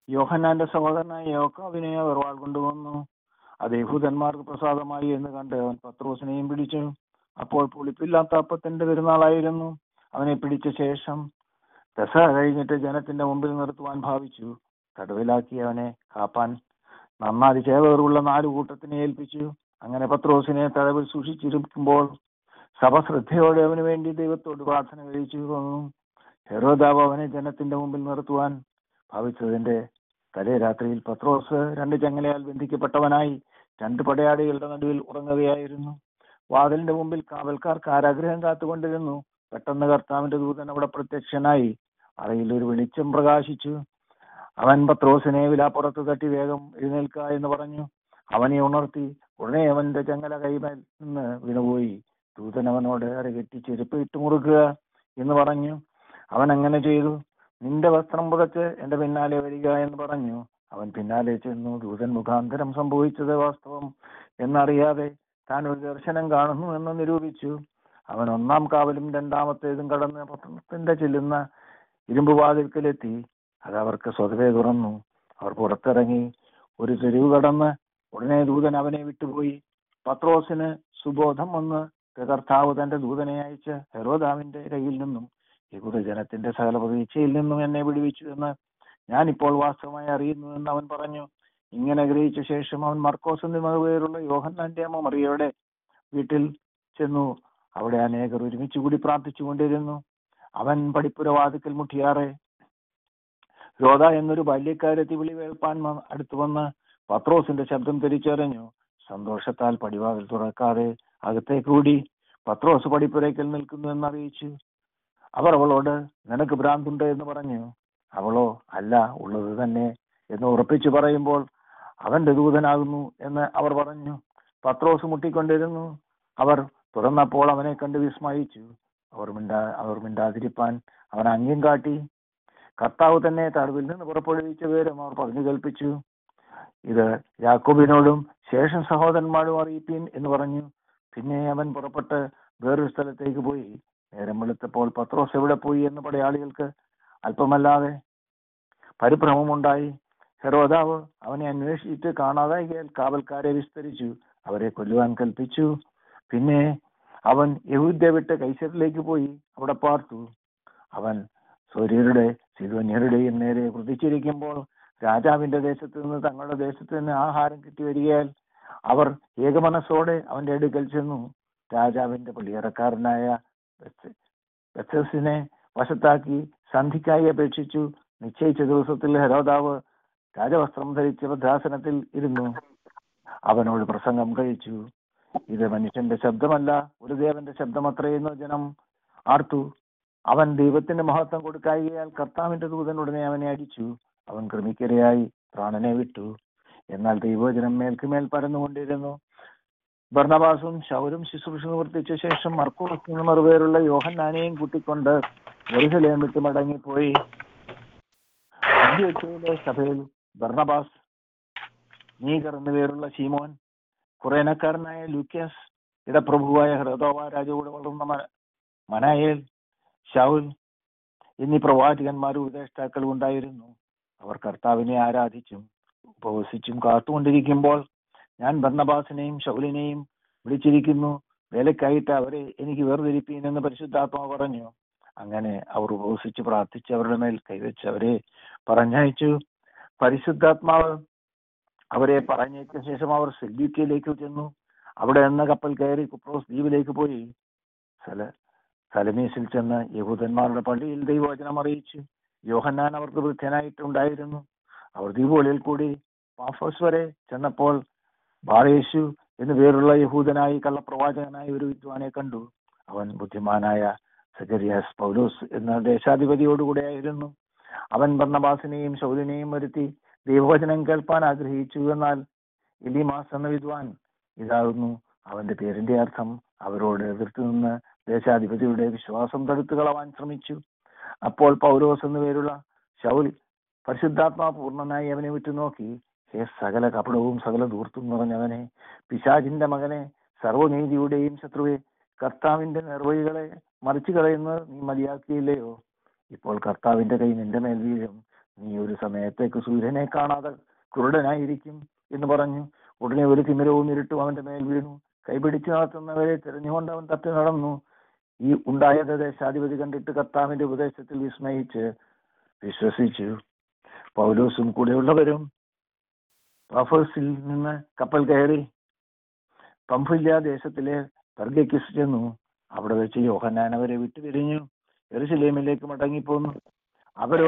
യോഹന്നാന്റെ സഹോദരനായ യോക്കാവിനെ അവർ വാൾ കൊണ്ടുവന്നു അത് യഹൂദന്മാർക്ക് പ്രസാദമായി എന്ന് കണ്ട് അവൻ പത്രോസിനെയും പിടിച്ചു അപ്പോൾ പുളിപ്പില്ലാത്ത അപ്പത്തിന്റെ പെരുന്നാളായിരുന്നു അവനെ പിടിച്ച ശേഷം ദശ കഴിഞ്ഞിട്ട് ജനത്തിന്റെ മുമ്പിൽ നിർത്തുവാൻ ഭാവിച്ചു തടവിലാക്കി അവനെ കാപ്പാൻ നന്നായി ചേവേറുള്ള നാല് കൂട്ടത്തിനെ ഏൽപ്പിച്ചു അങ്ങനെ പത്രോസിനെ തടവിൽ സൂക്ഷിച്ചിരിക്കുമ്പോൾ സഭ ശ്രദ്ധയോടെ അവന് വേണ്ടി ദൈവത്തോട് പ്രാർത്ഥന കഴിച്ചു വന്നു ഹെറോദാവ് അവനെ ജനത്തിന്റെ മുമ്പിൽ നിർത്തുവാൻ ഭാവിച്ചതിന്റെ തലേ രാത്രിയിൽ പത്രോസ് രണ്ട് ചങ്ങലയാൽ ബന്ധിക്കപ്പെട്ടവനായി രണ്ട് പടയാളികളുടെ നടുവിൽ ഉറങ്ങുകയായിരുന്നു വാതിലിന്റെ മുമ്പിൽ കാവൽക്കാർ കാരാഗ്രഹം കാത്തുകൊണ്ടിരുന്നു പെട്ടെന്ന് കർത്താവിന്റെ ദൂതൻ അവിടെ പ്രത്യക്ഷനായി അറയിൽ ഒരു വെളിച്ചം പ്രകാശിച്ചു അവൻ പത്രോസിനെ വിലാപ്പുറത്ത് തട്ടി വേഗം എഴുന്നേൽക്ക എന്ന് പറഞ്ഞു അവനെ ഉണർത്തി ഉടനെ അവന്റെ ചങ്ങല കൈമേൽ നിന്ന് വീണുപോയി ദൂതൻ അവനോട് അരകെട്ടി ചെരുപ്പ് ഇട്ട് മുറുക്കുക എന്ന് പറഞ്ഞു അവൻ അങ്ങനെ ചെയ്തു നിന്റെ വസ്ത്രം പുതച്ച് എന്റെ പിന്നാലെ വരിക എന്ന് പറഞ്ഞു അവൻ പിന്നാലെ ചെന്നു ദൂതൻ മുഖാന്തരം സംഭവിച്ചത് വാസ്തവം എന്നറിയാതെ താൻ ഒരു ദർശനം കാണുന്നു എന്ന് നിരൂപിച്ചു അവൻ ഒന്നാം കാവലും രണ്ടാമത്തേതും കടന്ന് പട്ടണത്തിന്റെ ചെല്ലുന്ന ഇരുമ്പ് വാതിൽക്കലെത്തി അത് അവർക്ക് സ്വതവേ തുറന്നു അവർ പുറത്തിറങ്ങി ഒരു തെരുവ് കടന്ന് ഉടനെ ദൂതൻ അവനെ വിട്ടുപോയി പത്രോസിന് സുബോധം വന്ന് കർത്താവ് തന്റെ ദൂതനെ അയച്ച് ഹെറോദാവിന്റെ കയ്യിൽ നിന്നും യഹൂദജനത്തിന്റെ സകല പ്രതീക്ഷയിൽ നിന്നും എന്നെ വിടുവിച്ചു എന്ന് ഞാനിപ്പോൾ വാസ്തവമായി അറിയുന്നു എന്ന് അവൻ പറഞ്ഞു ഇങ്ങനെ ഗ്രഹിച്ച ശേഷം അവൻ മർക്കോസ് എന്ന പേരുള്ള യോഹന്നാന്റെ അമ്മ മറിയയുടെ വീട്ടിൽ ചെന്നു അവിടെ അനേകർ ഒരുമിച്ച് കൂടി പ്രാർത്ഥിച്ചുകൊണ്ടിരുന്നു അവൻ പടിപ്പുരവാതിക്കൽ മുട്ടിയാറെ രോധ എന്നൊരു ബാല്യക്കാരെത്തി വിളി കേൾപ്പാൻ വ- അടുത്തു വന്ന് പത്രോസിന്റെ ശബ്ദം തിരിച്ചറിഞ്ഞു സന്തോഷത്താൽ പടിവാതിൽ തുറക്കാതെ അകത്തേക്ക് കൂടി പത്രോസ് പടിപ്പുരയ്ക്കൽ നിൽക്കുന്നു എന്നറിയിച്ചു അവർ അവളോട് നിനക്ക് ഭ്രാന്തുണ്ട് എന്ന് പറഞ്ഞു അവളോ അല്ല ഉള്ളത് തന്നെ എന്ന് ഉറപ്പിച്ചു പറയുമ്പോൾ അവന്റെ ദൂതനാകുന്നു എന്ന് അവർ പറഞ്ഞു പത്രോസ് മുട്ടിക്കൊണ്ടിരുന്നു അവർ തുറന്നപ്പോൾ അവനെ കണ്ട് വിസ്മയിച്ചു അവർ മിണ്ടാ അവർ മിണ്ടാതിരിപ്പാൻ അവൻ അംഗ്യം കാട്ടി കർത്താവ് തന്നെ തടവിൽ നിന്ന് പുറപ്പെടുവിച്ച വിവരം അവർ പറഞ്ഞു കേൾപ്പിച്ചു ഇത് യാക്കോബിനോടും ശേഷം സഹോദരന്മാരും അറിയിപ്പീൻ എന്ന് പറഞ്ഞു പിന്നെ അവൻ പുറപ്പെട്ട് വേറൊരു സ്ഥലത്തേക്ക് പോയി നേരം വെളുത്തപ്പോൾ പത്രോസ് എവിടെ പോയി എന്ന് പടയാളികൾക്ക് അല്പമല്ലാതെ പരിഭ്രമമുണ്ടായി ഹെറോദാവ് അവനെ അന്വേഷിച്ചിട്ട് കാണാതായി കാവൽക്കാരെ വിസ്തരിച്ചു അവരെ കൊല്ലുവാൻ കൽപ്പിച്ചു പിന്നെ അവൻ യഹൂദ്യ വിട്ട് കൈസരിലേക്ക് പോയി അവിടെ പാർത്തു അവൻ സൂര്യരുടെ സിധോന്യരുടെയും നേരെ വൃതിച്ചിരിക്കുമ്പോൾ രാജാവിന്റെ ദേശത്ത് നിന്ന് തങ്ങളുടെ ദേശത്ത് നിന്ന് ആഹാരം കിട്ടി വരികയാൽ അവർ ഏകമനസ്സോടെ അവന്റെ അടുക്കൽ ചെന്നു രാജാവിന്റെ പള്ളിയറക്കാരനായ ബെത്തസിനെ വശത്താക്കി സന്ധിക്കായി അപേക്ഷിച്ചു നിശ്ചയിച്ച ദിവസത്തിൽ ഹെരോദാവ് രാജവസ്ത്രം ധരിച്ച ഭദ്രാസനത്തിൽ ഇരുന്നു അവനോട് പ്രസംഗം കഴിച്ചു ഇത് മനുഷ്യന്റെ ശബ്ദമല്ല ഒരു ദേവന്റെ ശബ്ദമത്രയെന്ന് ജനം ആർത്തു അവൻ ദൈവത്തിന്റെ മഹത്വം കൊടുക്കായികയാൽ കർത്താവിന്റെ ദൂതൻ ഉടനെ അവനെ അടിച്ചു അവൻ ക്രമിക്കരയായി പ്രാണനെ വിട്ടു എന്നാൽ ദൈവവചനം മേൽക്കുമേൽ പരന്നുകൊണ്ടിരുന്നു ഭർണബാസും ശൗരും ശുശ്രൂഷ നിവർത്തിച്ച ശേഷം മർക്കോസ് എന്ന മറുപേരുള്ള യോഹന്നാനെയും കൂട്ടിക്കൊണ്ട് ജെറുസലേം വിട്ട് മടങ്ങിപ്പോയി അന്ത്യോക്യയിലെ സഭയിൽ ഭർണബാസ് നീഗർ എന്നു പേരുള്ള ശീമോൻ കുറേനക്കാരനായ ലൂക്യാസ് ഇടപ്രഭുവായ ഹൃദോവ രാജകൂടെ വളർന്ന മ- മനായേൽ ശൗൽ എന്നീ പ്രവാചകന്മാരും ഉപദേഷ്ടാക്കളും ഉണ്ടായിരുന്നു അവർ കർത്താവിനെ ആരാധിച്ചും ഉപവസിച്ചും കാത്തുകൊണ്ടിരിക്കുമ്പോൾ ഞാൻ ഭർണബാസിനെയും ശൗലിനെയും വിളിച്ചിരിക്കുന്നു വേലക്കായിട്ട് അവരെ എനിക്ക് വേർതിരിപ്പീൻ എന്ന് പരിശുദ്ധാത്മാവ് പറഞ്ഞു അങ്ങനെ അവർ ഉപവസിച്ച് പ്രാർത്ഥിച്ച് അവരുടെ മേൽ കൈവച്ച് അവരെ പറഞ്ഞയച്ചു പരിശുദ്ധാത്മാവ് അവരെ പറഞ്ഞയച്ച ശേഷം അവർ സെല്യൂക്കയിലേക്ക് ചെന്നു അവിടെ നിന്ന് കപ്പൽ കയറി കുപ്രോസ് ദ്വീപിലേക്ക് പോയി സല സലമീസിൽ ചെന്ന് യഹൂദന്മാരുടെ പള്ളിയിൽ ദൈവവചനം അറിയിച്ചു യോഹന്നാൻ അവർക്ക് വൃദ്ധനായിട്ടുണ്ടായിരുന്നു അവർ ദ്വീപുകളിൽ കൂടി പാഫോസ് വരെ ചെന്നപ്പോൾ ബാറേശു എന്നു പേരുള്ള യഹൂദനായി കള്ളപ്രവാചകനായ ഒരു വിദ്വാനെ കണ്ടു അവൻ ബുദ്ധിമാനായ സജരിയാസ് പൗലോസ് എന്ന ദേശാധിപതിയോടുകൂടെ ആയിരുന്നു അവൻ ഭർണബാസിനെയും ശൗലിനെയും വരുത്തി ദൈവവചനം കേൾപ്പാൻ ആഗ്രഹിച്ചു എന്നാൽ ഇലിമാസ് എന്ന വിദ്വാൻ ഇതാകുന്നു അവന്റെ പേരിന്റെ അർത്ഥം അവരോട് എതിർത്ത് നിന്ന് ദേശാധിപതിയുടെ വിശ്വാസം തടുത്തു കളവാൻ ശ്രമിച്ചു അപ്പോൾ പൗലോസ് എന്നു പേരുള്ള ശൗൽ പരിശുദ്ധാത്മാ പൂർണ്ണനായി അവനെ വിട്ടുനോക്കി ഹേ സകല കപടവും സകല ദൂർത്തും നിറഞ്ഞവനെ പിശാചിന്റെ മകനെ സർവനീതിയുടെയും ശത്രുവെ കർത്താവിന്റെ നിർവഹികളെ മറിച്ചു കളയുന്നത് നീ മതിയാക്കിയില്ലയോ ഇപ്പോൾ കർത്താവിന്റെ കൈ നിന്റെ മേൽ വീഴും നീ ഒരു സമയത്തേക്ക് സൂര്യനെ കാണാതെ കുരുടനായിരിക്കും എന്ന് പറഞ്ഞു ഉടനെ ഒരു തിമിരവും ഇരുട്ടും അവന്റെ മേൽ വീണു കൈപിടിച്ചു നടത്തുന്നവരെ തിരഞ്ഞുകൊണ്ട് അവൻ തപ്പി നടന്നു ഈ ഉണ്ടായത് ദേശാധിപതി കണ്ടിട്ട് കർത്താവിന്റെ ഉപദേശത്തിൽ വിസ്മയിച്ച് വിശ്വസിച്ചു പൗലോസും കൂടെയുള്ളവരും പാഫേഴ്സിൽ നിന്ന് കപ്പൽ കയറി പംഫില്ല ദേശത്തിലെ പെർഗയ്ക്കിസ് ചെന്നു അവിടെ വെച്ച് യോഹന്നാൻ അവരെ വിട്ടുപിരിഞ്ഞു എറുസലേമിലേക്ക് മടങ്ങിപ്പോന്നു അവരോ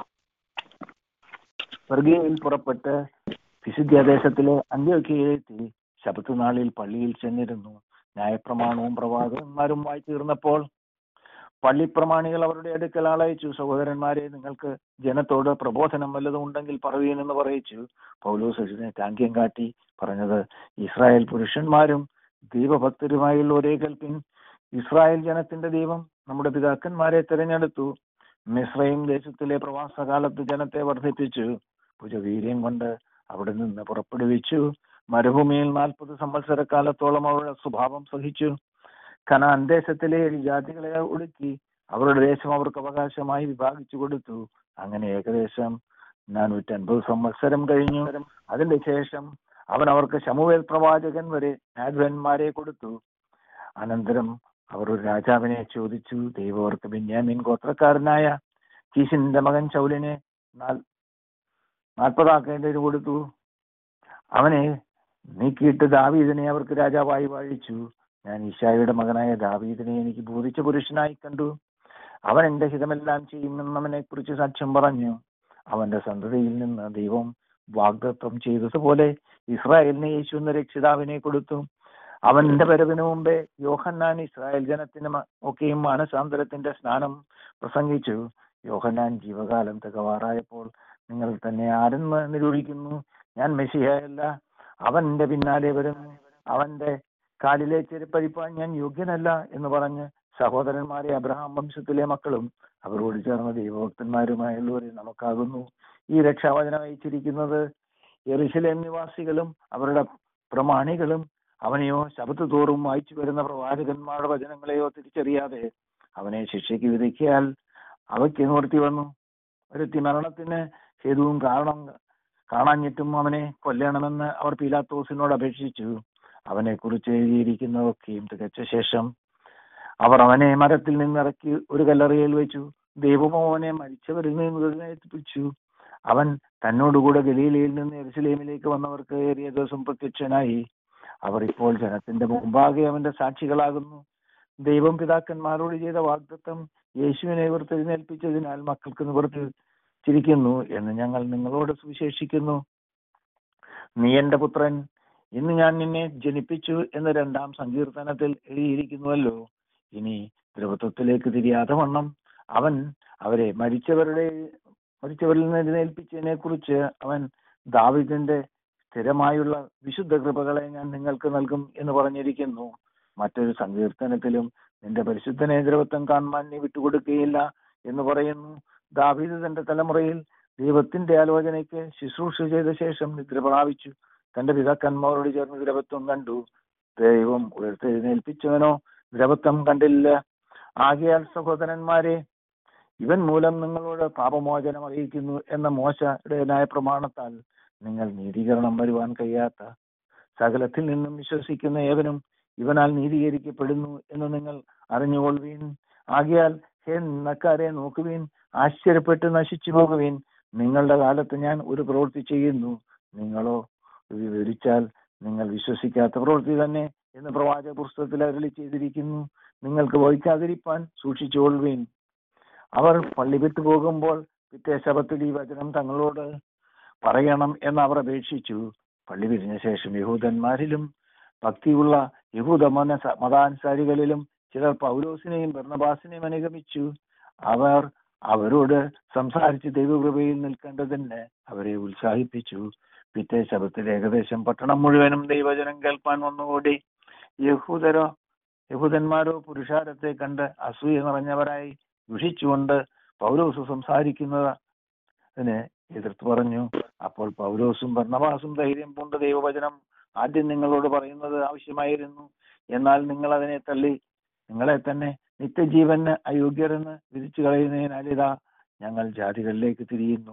പെർഗയിൽ പുറപ്പെട്ട് വിശുദ്ധ്യദേശത്തിലെ അന്ത്യോക്കിയെത്തി ശബത്ത് നാളിൽ പള്ളിയിൽ ചെന്നിരുന്നു ന്യായപ്രമാണവും പ്രവാചകന്മാരും വായി തീർന്നപ്പോൾ പള്ളിപ്രമാണികൾ അവരുടെ അടുക്കൽ ആളയച്ചു സഹോദരന്മാരെ നിങ്ങൾക്ക് ജനത്തോട് പ്രബോധനം വല്ലതും ഉണ്ടെങ്കിൽ പറയുവീൻ എന്ന് പറയിച്ചു പൗലോസ് ഇതിനെ താങ്ക്യം കാട്ടി പറഞ്ഞത് ഇസ്രായേൽ പുരുഷന്മാരും ദൈവഭക്തരുമായുള്ള ഒരേ കൽപ്പിൻ ഇസ്രായേൽ ജനത്തിന്റെ ദൈവം നമ്മുടെ പിതാക്കന്മാരെ തിരഞ്ഞെടുത്തു മിശ്രയും ദേശത്തിലെ പ്രവാസകാലത്ത് ജനത്തെ വർദ്ധിപ്പിച്ചു ഭുജവീര്യം കൊണ്ട് അവിടെ നിന്ന് പുറപ്പെടുവിച്ചു മരുഭൂമിയിൽ നാൽപ്പത് സംവത്സരക്കാലത്തോളം അവരുടെ സ്വഭാവം സഹിച്ചു കനാൻ ദേശത്തിലെ ഏഴ് ജാതികളെ ഒടുക്കി അവരുടെ ദേശം അവർക്ക് അവകാശമായി വിഭാഗിച്ചു കൊടുത്തു അങ്ങനെ ഏകദേശം നാനൂറ്റി അൻപത് സംവത്സരം കഴിഞ്ഞു അതിന്റെ ശേഷം അവൻ അവർക്ക് ശമുവേൽ പ്രവാചകൻ വരെ നാഗ്വന്മാരെ കൊടുത്തു അനന്തരം അവർ ഒരു രാജാവിനെ ചോദിച്ചു ദൈവം അവർക്ക് ബെന്യാമിൻ ഗോത്രക്കാരനായ കീശിന്റെ മകൻ ചൗലിനെ നാൽ- നാൽപ്പതാക്കേണ്ടതിന് കൊടുത്തു അവനെ നീക്കിയിട്ട് ദാവീദിനെ അവർക്ക് രാജാവായി വാഴിച്ചു ഞാൻ ഈശായുടെ മകനായ ദാവീദിനെ എനിക്ക് ബോധിച്ച പുരുഷനായി കണ്ടു അവൻ എന്റെ ഹിതമെല്ലാം ചെയ്യുമെന്ന് അവനെ കുറിച്ച് സാക്ഷ്യം പറഞ്ഞു അവന്റെ സന്തതിയിൽ നിന്ന് ദൈവം വാഗ്ദത്വം ചെയ്തതുപോലെ ഇസ്രായേലിനെ യേശു എന്ന രക്ഷിതാവിനെ കൊടുത്തു അവന്റെ വരവിന് മുമ്പേ യോഹന്നാൻ ഇസ്രായേൽ ജനത്തിന് മ- ഒക്കെയും മാനസാന്തരത്തിന്റെ സ്നാനം പ്രസംഗിച്ചു യോഹന്നാൻ ജീവകാലം തികവാറായപ്പോൾ നിങ്ങൾ തന്നെ ആരെന്ന് നിരൂപിക്കുന്നു ഞാൻ മെസ്സിഹയല്ല അവന്റെ പിന്നാലെ വരുന്നു അവന്റെ കാലിലെ ചെരുപ്പഴിപ്പാൻ ഞാൻ യോഗ്യനല്ല എന്ന് പറഞ്ഞ് സഹോദരന്മാരെ അബ്രഹാം വംശത്തിലെ മക്കളും അവരോട് ചേർന്ന ദൈവഭക്തന്മാരുമായുള്ളവരെ നമുക്കാകുന്നു ഈ രക്ഷാവചനം അയച്ചിരിക്കുന്നത് യെറുശലേം നിവാസികളും അവരുടെ പ്രമാണികളും അവനെയോ ശബ്ദ തോറും വായിച്ചു വരുന്ന പ്രവാചകന്മാരുടെ വചനങ്ങളെയോ തിരിച്ചറിയാതെ അവനെ ശിക്ഷയ്ക്ക് വിധിക്കാൽ അവയ്ക്ക് നിവർത്തി വന്നു ഒരുത്തി മരണത്തിന് ഹേതുവും കാരണം കാണാഞ്ഞിട്ടും അവനെ കൊല്ലണമെന്ന് അവർ പീലാത്തോസിനോട് അപേക്ഷിച്ചു അവനെ കുറിച്ച് എഴുതിയിരിക്കുന്നതൊക്കെയും തികച്ച ശേഷം അവർ അവനെ മരത്തിൽ നിന്നിറക്കി ഒരു കല്ലറയിൽ വെച്ചു ദൈവമോ അവനെ മരിച്ചവരിൽ നിന്ന് എഴുന്നേൽപ്പിച്ചു അവൻ തന്നോടുകൂടെ ഗലീലയിൽ നിന്ന് എരുസലേമിലേക്ക് വന്നവർക്ക് ഏറിയ ദിവസം പ്രത്യക്ഷനായി അവർ ഇപ്പോൾ ജനത്തിന്റെ മുമ്പാകെ അവന്റെ സാക്ഷികളാകുന്നു ദൈവം പിതാക്കന്മാരോട് ചെയ്ത വാഗ്ദത്തം യേശുവിനെ ഇവർ തിരഞ്ഞേൽപ്പിച്ചതിനാൽ മക്കൾക്ക് നിവർത്തിച്ചിരിക്കുന്നു എന്ന് ഞങ്ങൾ നിങ്ങളോട് സുവിശേഷിക്കുന്നു നീ എന്റെ പുത്രൻ ഇന്ന് ഞാൻ നിന്നെ ജനിപ്പിച്ചു എന്ന് രണ്ടാം സങ്കീർത്തനത്തിൽ എഴുതിയിരിക്കുന്നുവല്ലോ ഇനി ദ്രവത്വത്തിലേക്ക് തിരിയാതെ വണ്ണം അവൻ അവരെ മരിച്ചവരുടെ മരിച്ചവരിൽ നിന്ന് എഴുന്നേൽപ്പിച്ചതിനെ കുറിച്ച് അവൻ ദാവിദിന്റെ സ്ഥിരമായുള്ള വിശുദ്ധ കൃപകളെ ഞാൻ നിങ്ങൾക്ക് നൽകും എന്ന് പറഞ്ഞിരിക്കുന്നു മറ്റൊരു സങ്കീർത്തനത്തിലും നിന്റെ പരിശുദ്ധനെ ദ്രവത്വം കാണുവാൻ നീ വിട്ടുകൊടുക്കുകയില്ല എന്ന് പറയുന്നു ദാവീദ് തന്റെ തലമുറയിൽ ദൈവത്തിന്റെ ആലോചനയ്ക്ക് ശുശ്രൂഷ ചെയ്ത ശേഷം നിദ്ര പ്രാപിച്ചു തന്റെ പിതാക്കന്മാരോട് ചേർന്ന് ദ്രവത്വം കണ്ടു ദൈവം ഉയർത്തെഴുന്നേൽപ്പിച്ചവനോ ദ്രവത്വം കണ്ടില്ല ആകയാൽ സഹോദരന്മാരെ ഇവൻ മൂലം നിങ്ങളോട് പാപമോചനം അറിയിക്കുന്നു എന്ന മോശയുടെ പ്രമാണത്താൽ നിങ്ങൾ നീതീകരണം വരുവാൻ കഴിയാത്ത സകലത്തിൽ നിന്നും വിശ്വസിക്കുന്ന ഏവനും ഇവനാൽ നീതീകരിക്കപ്പെടുന്നു എന്ന് നിങ്ങൾ അറിഞ്ഞുകൊള്ളുവീൻ ആകയാൽ ഹേ നിന്നക്കാരെ നോക്കുവീൻ ആശ്ചര്യപ്പെട്ട് നശിച്ചു പോകുവീൻ നിങ്ങളുടെ കാലത്ത് ഞാൻ ഒരു പ്രവൃത്തി ചെയ്യുന്നു നിങ്ങളോ വിവരിച്ചാൽ നിങ്ങൾ വിശ്വസിക്കാത്ത പ്രവൃത്തി തന്നെ എന്ന് പ്രവാചക പുസ്തകത്തിൽ അരളി ചെയ്തിരിക്കുന്നു നിങ്ങൾക്ക് വഹിക്കാതിരിപ്പാൻ സൂക്ഷിച്ചുകൊള്ളുവീൻ അവർ പള്ളി വിട്ടു പോകുമ്പോൾ പിറ്റേ ശബത്തിൽ ഈ വചനം തങ്ങളോട് പറയണം എന്ന് അവർ അപേക്ഷിച്ചു പള്ളി പിരിഞ്ഞ ശേഷം യഹൂദന്മാരിലും ഭക്തിയുള്ള യഹൂദ മനസ മതാനുസാരികളിലും ചിലർ പൗലോസിനെയും ഭർണബാസിനെയും അനുഗമിച്ചു അവർ അവരോട് സംസാരിച്ച് ദൈവകൃപയിൽ നിൽക്കേണ്ടതിന് അവരെ ഉത്സാഹിപ്പിച്ചു പിറ്റേ ശബത്തിൽ ഏകദേശം പട്ടണം മുഴുവനും ദൈവജനം കേൾപ്പാൻ വന്നുകൂടി യഹൂദരോ യഹൂദന്മാരോ പുരുഷാരത്തെ കണ്ട് അസൂയ നിറഞ്ഞവരായി ദുഷിച്ചുകൊണ്ട് പൗലോസ് സംസാരിക്കുന്നതിന് എതിർത്ത് പറഞ്ഞു അപ്പോൾ പൗലോസും ഭർണവാസും ധൈര്യം പൂണ്ട ദൈവവചനം ആദ്യം നിങ്ങളോട് പറയുന്നത് ആവശ്യമായിരുന്നു എന്നാൽ നിങ്ങൾ അതിനെ തള്ളി നിങ്ങളെ തന്നെ നിത്യജീവന് അയോഗ്യരെന്ന് വിധിച്ചു കളയുന്നതിനാൽ ഇതാ ഞങ്ങൾ ജാതികളിലേക്ക് തിരിയുന്നു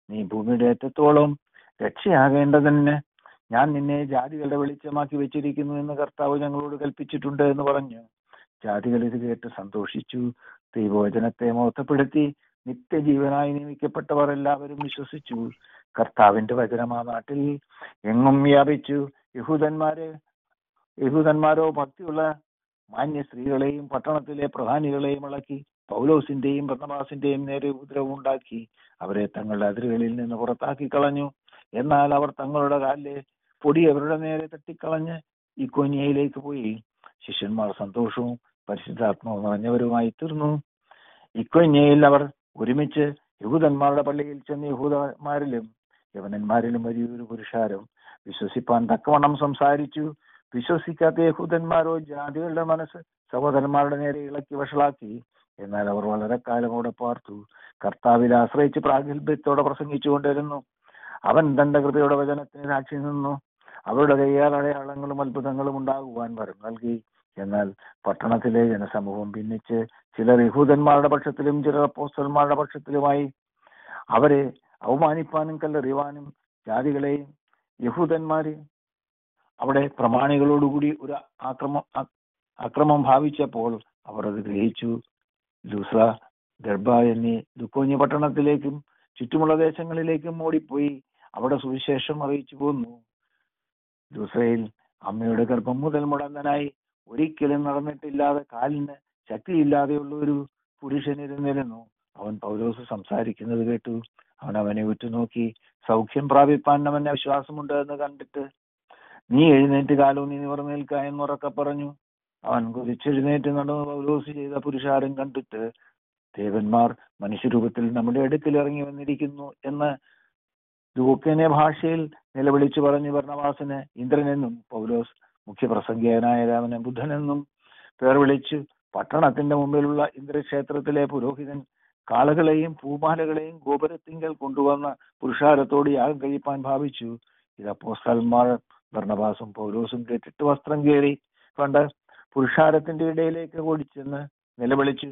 നീ ഭൂമിയുടെ അറ്റത്തോളം രക്ഷയാകേണ്ടതിന് ഞാൻ നിന്നെ ജാതികളുടെ വെളിച്ചമാക്കി വെച്ചിരിക്കുന്നു എന്ന് കർത്താവ് ഞങ്ങളോട് കൽപ്പിച്ചിട്ടുണ്ട് എന്ന് പറഞ്ഞു ജാതികൾ ഇത് കേട്ട് സന്തോഷിച്ചു ദൈവവചനത്തെ മഹത്വപ്പെടുത്തി നിത്യജീവനായി നിയമിക്കപ്പെട്ടവർ എല്ലാവരും വിശ്വസിച്ചു കർത്താവിന്റെ വചനം ആ നാട്ടിൽ എങ്ങും വ്യാപിച്ചു യഹൂദന്മാര് യഹൂദന്മാരോ ഭക്തിയുള്ള മാന്യ സ്ത്രീകളെയും പട്ടണത്തിലെ പ്രധാനികളെയും ഇളക്കി പൗലോസിന്റെയും ഭർണബാസിന്റെയും നേരെ ഉപദ്രവം ഉണ്ടാക്കി അവരെ തങ്ങളുടെ അതിരുകളിൽ നിന്ന് പുറത്താക്കി കളഞ്ഞു എന്നാൽ അവർ തങ്ങളുടെ കാലിലെ പൊടി അവരുടെ നേരെ തട്ടിക്കളഞ്ഞ് ഇക്കോനിയയിലേക്ക് പോയി ശിഷ്യന്മാർ സന്തോഷവും പരിശുദ്ധാത്മാവും നിറഞ്ഞവരുമായി തീർന്നു ഇക്കോന്യയിൽ അവർ ഒരുമിച്ച് യഹൂദന്മാരുടെ പള്ളിയിൽ ചെന്ന് യഹൂദന്മാരിലും യവനന്മാരിലും വലിയൊരു പുരുഷാരം വിശ്വസിപ്പാൻ തക്കവണ്ണം സംസാരിച്ചു വിശ്വസിക്കാത്ത യഹൂദന്മാരോ ജാതികളുടെ മനസ്സ് സഹോദരന്മാരുടെ നേരെ ഇളക്കി വഷളാക്കി എന്നാൽ അവർ വളരെ കാലം അവിടെ പാർത്തു കർത്താവിൽ ആശ്രയിച്ച് പ്രാഗൽഭ്യത്തോടെ പ്രസംഗിച്ചുകൊണ്ടിരുന്നു അവൻ തന്റെ കൃപയുടെ വചനത്തിന് സാക്ഷി നിന്നു അവരുടെ കയ്യാൽ അടയാളങ്ങളും അത്ഭുതങ്ങളും ഉണ്ടാകുവാൻ വരം നൽകി എന്നാൽ പട്ടണത്തിലെ ജനസമൂഹം ഭിന്നിച്ച് ചിലർ യഹൂദന്മാരുടെ പക്ഷത്തിലും ചിലർ അപ്പോസ്റ്റന്മാരുടെ പക്ഷത്തിലുമായി അവരെ അവമാനിപ്പാനും കല്ലെറിയുവാനും ജാതികളെയും യഹൂദന്മാരെ അവിടെ പ്രമാണികളോടുകൂടി ഒരു ആക്രമം ആ- ആക്രമം ഭാവിച്ചപ്പോൾ അവർ അത് ഗ്രഹിച്ചു ലൂസ ഗർഭ എന്നീ ദുക്കോഞ്ഞ പട്ടണത്തിലേക്കും ചുറ്റുമുള്ള ദേശങ്ങളിലേക്കും ഓടിപ്പോയി അവിടെ സുവിശേഷം അറിയിച്ചു പോന്നു ലൂസയിൽ അമ്മയുടെ ഗർഭം മുതൽ മുടന്തനായി ഒരിക്കലും നടന്നിട്ടില്ലാതെ കാലിന് ശക്തിയില്ലാതെയുള്ള ഒരു പുരുഷൻ ഇരുന്നിരുന്നു അവൻ പൗലോസ് സംസാരിക്കുന്നത് കേട്ടു അവൻ അവനെ ഉറ്റുനോക്കി സൗഖ്യം പ്രാപിപ്പാൻ അവന് വിശ്വാസമുണ്ട് എന്ന് കണ്ടിട്ട് നീ എഴുന്നേറ്റ് കാലവും നീ നിവർന്നു നിൽക്ക എന്ന് ഉറക്കെ പറഞ്ഞു അവൻ കുതിച്ചെഴുന്നേറ്റ് നടന്ന് പൗലോസ് ചെയ്ത പുരുഷാരം കണ്ടിട്ട് ദേവന്മാർ മനുഷ്യരൂപത്തിൽ നമ്മുടെ അടുക്കൽ ഇറങ്ങി വന്നിരിക്കുന്നു എന്ന് ലൂക്കനെ ഭാഷയിൽ നിലവിളിച്ചു പറഞ്ഞു ഭരണവാസന് ഇന്ദ്രനെന്നും പൗലോസ് മുഖ്യപ്രസംഗിയനായ രാമനെ ബുദ്ധനെന്നും പേർ വിളിച്ചു പട്ടണത്തിന്റെ മുമ്പിലുള്ള ഇന്ദ്രക്ഷേത്രത്തിലെ പുരോഹിതൻ കാളകളെയും പൂമാലകളെയും ഗോപുരത്തിങ്കൽ കൊണ്ടുവന്ന പുരുഷാരത്തോട് യാഗം കഴിപ്പാൻ ഭാവിച്ചു ഇത് അപ്പോസ്തലന്മാർ ഭരണവാസും പൗലോസും കേട്ടിട്ട് വസ്ത്രം കയറി കണ്ട് പുരുഷാരത്തിന്റെ ഇടയിലേക്ക് ഓടിച്ചെന്ന് നിലവിളിച്ചു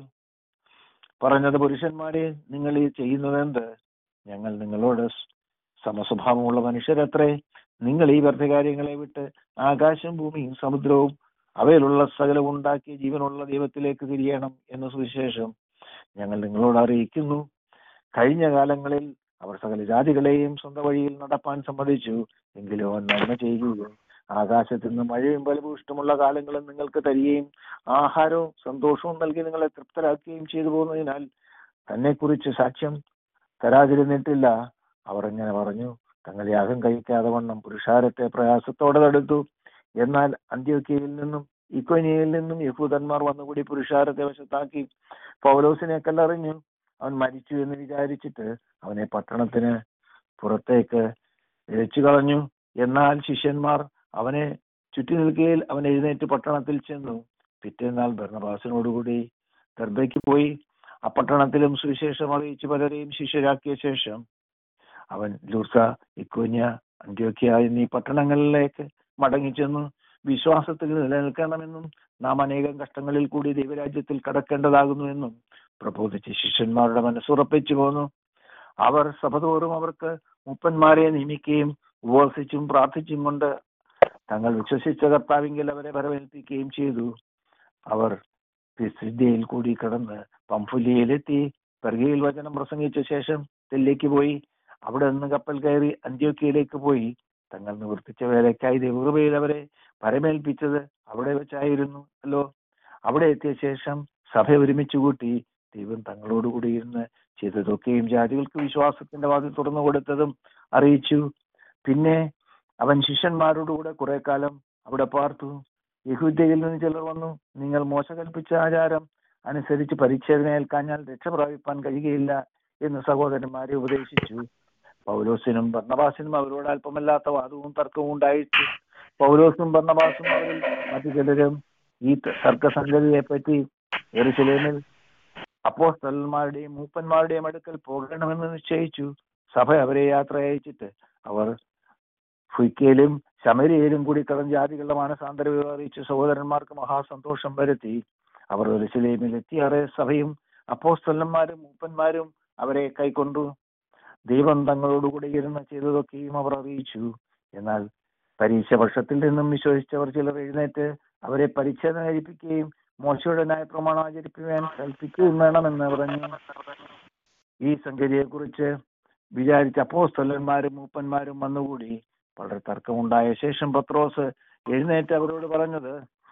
പറഞ്ഞത് പുരുഷന്മാരെ നിങ്ങൾ ഈ ചെയ്യുന്നത് എന്ത് ഞങ്ങൾ നിങ്ങളോട് സമസ്വഭാവമുള്ള മനുഷ്യരത്രേ നിങ്ങൾ ഈ വ്യർത്ഥകാര്യങ്ങളെ വിട്ട് ആകാശം ഭൂമിയും സമുദ്രവും അവയിലുള്ള സകലവും ഉണ്ടാക്കിയ ജീവനുള്ള ദൈവത്തിലേക്ക് തിരിയണം എന്ന സുവിശേഷം ഞങ്ങൾ നിങ്ങളോട് അറിയിക്കുന്നു കഴിഞ്ഞ കാലങ്ങളിൽ അവർ സകല ജാതികളെയും സ്വന്തം വഴിയിൽ നടപ്പാൻ സമ്മതിച്ചു എങ്കിലും അവൻ നന്മ ചെയ്യുകയും ആകാശത്ത് നിന്ന് മഴയും ബലഭൂഷ്ടമുള്ള കാലങ്ങളും നിങ്ങൾക്ക് തരികയും ആഹാരവും സന്തോഷവും നൽകി നിങ്ങളെ തൃപ്തരാക്കുകയും ചെയ്തു പോകുന്നതിനാൽ തന്നെ കുറിച്ച് സാക്ഷ്യം തരാതിരുന്നിട്ടില്ല അവർ ഇങ്ങനെ പറഞ്ഞു തങ്ങൾ യാഗം കഴിക്കാതെ വണ്ണം പുരുഷാരത്തെ പ്രയാസത്തോടെ തടുത്തു എന്നാൽ അന്ത്യോക്യയിൽ നിന്നും ഇക്കോനിയയിൽ നിന്നും യഹൂദന്മാർ വന്നുകൂടി പുരുഷാരത്തെ വശത്താക്കി പൗലോസിനെ കല്ലെറിഞ്ഞു അവൻ മരിച്ചു എന്ന് വിചാരിച്ചിട്ട് അവനെ പട്ടണത്തിന് പുറത്തേക്ക് ഇഴച്ചു കളഞ്ഞു എന്നാൽ ശിഷ്യന്മാർ അവനെ ചുറ്റി നിൽക്കുകയിൽ അവൻ എഴുന്നേറ്റ് പട്ടണത്തിൽ ചെന്നു പിറ്റേന്നാൾ ഭരണവാസനോടുകൂടി ഗർഭയ്ക്ക് പോയി ആ പട്ടണത്തിലും സുവിശേഷം അറിയിച്ച് പലരെയും ശിഷ്യരാക്കിയ ശേഷം അവൻ ലൂർസ ഇക്കോന്യ അന്ത്യോക്യ എന്നീ പട്ടണങ്ങളിലേക്ക് മടങ്ങിച്ചെന്നു വിശ്വാസത്തിൽ നിലനിൽക്കണമെന്നും നാം അനേകം കഷ്ടങ്ങളിൽ കൂടി ദൈവരാജ്യത്തിൽ കടക്കേണ്ടതാകുന്നുവെന്നും പ്രബോധിച്ച് ശിഷ്യന്മാരുടെ മനസ്സുറപ്പിച്ചു പോന്നു അവർ സഭതോറും അവർക്ക് മൂപ്പന്മാരെ നിയമിക്കുകയും ഉപവസിച്ചും പ്രാർത്ഥിച്ചും കൊണ്ട് തങ്ങൾ വിശ്വസിച്ച കർത്താവിങ്കിൽ അവരെ വരവേൽപ്പിക്കുകയും ചെയ്തു അവർ പിസിദ്യയിൽ കൂടി കടന്ന് പംഫുലിയയിലെത്തി പെർഗയിൽ വചനം പ്രസംഗിച്ച ശേഷം തെല്ലേക്ക് പോയി അവിടെ നിന്ന് കപ്പൽ കയറി അന്ത്യോക്യയിലേക്ക് പോയി തങ്ങൾ നിവർത്തിച്ച വേലയ്ക്കായി ദൈവകൃപയിൽ അവരെ പരമേൽപ്പിച്ചത് അവിടെ വെച്ചായിരുന്നു അല്ലോ അവിടെ എത്തിയ ശേഷം സഭ ഒരുമിച്ച് കൂട്ടി ദൈവം തങ്ങളോടുകൂടി ഇരുന്ന് ചെയ്തതൊക്കെയും ജാതികൾക്ക് വിശ്വാസത്തിന്റെ വാതിൽ തുറന്നു കൊടുത്തതും അറിയിച്ചു പിന്നെ അവൻ ശിഷ്യന്മാരോടുകൂടെ കുറെ കാലം അവിടെ പാർത്തു യഹൂദ്യയിൽ നിന്ന് ചിലർ വന്നു നിങ്ങൾ മോശ കൽപ്പിച്ച ആചാരം അനുസരിച്ച് പരിച്ഛേദന ഏൽക്കാഞ്ഞാൽ രക്ഷ പ്രാപിപ്പാൻ കഴിയുകയില്ല എന്ന് സഹോദരന്മാരെ ഉപദേശിച്ചു പൗലോസിനും ഭർണബാസിനും അവരോട് അല്പമല്ലാത്ത വാദവും തർക്കവും ഉണ്ടായിട്ട് പൗലോസും ഭർണബാസും അവരിൽ മറ്റു ചിലരും ഈ ത- തർക്കസംഗതിയെ പറ്റി എറുസലേമിൽ അപ്പോസ്തലന്മാരുടെയും മൂപ്പന്മാരുടെയും അടുക്കൽ പോകണമെന്ന് നിശ്ചയിച്ചു സഭ അവരെ യാത്ര അയച്ചിട്ട് അവർ ഫുയ്ക്കയിലും ശമരിയയിലും കൂടി കടം ജാതികളുടെ മാനസാന്തരം അറിയിച്ച് സഹോദരന്മാർക്ക് മഹാസന്തോഷം വരുത്തി അവർ എറുസലേമിൽ എത്തിയാറെ സഭയും അപ്പോസ്തലന്മാരും മൂപ്പന്മാരും അവരെ കൈക്കൊണ്ടു ദൈവം തങ്ങളോടുകൂടി ഇരുന്ന് ചെയ്തതൊക്കെയും അവർ അറിയിച്ചു എന്നാൽ പരീക്ഷ പക്ഷത്തിൽ നിന്നും വിശ്വസിച്ചവർ ചിലർ എഴുന്നേറ്റ് അവരെ പരിച്ഛേദന കഴിപ്പിക്കുകയും മോശയുടെ ന്യായപ്രമാണം ആചരിക്കുവാൻ കൽപ്പിക്കുകയും വേണമെന്ന് പറഞ്ഞു ഈ സംഗതിയെക്കുറിച്ച് വിചാരിച്ച അപ്പോസ്തലന്മാരും മൂപ്പന്മാരും വന്നുകൂടി വളരെ തർക്കമുണ്ടായ ശേഷം പത്രോസ് എഴുന്നേറ്റ് അവരോട് പറഞ്ഞത്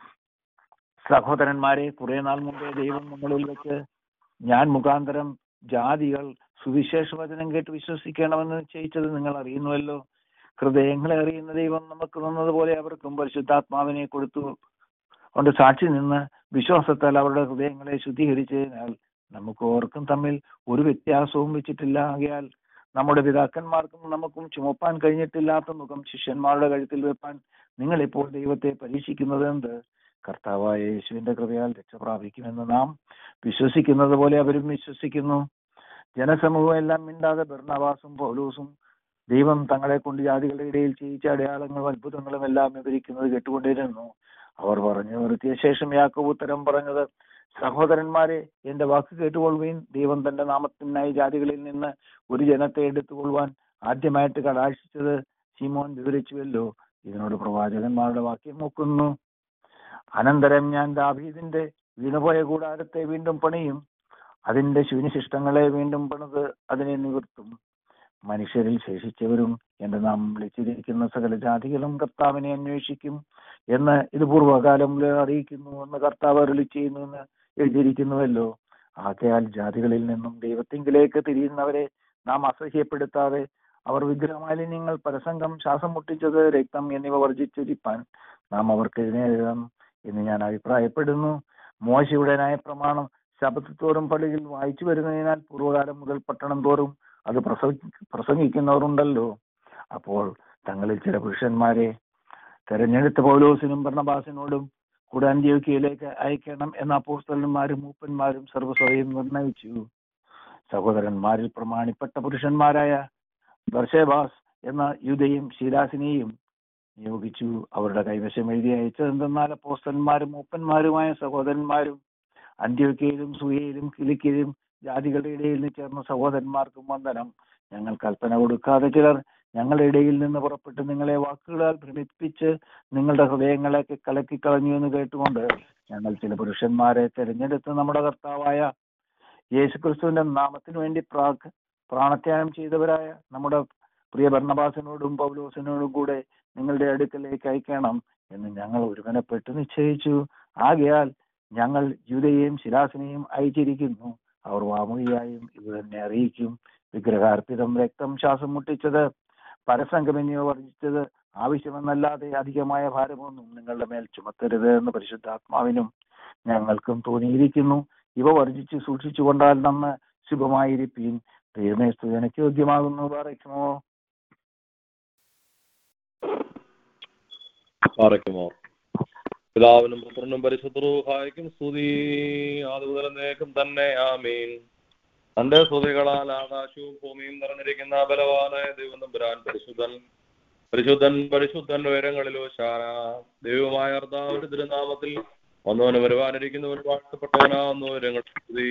സഹോദരന്മാരെ കുറെ നാൾ മുമ്പേ ദൈവം നിങ്ങളിൽ വെച്ച് ഞാൻ മുഖാന്തരം ജാതികൾ സുവിശേഷ വചനം കേട്ട് വിശ്വസിക്കണമെന്ന് നിശ്ചയിച്ചത് നിങ്ങൾ അറിയുന്നുവല്ലോ ഹൃദയങ്ങളെ അറിയുന്ന ദൈവം നമുക്ക് തന്നതുപോലെ അവർക്കും പരിശുദ്ധാത്മാവിനെ കൊടുത്തു കൊണ്ട് സാക്ഷി നിന്ന് വിശ്വാസത്താൽ അവരുടെ ഹൃദയങ്ങളെ ശുദ്ധീകരിച്ചതിനാൽ നമുക്ക് ഓർക്കും തമ്മിൽ ഒരു വ്യത്യാസവും വെച്ചിട്ടില്ല ആകയാൽ നമ്മുടെ പിതാക്കന്മാർക്കും നമുക്കും ചുമപ്പാൻ കഴിഞ്ഞിട്ടില്ലാത്ത മുഖം ശിഷ്യന്മാരുടെ കഴുത്തിൽ വെപ്പാൻ നിങ്ങൾ ഇപ്പോൾ ദൈവത്തെ പരീക്ഷിക്കുന്നത് എന്ത് കർത്താവായ യേശുവിന്റെ കൃപയാൽ രക്ഷ പ്രാപിക്കുമെന്ന് നാം വിശ്വസിക്കുന്നത് പോലെ അവരും വിശ്വസിക്കുന്നു ജനസമൂഹം എല്ലാം മിണ്ടാതെ ബർണവാസും പൗലൂസും ദൈവം തങ്ങളെ കൊണ്ട് ജാതികളുടെ ഇടയിൽ ചെയ്യിച്ച അടയാളങ്ങളും അത്ഭുതങ്ങളും എല്ലാം വിവരിക്കുന്നത് കേട്ടുകൊണ്ടിരുന്നു അവർ പറഞ്ഞു നിർത്തിയ ശേഷം യാക്കോബ് ഉത്തരം പറഞ്ഞത് സഹോദരന്മാരെ എന്റെ വാക്ക് കേട്ടുകൊള്ളുകയും ദൈവം തന്റെ നാമത്തിനായി ജാതികളിൽ നിന്ന് ഒരു ജനത്തെ എടുത്തുകൊള്ളുവാൻ ആദ്യമായിട്ട് കടാക്ഷിച്ചത് ശിമോൻ വിവരിച്ചുവല്ലോ ഇതിനോട് പ്രവാചകന്മാരുടെ വാക്യം നോക്കുന്നു അനന്തരം ഞാൻ ദാവീദിന്റെ വീണുപോയ കൂടാരത്തെ വീണ്ടും പണിയും അതിന്റെ ശൂന്യശിഷ്ടങ്ങളെ വീണ്ടും പണിത് അതിനെ നിവർത്തും മനുഷ്യരിൽ ശേഷിച്ചവരും എന്റെ നാം വിളിച്ചിരിക്കുന്ന സകല ജാതികളും കർത്താവിനെ അന്വേഷിക്കും എന്ന് ഇത് പൂർവ്വകാലം മുതലേ അറിയിക്കുന്നു എന്ന് കർത്താവ് അരുളി ചെയ്യുന്നു എന്ന് എഴുതിയിരിക്കുന്നുവല്ലോ ആകയാൽ ജാതികളിൽ നിന്നും ദൈവത്തിങ്കിലേക്ക് തിരിയുന്നവരെ നാം അസഹ്യപ്പെടുത്താതെ അവർ വിഗ്രഹമാലിന്യങ്ങൾ പരസംഗം ശ്വാസം മുട്ടിച്ചത് രക്തം എന്നിവ വർജിച്ചിരിപ്പാൻ നാം അവർക്ക് എഴുതാം എന്ന് ഞാൻ അഭിപ്രായപ്പെടുന്നു മോശയുടെ ന്യായപ്രമാണം ശബദത്തോറും പള്ളിയിൽ വായിച്ചു വരുന്നതിനാൽ പൂർവ്വകാലം മുതൽ പട്ടണം തോറും അത് പ്രസംഗി പ്രസംഗിക്കുന്നവരുണ്ടല്ലോ അപ്പോൾ തങ്ങളിൽ ചില പുരുഷന്മാരെ തെരഞ്ഞെടുത്ത പൗലോസിനും ഭരണബാസിനോടും കൂടെ അന്ത്യോക്കിയയിലേക്ക് അയക്കണം എന്ന അപ്പോസ്തലന്മാരും മൂപ്പന്മാരും സർവ്വസഭയും നിർണയിച്ചു സഹോദരന്മാരിൽ പ്രമാണിപ്പെട്ട പുരുഷന്മാരായ ബർഷേബാസ് എന്ന യുദയും ശീലാസിനെയും നിയോഗിച്ചു അവരുടെ കൈവശം എഴുതി അയച്ചതെന്തെന്നാൽ അപ്പോസ്തലന്മാരും മൂപ്പന്മാരുമായ സഹോദരന്മാരും അന്ത്യോക്കയിലും സൂയയിലും കിലിക്കയിലും ജാതികളുടെ ഇടയിൽ നിന്ന് ചേർന്ന സഹോദരന്മാർക്കും വന്ദനം ഞങ്ങൾ കൽപ്പന കൊടുക്കാതെ ചിലർ ഞങ്ങളുടെ ഇടയിൽ നിന്ന് പുറപ്പെട്ട് നിങ്ങളെ വാക്കുകളാൽ ഭ്രമിപ്പിച്ച് നിങ്ങളുടെ ഹൃദയങ്ങളെയൊക്കെ കലക്കി കളഞ്ഞു എന്ന് കേട്ടുകൊണ്ട് ഞങ്ങൾ ചില പുരുഷന്മാരെ തിരഞ്ഞെടുത്ത് നമ്മുടെ കർത്താവായ യേശുക്രിസ്തുവിന്റെ നാമത്തിന് വേണ്ടി പ്രാഗ് പ്രാണത്യാഗം ചെയ്തവരായ നമ്മുടെ പ്രിയ ഭരണബാസിനോടും പൗലോസിനോടും കൂടെ നിങ്ങളുടെ അടുക്കലേക്ക് അയക്കണം എന്ന് ഞങ്ങൾ ഒരുമനപ്പെട്ട് നിശ്ചയിച്ചു ആകയാൽ ഞങ്ങൾ യൂതയെയും ശിലാസിനെയും അയച്ചിരിക്കുന്നു അവർ വാമുകിയായും ഇത് തന്നെ അറിയിക്കും വിഗ്രഹാർപ്പിതം രക്തം ശ്വാസം മുട്ടിച്ചത് പരസംഗം എന്നിവ വർജിച്ചത് ആവശ്യമെന്നല്ലാതെ അധികമായ ഭാരമൊന്നും നിങ്ങളുടെ മേൽ ചുമത്തരുത് എന്ന് പരിശുദ്ധാത്മാവിനും ഞങ്ങൾക്കും തോന്നിയിരിക്കുന്നു ഇവ വർജിച്ച് സൂക്ഷിച്ചുകൊണ്ടാൽ നന്ന് ശുഭമായിരിപ്പീൻ ദൈവമേ സ്തുതി യോഗ്യമാകുന്നു പറയുമോ പാറയ്ക്കുമോ പിതാവിനും പുത്രനും പരിശുദ്ധൂഹായ്ക്കും സ്തുതി ആദ്യമുതലേക്കും തന്നെ ആമീൻ തന്റെ സ്തുതികളാൽ ആകാശവും ഭൂമിയും നിറഞ്ഞിരിക്കുന്ന ബലവാനായ ദൈവം തമ്പുരാൻ പരിശുദ്ധൻ പരിശുദ്ധൻ പരിശുദ്ധൻ ഉയരങ്ങളിലോ ശാന ദൈവമായ അർദ്ധാവിന്റെ തിരുനാമത്തിൽ വന്നവന് വരുവാനിരിക്കുന്നവൻ വാഴ്ത്തപ്പെട്ടവനാകുന്നു ഉയരങ്ങൾ സ്തുതി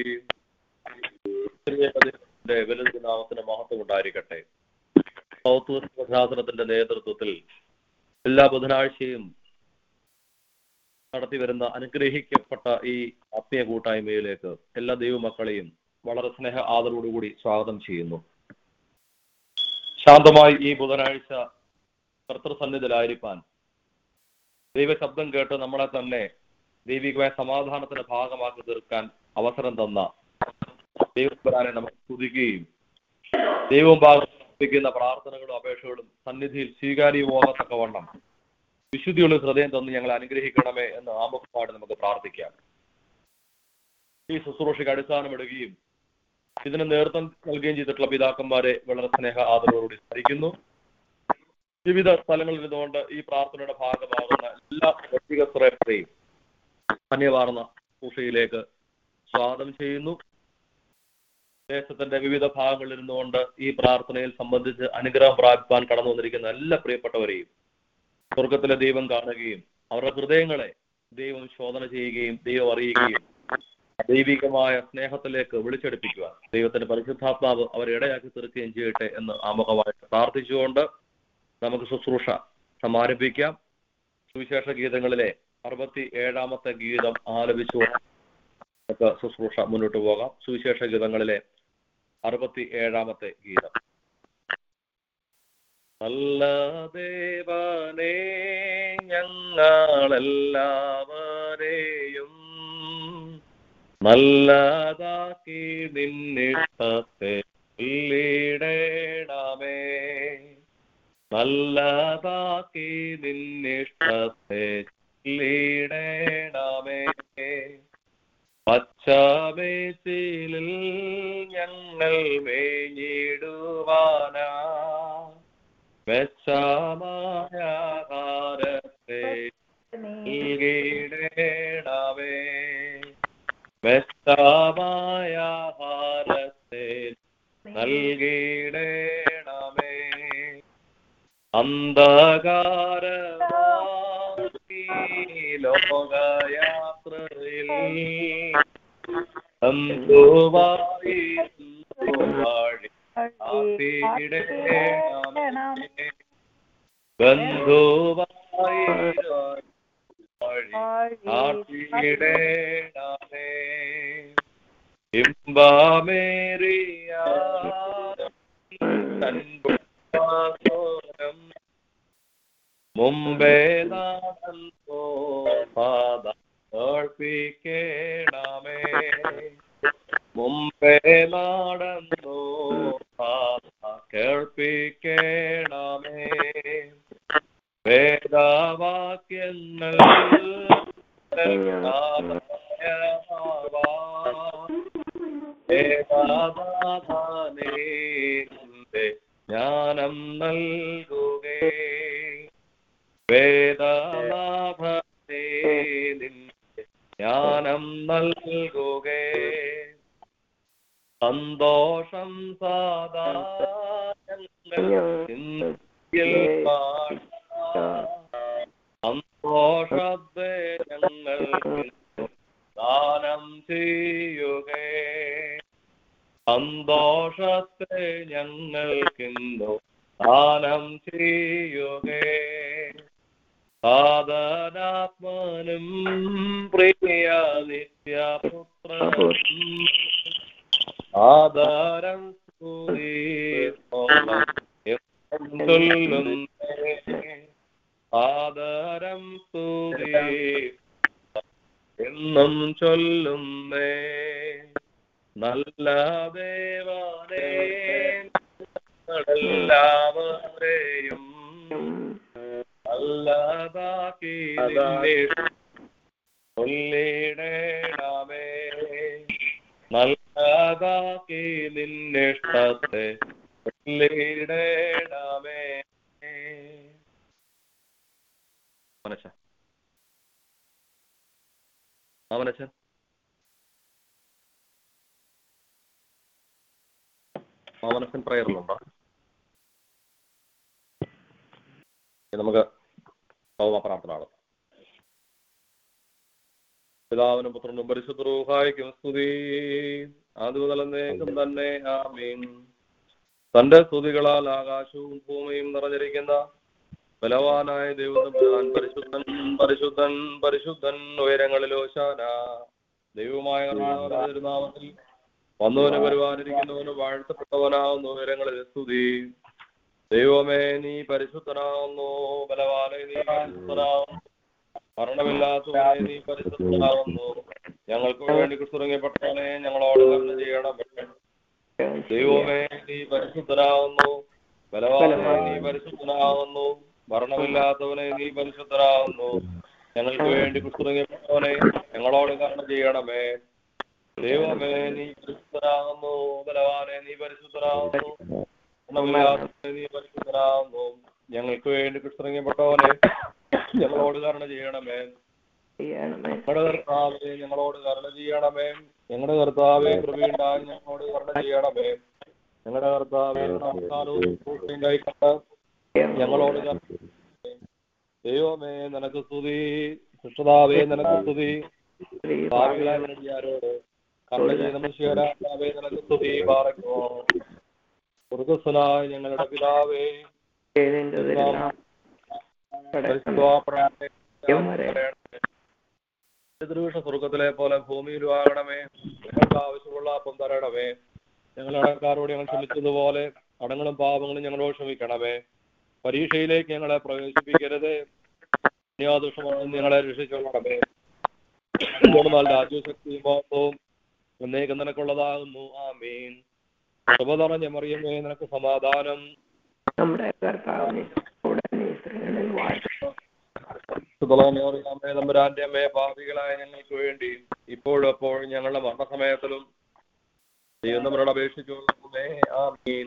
വലുത് നാമത്തിന് മഹത്വം ഉണ്ടായിരിക്കട്ടെ സൗത്ത് വെസ്റ്റ് ശാസ്ത്രത്തിന്റെ നേതൃത്വത്തിൽ എല്ലാ ബുധനാഴ്ചയും നടത്തി വരുന്ന അനുഗ്രഹിക്കപ്പെട്ട ഈ ആത്മീയ കൂട്ടായ്മയിലേക്ക് എല്ലാ ദൈവമക്കളെയും വളരെ സ്നേഹ ആദരവോടുകൂടി സ്വാഗതം ചെയ്യുന്നു ശാന്തമായി ഈ ബുധനാഴ്ച കർത്തൃസന്നിധിയിലായിരിക്കാൻ ദൈവശബ്ദം കേട്ട് നമ്മളെ തന്നെ ദൈവികമായ സമാധാനത്തിന്റെ ഭാഗമാക്കി തീർക്കാൻ അവസരം തന്ന ദൈവസ്വരാനെ നമുക്ക് സ്തുതിക്കുകയും ദൈവം ഭാഗിക്കുന്ന പ്രാർത്ഥനകളും അപേക്ഷകളും സന്നിധിയിൽ സ്വീകാര്യമാകത്തക്കവണ്ണം വിശുദ്ധിയുള്ള ഹൃദയം തന്ന് ഞങ്ങൾ അനുഗ്രഹിക്കണമേ എന്ന് ആമുഖപ്പാട് നമുക്ക് പ്രാർത്ഥിക്കാം ഈ ശുശ്രൂഷയ്ക്ക് അടിസ്ഥാനമിടുകയും ഇതിന് നേതൃത്വം നൽകുകയും ചെയ്തിട്ടുള്ള പിതാക്കന്മാരെ വളരെ സ്നേഹ ആദരവോടുകൂടി സ്മരിക്കുന്നു വിവിധ സ്ഥലങ്ങളിൽ ഇരുന്നുകൊണ്ട് ഈ പ്രാർത്ഥനയുടെ ഭാഗമാകുന്ന എല്ലാ വ്യക്തിഗതരെയും ധന്യവാർന്ന ശുശ്രൂഷയിലേക്ക് സ്വാഗതം ചെയ്യുന്നു ദേശത്തിന്റെ വിവിധ ഭാഗങ്ങളിൽ ഇരുന്നുകൊണ്ട് ഈ പ്രാർത്ഥനയിൽ സംബന്ധിച്ച് അനുഗ്രഹം പ്രാപിപ്പാൻ കടന്നു വന്നിരിക്കുന്ന എല്ലാ പ്രിയപ്പെട്ടവരെയും സ്വർഗത്തിലെ ദൈവം കാണുകയും അവരുടെ ഹൃദയങ്ങളെ ദൈവം ശോധന ചെയ്യുകയും ദൈവം അറിയുകയും ദൈവികമായ സ്നേഹത്തിലേക്ക് വിളിച്ചെടുപ്പിക്കുവാൻ ദൈവത്തിന്റെ പരിശുദ്ധാത്മാവ് അവരെ ഇടയാക്കി തീർക്കുകയും ചെയ്യട്ടെ എന്ന് ആമുഖമായിട്ട് പ്രാർത്ഥിച്ചുകൊണ്ട് നമുക്ക് ശുശ്രൂഷ സമാരംഭിക്കാം സുവിശേഷ ഗീതങ്ങളിലെ അറുപത്തി ഏഴാമത്തെ ഗീതം ആലപിച്ചുകൊണ്ട് നമുക്ക് ശുശ്രൂഷ മുന്നോട്ട് പോകാം സുവിശേഷ ഗീതങ്ങളിലെ അറുപത്തി ഏഴാമത്തെ ഗീതം നല്ല ദേവനേ ഞങ്ങളെല്ലാവരെയും നല്ലതാക്കി നിന്നിഷ്ടത്തെ ചൊല്ലിടേണമേ നല്ലതാക്കി നിന്നിഷ്ടത്തെ ചൊല്ലിടേണമേ പച്ചമേച്ചിലിൽ ഞങ്ങൾ മേഞ്ഞിടുവാനാ മെച്ചമായ ആഹാരത്തെ നൽകിയിടേണമേ മെച്ചമായ ആഹാരത്തെ നൽകിയിടേണമേ അന്ധകാരമാക്കി ലോകയാത്രയിൽ ബന്ധുവായി വാഴി ആക്കിയിടേണമേ ബന്ധുവായി വാഴി ആട്ടിയിടേണമേ ഇമ്പമേറിയ തൻപുരം മുമ്പേ നടന്നോ പാത കേൾപ്പിക്കണമേ മുമ്പേ നടന്നോ പാത കേൾപ്പിക്കണമേ വേദവാക്യങ്ങൾ വേദാധാനേ ജ്ഞാനം നൽകുകേ വേദനാഭേ നിന്റെ ജ്ഞാനം നൽകുകേ സന്തോഷം സാദാ ചിന്തയിൽ പാടാം. സന്തോഷത്തെ ഞങ്ങൾക്ക് ദാനം ചെയ്യുകേ സന്തോഷത്തെ ഞങ്ങൾക്കിന്നു ദാനം ചെയ്യുകേ സാധനാത്മനും പ്രിയ നിത്യപുത്രനും ആധാരം ചൊല്ലുന്നേ ആധാരം സ്തുതി എന്നും ചൊല്ലുന്നേ നല്ല ദേവാനേ എല്ലാവരെയും നല്ലതാക്കി നിന്നെ ചൊല്ലിടേണമേ നല്ലതാക്കി നിന്നിഷ്ടത്തെ ചൊല്ലിടേണമേ മനസ്സ ആ മനസ്സ മാമനസൻ പ്രയറിലുണ്ടോ ഇനി നമുക്ക് ഭൗമ പ്രാർത്ഥന നടത്താം പിതാവിനും പുത്രനും പരിശുദ്ധ റൂഹായിക്കും സ്തുതി ആദ്യമുതലേക്കും തന്നെ ആമീൻ തന്റെ സ്തുതികളാൽ ആകാശവും ഭൂമിയും നിറഞ്ഞിരിക്കുന്ന ബലവാനായ ദൈവം പരിശുദ്ധൻ പരിശുദ്ധൻ പരിശുദ്ധൻ ഉയരങ്ങളിലോ ശാന ദൈവമായ കർത്താവിന്റെ തിരുനാമത്തിൽ വന്നവന് വരുവാനിരിക്കുന്നവന് വാഴ്ത്തപ്പെട്ടവനാവുന്നു ഉയരങ്ങളിൽ സ്തുതി ദൈവമേ നീ പരിശുദ്ധനാവുന്നു ബലവാനെ നീ പരിശുദ്ധനാവുന്നു മരണമില്ലാത്തവനെ നീ പരിശുദ്ധനാവുന്നു ഞങ്ങൾക്ക് വേണ്ടി കുറിച്ചിറങ്ങപ്പെട്ടവനെ ഞങ്ങളോട് കരുണ ചെയ്യണമേ ദൈവമേ നീ പരിശുദ്ധനാവുന്നു ബലവാനെ നീ പരിശുദ്ധനാവുന്നു മരണമില്ലാത്തവനെ നീ പരിശുദ്ധനാവുന്നു ഞങ്ങൾക്ക് വേണ്ടി കുറിച്ചിറങ്ങപ്പെട്ടവനെ ഞങ്ങളോട് കരുണ ചെയ്യണമേ ദൈവമേ നീ പരിശുദ്ധനാകുന്നു ബലവാനെ നീ പരിശുദ്ധനാകുന്നു മരണമില്ലാത്തവനെ നീ പരിശുദ്ധനാകുന്നു ഞങ്ങൾക്ക് വേണ്ടി കുറിച്ചിറങ്ങപ്പെട്ടവനെ ഞങ്ങളോട് കരുണ ചെയ്യണമേ ഞങ്ങളുടെ കർത്താവെ ഞങ്ങളോട് കരുണ ചെയ്യണമേ ഞങ്ങളുടെ കർത്താവെ കൃപയുണ്ടായി ഞങ്ങളോട് കരുണ ചെയ്യണമേ ഞങ്ങളുടെ കർത്താവെ നമസ്കാരവും പൂർത്തിയും കൈക്കൊണ്ട് ഞങ്ങളോട് കരുണ ചെയ്യണമേ. ദൈവമേ നിനക്ക് സ്തുതി കൃഷ്ണതാവേ നിനക്ക് സ്തുതി ഭാവികളായ നടിയാരോട് കർമ്മ ചെയ്ത മനുഷ്യരാജാവേ നിനക്ക് സ്തുതി പാറയ്ക്കോ സ്വർഗസ്വനായ ഞങ്ങളുടെ പിതാവേ ദൃവീഷ സ്വർഗത്തിലെ പോലെ ഭൂമിയിലും ആകണമേ ഞങ്ങൾക്ക് ആവശ്യമുള്ള അപ്പം തരണമേ ഞങ്ങൾ അടക്കാരോട് ഞങ്ങൾ ക്ഷമിച്ചതുപോലെ അടങ്ങളും പാപങ്ങളും ഞങ്ങളോട് ക്ഷമിക്കണമേ പരീക്ഷയിലേക്ക് ഞങ്ങളെ പ്രവേശിപ്പിക്കരുത് ദുഷ്ടമാണ് ഞങ്ങളെ രക്ഷിച്ചോളണമേ എന്നാൽ രാജ്യശക്തിയും ബോധവും എന്നേക്കും നിനക്കുള്ളതാകുന്നു ആമീൻ സഭ നിറഞ്ഞ മറിയമേ നിനക്ക് സമാധാനം നമ്മുടെ കർത്താവിനെ ഉടനെ സ്ത്രീകളിൽ വാഴ്ത്തുന്നു സുതലമേ തമ്പുരാന്റെ അമ്മയെ പാപികളായ ഞങ്ങൾക്ക് വേണ്ടി ഇപ്പോഴും എപ്പോഴും ഞങ്ങളുടെ മരണസമയത്തിലും ദൈവം നമ്മളോട് അപേക്ഷിച്ചുകൊള്ളേ ആമീൻ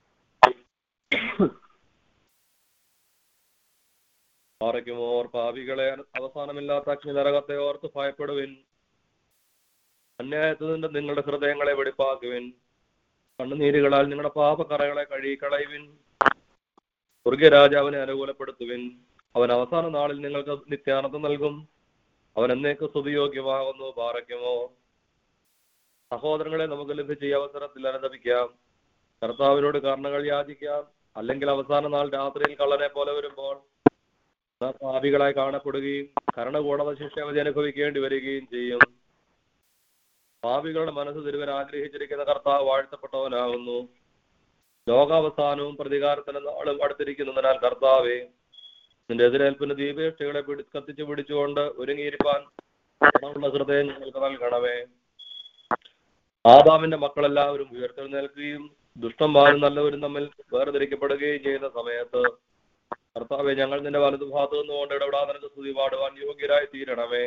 പാറയ്ക്കുമോർ പാപികളെ അവസാനമില്ലാത്ത അഗ്നി നരകത്തെ ഓർത്ത് ഭയപ്പെടുവിൻ അന്യായത്തിന്റെ നിങ്ങളുടെ ഹൃദയങ്ങളെ വെടിപ്പാക്കുവിൻ കണ്ണുനീരുകളാൽ നിങ്ങളുടെ പാപക്കറകളെ കഴുകിക്കളയുവിൻ സ്വർഗരാജാവിനെ അനുകൂലപ്പെടുത്തുവിൻ അവൻ അവസാന നാളിൽ നിങ്ങൾക്ക് നിത്യാനന്ദം നൽകും അവൻ എന്നേക്ക് സ്തുതിയോഗ്യമാകുന്നു പാറയ്ക്കുമോ സഹോദരങ്ങളെ നമുക്ക് ലഭിച്ച ഈ അവസരത്തിൽ അനുദപിക്കാം കർത്താവിനോട് കാരണങ്ങൾ യാചിക്കാം അല്ലെങ്കിൽ അവസാന നാൾ രാത്രിയിൽ കള്ളനെ പോലെ വരുമ്പോൾ നാം പാപികളായി കാണപ്പെടുകയും കരണകൂടത ശിക്ഷാവധി അനുഭവിക്കേണ്ടി വരികയും ചെയ്യും പാപികളുടെ മനസ്സ് തിരുവൻ ആഗ്രഹിച്ചിരിക്കുന്ന കർത്താവ് വാഴ്ത്തപ്പെട്ടവനാകുന്നു ലോകാവസാനവും പ്രതികാരത്തിന് നാളും അടുത്തിരിക്കുന്നതിനാൽ കർത്താവെ നിന്റെ എതിരേൽപ്പിന് ദീപേക്ഷകളെ പിടി കത്തിച്ചു പിടിച്ചുകൊണ്ട് ഒരുങ്ങിയിരിക്കാൻ ഗുണമുള്ള ഹൃദയം ഞങ്ങൾക്ക് നൽകണമേ ആദാമിന്റെ മക്കളെല്ലാവരും ഉയർത്തെഴുന്നേൽക്കുകയും ദുഷ്ടന്മാരും നല്ലവരും തമ്മിൽ വേർതിരിക്കപ്പെടുകയും ചെയ്യുന്ന സമയത്ത് കർത്താവെ ഞങ്ങൾ നിന്റെ വലതു ഭാഗത്ത് നിന്നുകൊണ്ട് ഇടപെടാതെ നിനക്ക് സ്തുതി പാടുവാൻ യോഗ്യരായി തീരണമേ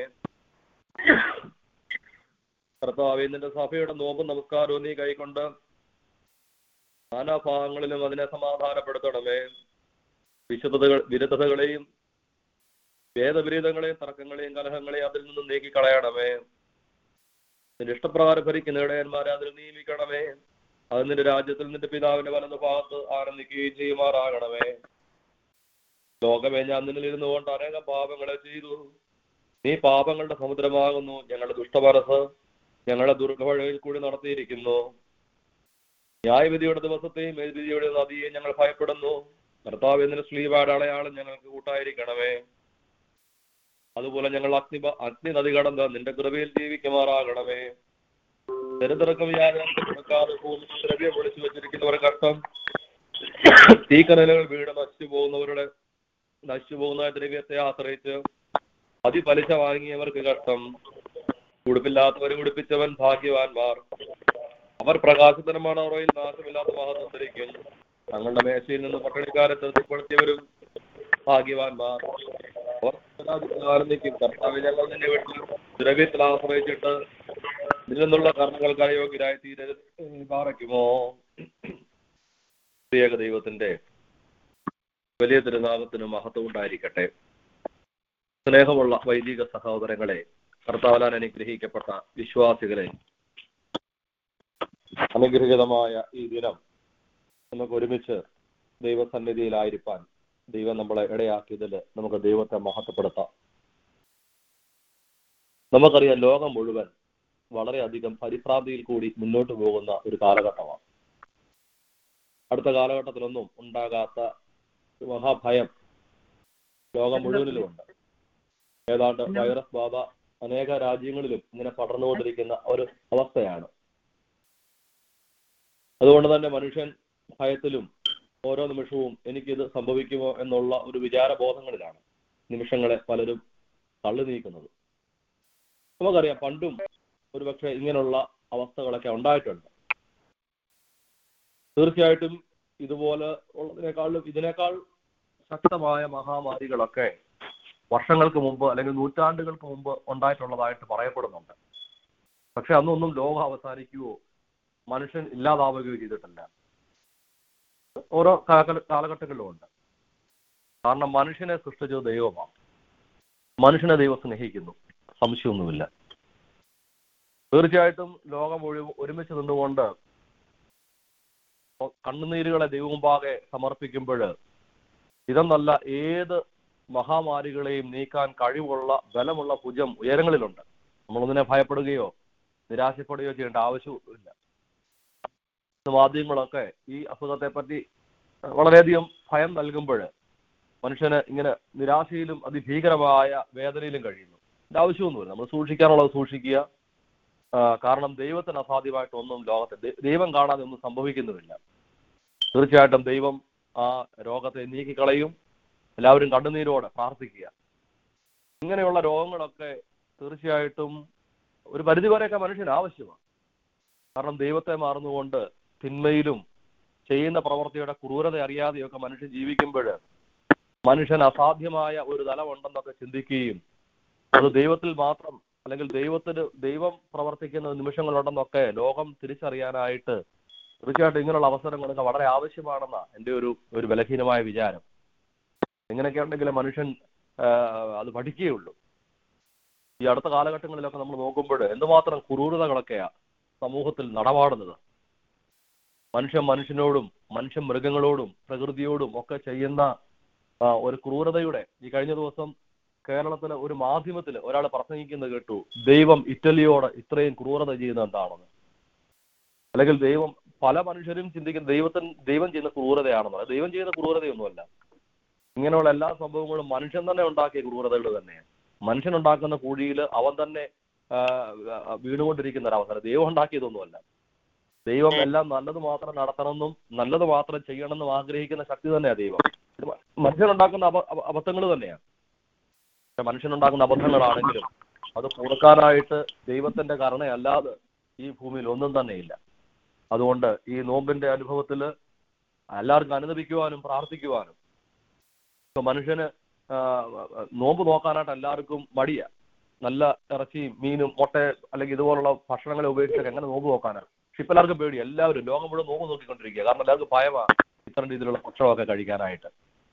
കർത്താവെ നിന്റെ സഭയുടെ നോമ്പും നമസ്കാരവും നീ കൈക്കൊണ്ട് നാനാഭാഗങ്ങളിലും അതിനെ സമാധാനപ്പെടുത്തണമേ വിശുദ്ധതകൾ വിരുദ്ധതകളെയും വേദവിരീതങ്ങളെയും തർക്കങ്ങളെയും കലഹങ്ങളെയും അതിൽ നിന്നും നീക്കിക്കളയണമേ നിന്റെ ഇഷ്ടപ്രകാരം ഭരിക്കുന്ന ഇടയന്മാരെ അതിൽ നിയമിക്കണമേ അത് നിന്റെ രാജ്യത്തിൽ നിന്റെ പിതാവിന്റെ വലതു ഭാഗത്ത് ആനന്ദിക്കുകയും ചെയ്യുമാറാകണമേ ലോകമേ ഞാൻ നിന്നിൽ ഇരുന്നു കൊണ്ട് അനേകം പാപങ്ങളെ ചെയ്തു നീ പാപങ്ങളുടെ സമുദ്രമാകുന്നു ഞങ്ങളുടെ ദുഷ്ടമനസ് ഞങ്ങളുടെ ദുർഘവഴിയിൽ കൂടി നടത്തിയിരിക്കുന്നു ന്യായവിധിയുടെ ദിവസത്തെയും മേൽവിധിയുടെ നദിയെ ഞങ്ങൾ ഭയപ്പെടുന്നു കർത്താവ് എന്നതിന് സ്ലീവാട് അടയാളം ഞങ്ങൾക്ക് കൂട്ടായിരിക്കണമേ അതുപോലെ ഞങ്ങൾ അഗ്നി അഗ്നി നദി കടന്ന് നിന്റെ കൃപയിൽ ജീവിക്കുമാറാകണമേ ദരിദ്രക്കും യാതൊരു ഭൂമി ദ്രവ്യം വിളിച്ചു വെച്ചിരിക്കുന്നവരെ കഷ്ടം തീക്കനലുകൾ വീട് നശിച്ചു പോകുന്നവരുടെ നശിച്ചു പോകുന്ന ദ്രവ്യത്തെ ആശ്രയിച്ച് അതിപലിശ വാങ്ങിയവർക്ക് കഷ്ടം ഉടുപ്പില്ലാത്തവരെ ഉടുപ്പിച്ചവൻ ഭാഗ്യവാന്മാർ അവർ പ്രകാശത്തിനുമാണ് അവറയിൽ നാശമില്ലാത്ത മഹത്വം ധരിക്കും തങ്ങളുടെ മേശയിൽ നിന്ന് പട്ടണിക്കാരെ തൃപ്തിപ്പെടുത്തിയവരും ഭാഗ്യവാന്മാർ അവർ ആനന്ദിക്കും കർത്താവ് ഞങ്ങൾ നിന്റെ വീട്ടിൽ ദ്രവ്യത്തിൽ ആശ്രയിച്ചിട്ട് ഇതിൽ നിന്നുള്ള കർമ്മങ്ങൾക്ക് അയോഗ്യരായി തീരെ പാറയ്ക്കുമോ പ്രത്യേക ദൈവത്തിന്റെ വലിയ തിരുനാമത്തിന് മഹത്വം ഉണ്ടായിരിക്കട്ടെ സ്നേഹമുള്ള വൈദിക സഹോദരങ്ങളെ കർത്താവലാൻ അനുഗ്രഹിക്കപ്പെട്ട വിശ്വാസികളെ അനുഗ്രഹീതമായ ഈ ദിനം നമുക്ക് ഒരുമിച്ച് ദൈവസന്നിധിയിലായിരിക്കാൻ ദൈവം നമ്മളെ ഇടയാക്കിയതിൽ നമുക്ക് ദൈവത്തെ മഹത്വപ്പെടുത്താം നമുക്കറിയാം ലോകം മുഴുവൻ വളരെയധികം പരിഭ്രാന്തിയിൽ കൂടി മുന്നോട്ട് പോകുന്ന ഒരു കാലഘട്ടമാണ് അടുത്ത കാലഘട്ടത്തിലൊന്നും ഉണ്ടാകാത്ത ഒരു മഹാഭയം ലോകം മുഴുവനിലുമുണ്ട് ഏതാണ്ട് വൈറസ് ബാധ അനേക രാജ്യങ്ങളിലും ഇങ്ങനെ പടർന്നുകൊണ്ടിരിക്കുന്ന ഒരു അവസ്ഥയാണ് അതുകൊണ്ട് തന്നെ മനുഷ്യൻ ഭയത്തിലും ഓരോ നിമിഷവും എനിക്കിത് സംഭവിക്കുമോ എന്നുള്ള ഒരു വിചാരബോധങ്ങളിലാണ് നിമിഷങ്ങളെ പലരും തള്ളി നീക്കുന്നത് നമുക്കറിയാം പണ്ടും ഒരുപക്ഷെ ഇങ്ങനെയുള്ള അവസ്ഥകളൊക്കെ ഉണ്ടായിട്ടുണ്ട് തീർച്ചയായിട്ടും ഇതുപോലെ ഉള്ളതിനേക്കാളും ഇതിനേക്കാൾ ശക്തമായ മഹാമാരികളൊക്കെ വർഷങ്ങൾക്ക് മുമ്പ് അല്ലെങ്കിൽ നൂറ്റാണ്ടുകൾക്ക് മുമ്പ് ഉണ്ടായിട്ടുള്ളതായിട്ട് പറയപ്പെടുന്നുണ്ട് പക്ഷെ അന്നൊന്നും ലോകം അവസാനിക്കുകയോ മനുഷ്യൻ ഇല്ലാതാവുകയോ ചെയ്തിട്ടില്ല ഓരോ കാല- കാലഘട്ടങ്ങളിലും ഉണ്ട് കാരണം മനുഷ്യനെ സൃഷ്ടിച്ചത് ദൈവമാണ് മനുഷ്യനെ ദൈവം സ്നേഹിക്കുന്നു സംശയമൊന്നുമില്ല തീർച്ചയായിട്ടും ലോകം മുഴുവൻ ഒരുമിച്ച് നിന്നുകൊണ്ട് കണ്ണുനീരുകളെ ദൈവമുമ്പാകെ സമർപ്പിക്കുമ്പോൾ ഇതെന്നല്ല ഏത് മഹാമാരികളെയും നീക്കാൻ കഴിവുള്ള ബലമുള്ള ഭുജം ഉയരങ്ങളിലുണ്ട് നമ്മളൊന്നിനെ ഭയപ്പെടുകയോ നിരാശപ്പെടുകയോ ചെയ്യേണ്ട ആവശ്യമില്ല ഇന്ന് മാധ്യമങ്ങളൊക്കെ ഈ അസുഖത്തെ പറ്റി വളരെയധികം ഭയം നൽകുമ്പോൾ മനുഷ്യന് ഇങ്ങനെ നിരാശയിലും അതിഭീകരമായ വേദനയിലും കഴിയുന്നു ഇതിന്റെ ആവശ്യമൊന്നുമില്ല നമ്മൾ സൂക്ഷിക്കാനുള്ളത് സൂക്ഷിക്കുക ആ, കാരണം ദൈവത്തിന് അസാധ്യമായിട്ട് ഒന്നും ലോകത്തെ ദൈ- ദൈവം കാണാതെ ഒന്നും സംഭവിക്കുന്നുമില്ല തീർച്ചയായിട്ടും ദൈവം ആ രോഗത്തെ നീക്കിക്കളയും എല്ലാവരും കണ്ണുനീരോടെ പ്രാർത്ഥിക്കുക ഇങ്ങനെയുള്ള രോഗങ്ങളൊക്കെ തീർച്ചയായിട്ടും ഒരു പരിധിവരെയൊക്കെ മനുഷ്യന് ആവശ്യമാണ് കാരണം ദൈവത്തെ മാറുന്നുകൊണ്ട് തിന്മയിലും ചെയ്യുന്ന പ്രവൃത്തിയുടെ ക്രൂരത അറിയാതെയൊക്കെ മനുഷ്യൻ ജീവിക്കുമ്പോൾ മനുഷ്യൻ അസാധ്യമായ ഒരു തലമുണ്ടെന്നൊക്കെ ചിന്തിക്കുകയും അത് ദൈവത്തിൽ മാത്രം അല്ലെങ്കിൽ ദൈവത്തിന് ദൈവം പ്രവർത്തിക്കുന്ന നിമിഷങ്ങളുണ്ടെന്നൊക്കെ ലോകം തിരിച്ചറിയാനായിട്ട് തീർച്ചയായിട്ടും ഇങ്ങനെയുള്ള അവസരങ്ങളൊക്കെ വളരെ ആവശ്യമാണെന്ന എൻ്റെ ഒരു ഒരു ബലഹീനമായ വിചാരം ഇങ്ങനെയൊക്കെ ഉണ്ടെങ്കിൽ മനുഷ്യൻ ആ, അത് പഠിക്കുകയുള്ളൂ ഈ അടുത്ത കാലഘട്ടങ്ങളിലൊക്കെ നമ്മൾ നോക്കുമ്പോൾ എന്തുമാത്രം ക്രൂരതകളൊക്കെയാ സമൂഹത്തിൽ നടപാടുന്നത് മനുഷ്യൻ മനുഷ്യനോടും മനുഷ്യൻ മൃഗങ്ങളോടും പ്രകൃതിയോടും ഒക്കെ ചെയ്യുന്ന ആ, ഒരു ക്രൂരതയുടെ ഈ കഴിഞ്ഞ ദിവസം കേരളത്തിലെ ഒരു മാധ്യമത്തിൽ ഒരാൾ പ്രസംഗിക്കുന്നത് കേട്ടു ദൈവം ഇറ്റലിയോട് ഇത്രയും ക്രൂരത ചെയ്യുന്നത് എന്താണെന്ന് അല്ലെങ്കിൽ ദൈവം പല മനുഷ്യരും ചിന്തിക്കുന്ന ദൈവത്തിന് ദൈവം ചെയ്യുന്ന ക്രൂരതയാണെന്ന് ദൈവം ചെയ്യുന്ന ക്രൂരതയൊന്നുമല്ല ഇങ്ങനെയുള്ള എല്ലാ സംഭവങ്ങളും മനുഷ്യൻ തന്നെ ഉണ്ടാക്കിയ ക്രൂരതകൾ തന്നെയാണ് മനുഷ്യൻ ഉണ്ടാക്കുന്ന കുഴിയിൽ അവൻ തന്നെ ആ, ആ, വീണുകൊണ്ടിരിക്കുന്ന ഒരവസരം ദൈവം ഉണ്ടാക്കിയതൊന്നുമല്ല ദൈവം എല്ലാം നല്ലത് മാത്രം നടത്തണമെന്നും നല്ലത് മാത്രം ചെയ്യണമെന്നും ആഗ്രഹിക്കുന്ന ശക്തി തന്നെയാണ് ദൈവം ഇത് മ- മനുഷ്യനുണ്ടാക്കുന്ന അബ അബ- അബദ്ധങ്ങൾ തന്നെയാണ് പക്ഷെ മനുഷ്യനുണ്ടാക്കുന്ന അബദ്ധങ്ങളാണെങ്കിലും അത് കൊടുക്കാനായിട്ട് ദൈവത്തിന്റെ കരുണയല്ലാതെ ഈ ഭൂമിയിൽ ഒന്നും തന്നെയില്ല അതുകൊണ്ട് ഈ നോമ്പിന്റെ അനുഭവത്തിൽ എല്ലാവർക്കും അനുദപിക്കുവാനും പ്രാർത്ഥിക്കുവാനും ഇപ്പൊ മനുഷ്യന് ആ, നോമ്പ് നോക്കാനായിട്ട് എല്ലാവർക്കും മടിയാ നല്ല ഇറച്ചിയും മീനും മുട്ട അല്ലെങ്കിൽ ഇതുപോലുള്ള ഭക്ഷണങ്ങളെ ഉപയോഗിച്ചൊക്കെ എങ്ങനെ നോമ്പ് നോക്കാനാണ് പക്ഷെ ഇപ്പൊ എല്ലാവർക്കും പേടി എല്ലാവരും ലോകം മുഴുവൻ നോമ്പ് നോക്കിക്കൊണ്ടിരിക്കുക കാരണം എല്ലാവർക്കും ഭയമാണ് ഇത്തരം രീതിയിലുള്ള ഭക്ഷണമൊക്കെ കഴിക്കാനായിട്ട്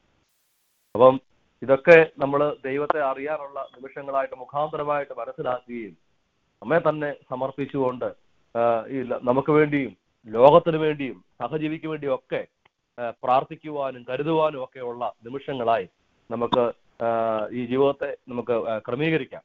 അപ്പം ഇതൊക്കെ നമ്മൾ ദൈവത്തെ അറിയാനുള്ള നിമിഷങ്ങളായിട്ട് മുഖാന്തരമായിട്ട് മനസ്സിലാക്കുകയും നമ്മെ തന്നെ സമർപ്പിച്ചുകൊണ്ട് ആ, ഈ ല- നമുക്ക് വേണ്ടിയും ലോകത്തിന് വേണ്ടിയും സഹജീവിക്ക് വേണ്ടിയും ഒക്കെ ആ, പ്രാർത്ഥിക്കുവാനും കരുതുവാനും ഒക്കെയുള്ള നിമിഷങ്ങളായി നമുക്ക് ആ, ഈ ജീവിതത്തെ നമുക്ക് ആ, ക്രമീകരിക്കാം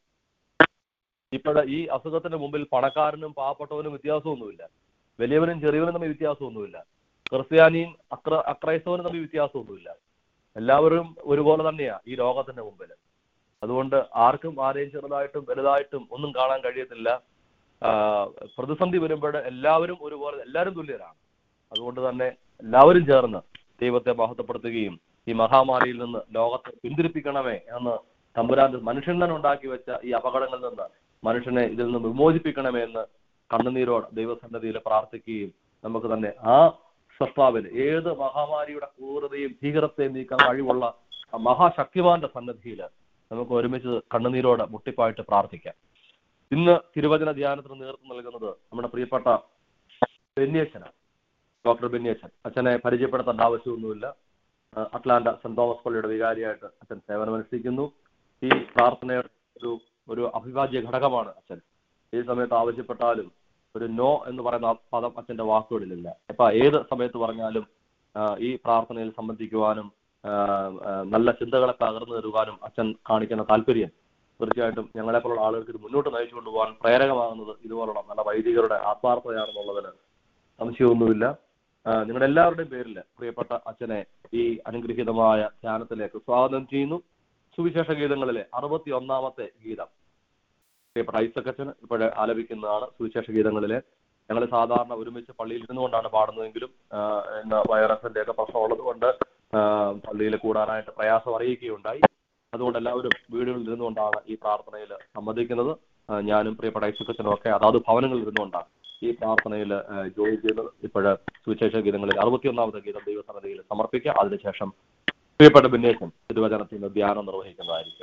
ഇപ്പോഴ ഈ അസുഖത്തിന്റെ മുമ്പിൽ പണക്കാരനും പാവപ്പെട്ടവനും വ്യത്യാസമൊന്നുമില്ല വലിയവനും ചെറിയവനും തമ്മിൽ വ്യത്യാസമൊന്നുമില്ല ക്രിസ്ത്യാനിയും അക്ര അക്രൈസ്തവനും തമ്മിൽ വ്യത്യാസമൊന്നുമില്ല എല്ലാവരും ഒരുപോലെ തന്നെയാ ഈ ലോകത്തിന്റെ മുമ്പിൽ അതുകൊണ്ട് ആർക്കും ആരെയും ചെറുതായിട്ടും വലുതായിട്ടും ഒന്നും കാണാൻ കഴിയത്തില്ല ആ, പ്രതിസന്ധി വരുമ്പോൾ എല്ലാവരും ഒരുപോലെ എല്ലാവരും തുല്യരാണ് അതുകൊണ്ട് തന്നെ എല്ലാവരും ചേർന്ന് ദൈവത്തെ മഹത്വപ്പെടുത്തുകയും ഈ മഹാമാരിയിൽ നിന്ന് ലോകത്തെ പിന്തിരിപ്പിക്കണമേ എന്ന് തമ്പുരാന്റെ മനുഷ്യൻ തന്നെ ഉണ്ടാക്കി വെച്ച ഈ അപകടങ്ങളിൽ നിന്ന് മനുഷ്യനെ ഇതിൽ നിന്ന് വിമോചിപ്പിക്കണമേ എന്ന് കണ്ണുനീരോട് ദൈവസന്നദ്ധിയിൽ പ്രാർത്ഥിക്കുകയും നമുക്ക് തന്നെ ആ സൃഷ്ടാവിൽ ഏത് മഹാമാരിയുടെ ക്രൂരതയും ഭീകരത്തെയും നീക്കാൻ കഴിവുള്ള ആ മഹാശക്തിമാന്റെ സന്നദ്ധിയിൽ നമുക്ക് ഒരുമിച്ച് കണ്ണുനീരോട് മുട്ടിപ്പായിട്ട് പ്രാർത്ഥിക്കാം ഇന്ന് തിരുവചന ധ്യാനത്തിന് നേതൃത്വം നൽകുന്നത് നമ്മുടെ പ്രിയപ്പെട്ട ബെന്യച്ചനാണ് ഡോക്ടർ ബെന്യച്ചൻ അച്ഛനെ പരിചയപ്പെടുത്തേണ്ട ആവശ്യമൊന്നുമില്ല ആ, അറ്റ്ലാന്റ സെന്റ് തോമസ് പള്ളിയുടെ വികാരിയായിട്ട് അച്ഛൻ സേവനമനുഷ്ഠിക്കുന്നു ഈ പ്രാർത്ഥനയുടെ ഒരു ഒരു അഭിവാജ്യ ഘടകമാണ് അച്ഛൻ ഈ സമയത്ത് ആവശ്യപ്പെട്ടാലും ഒരു നോ എന്ന് പറയുന്ന ആ പദം അച്ഛന്റെ വാക്കുകളിലില്ല അപ്പൊ ഏത് സമയത്ത് പറഞ്ഞാലും ആ, ഈ പ്രാർത്ഥനയിൽ സംബന്ധിക്കുവാനും ആ, ആ, നല്ല ചിന്തകളെ പകർന്നു തരുവാനും അച്ഛൻ കാണിക്കുന്ന താല്പര്യം തീർച്ചയായിട്ടും ഞങ്ങളെപ്പോലുള്ള ആളുകൾക്ക് ഇത് മുന്നോട്ട് നയിച്ചു കൊണ്ടുപോകാൻ പ്രേരകമാകുന്നത് ഇതുപോലുള്ള നല്ല വൈദികരുടെ ആത്മാർത്ഥതയാണെന്നുള്ളതിന് സംശയമൊന്നുമില്ല ആ, നിങ്ങളുടെ എല്ലാവരുടെയും പേരിൽ പ്രിയപ്പെട്ട അച്ഛനെ ഈ അനുഗ്രഹീതമായ ധ്യാനത്തിലേക്ക് സ്വാഗതം ചെയ്യുന്നു സുവിശേഷ ഗീതങ്ങളിലെ അറുപത്തി ഒന്നാമത്തെ ഗീതം പ്രിയപ്പെട്ട ഐസക് അച്ഛൻ ഇപ്പോഴ് ആലപിക്കുന്നതാണ് സുവിശേഷ ഗീതങ്ങളിലെ ഞങ്ങൾ സാധാരണ ഒരുമിച്ച് പള്ളിയിൽ ഇരുന്നുകൊണ്ടാണ് പാടുന്നതെങ്കിലും ആ, ഇന്ന് വൈറസിന്റെ ഒക്കെ പ്രശ്നം ഉള്ളത് കൊണ്ട് പള്ളിയിൽ കൂടാനായിട്ട് പ്രയാസം അറിയിക്കുകയുണ്ടായി അതുകൊണ്ട് എല്ലാവരും വീടുകളിൽ ഇരുന്നുകൊണ്ടാണ് ഈ പ്രാർത്ഥനയിൽ സംബന്ധിക്കുന്നത് ആ, ഞാനും പ്രിയപ്പെട്ട ഐസക് അച്ഛനും ഒക്കെ അതാത് ഭവനങ്ങളിൽ ഇരുന്നുകൊണ്ടാണ് ഈ പ്രാർത്ഥനയിൽ ജോയിൻ ചെയ്യുന്നത് ഇപ്പോഴ് സുവിശേഷ ഗീതങ്ങളിൽ അറുപത്തിയൊന്നാമത്തെ ഗീതം ദൈവസന്നിധിയിൽ സമർപ്പിക്കുക അതിനുശേഷം പ്രിയപ്പെട്ട ബിന്നേശൻ തിരുവചനത്തിന് ധ്യാനം നിർവഹിക്കുന്നതായിരിക്കും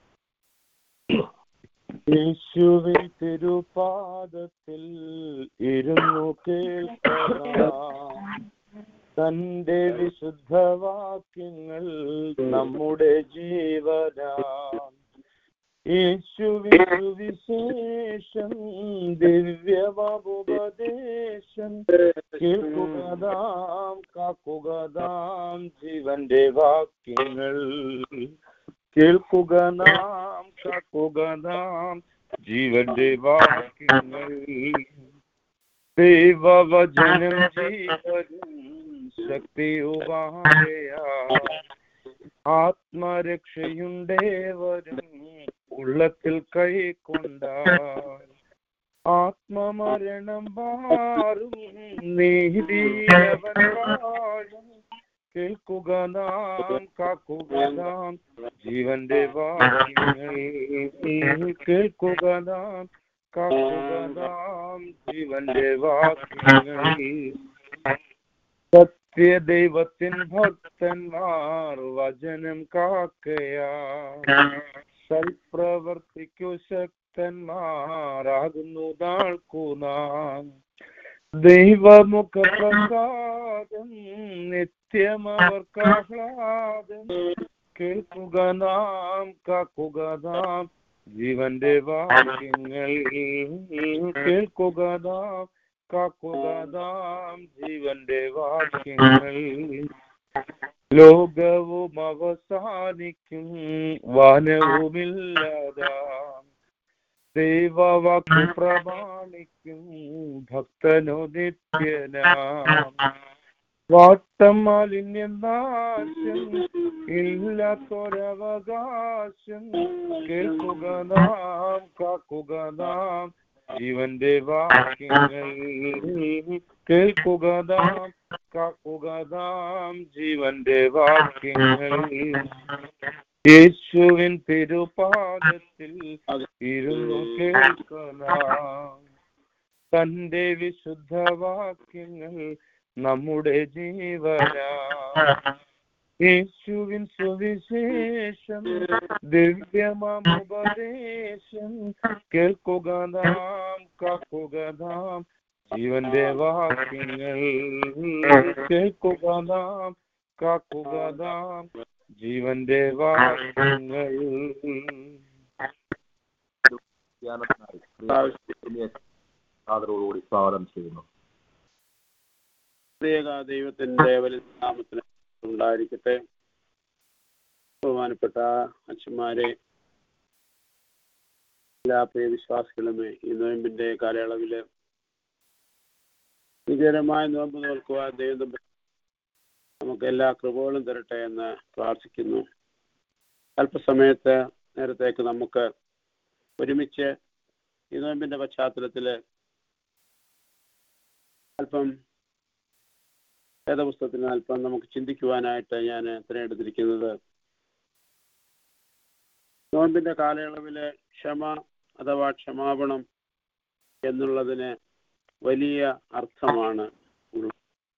യേശുവിൻ തിരുപാദത്തിൽ ഇരുന്നു കേൾക്കാം തന്റെ വിശുദ്ധവാക്യങ്ങൾ നമ്മുടെ ജീവനാം യേശുവിൻ സുവിശേഷം ദിവ്യവപദേശം കേൾക്കുകതാം കാക്കുകതാം ജീവന്റെ വാക്യങ്ങൾ കേൾക്കുക നാം കാക്കുക നാം ജീവന്റെ വാക്യങ്ങൾ ദൈവവചനം ജീവനും ശക്തിയുമാകയാ ആത്മരക്ഷയുണ്ടേവരും ഉള്ളത്തിൽ കൈക്കൊണ്ടാൽ ആത്മമരണം മാറും നീതിയവൻ വാഴും കേൾക്കുക നാം കാക്കുക നാം ജീവന്റെ വാക്യങ്ങൾ കേൾക്കുക നാം കാക്കുക നാം ജീവന്റെ വാക്യങ്ങൾ സത്യ ദൈവത്തിൻ ഭക്തന്മാർ വചനം കാക്കയാ സൽപ്രവർത്തിക്കു ശക്തന്മാരാകുന്നു നാൾക്കുനാം ദൈവമുഖ പ്രസാദം നിത്യമവർക്കാഹ്ലാദം കേൾക്കുക നാം കാക്കുക നാം ജീവന്റെ വാക്യങ്ങൾ കേൾക്കുക നാം കാക്കുക നാം ജീവന്റെ വാക്യങ്ങൾ ലോകവും അവസാനിക്കും വാനവുമില്ലാതാം ദൈവവാക്ക് പ്രമാണിക്കും ഭക്തനോ നിത്യനാം വാട്ടം മാലിന്യം നാശം ഇല്ലാത്തൊരവകാശം കേൾക്കുക നാം കാക്കുക നാം ജീവന്റെ വാക്യങ്ങൾ കേൾക്കുക നാം കാക്കുക നാം ജീവന്റെ വാക്യങ്ങൾ യേശുവിൻ തിരുപാദത്തിൽ ഇരുന്നു കേൾക്കണം തന്റെ വിശുദ്ധ വാക്യങ്ങൾ നമ്മുടെ ജീവന യേശുവിൻ സുവിശേഷം ദിവ്യമാം ഉപദേശം കേൾക്കുക നാം കാക്കുക നാം ജീവന്റെ വാക്യങ്ങൾ കേൾക്കുക നാം കാക്കുക നാം ജീവന്റെ വാക്യങ്ങൾ ധ്യാനത്തിനായി ആദരവോടുകൂടി സ്വാഗതം ചെയ്യുന്നു പ്രത്യേക ദൈവത്തിന്റെ വലിയ നാമത്തിന് ഉണ്ടായിരിക്കട്ടെ ബഹുമാനപ്പെട്ട അച്ഛന്മാരെ എല്ലാ പ്രിയ വിശ്വാസികളുമേ ഈ നോയമ്പിന്റെ കാലയളവില് വിജയകരമായ നോമ്പ് നോൽക്കുവാൻ ദൈവം തമ്പുരാൻ നമുക്ക് എല്ലാ കൃപകളും തരട്ടെ എന്ന് പ്രാർത്ഥിക്കുന്നു അല്പസമയത്ത് നേരത്തേക്ക് നമുക്ക് ഒരുമിച്ച് ഈ നോയമ്പിന്റെ പശ്ചാത്തലത്തില് അല്പം വേദപുസ്തകത്തിന് അല്പം നമുക്ക് ചിന്തിക്കുവാനായിട്ട് ഞാൻ തിരഞ്ഞെടുത്തിരിക്കുന്നത് നോമ്പിന്റെ കാലയളവിലെ ക്ഷമ അഥവാ ക്ഷമാപണം എന്നുള്ളതിന് വലിയ അർത്ഥമാണ് ഉള്ളത്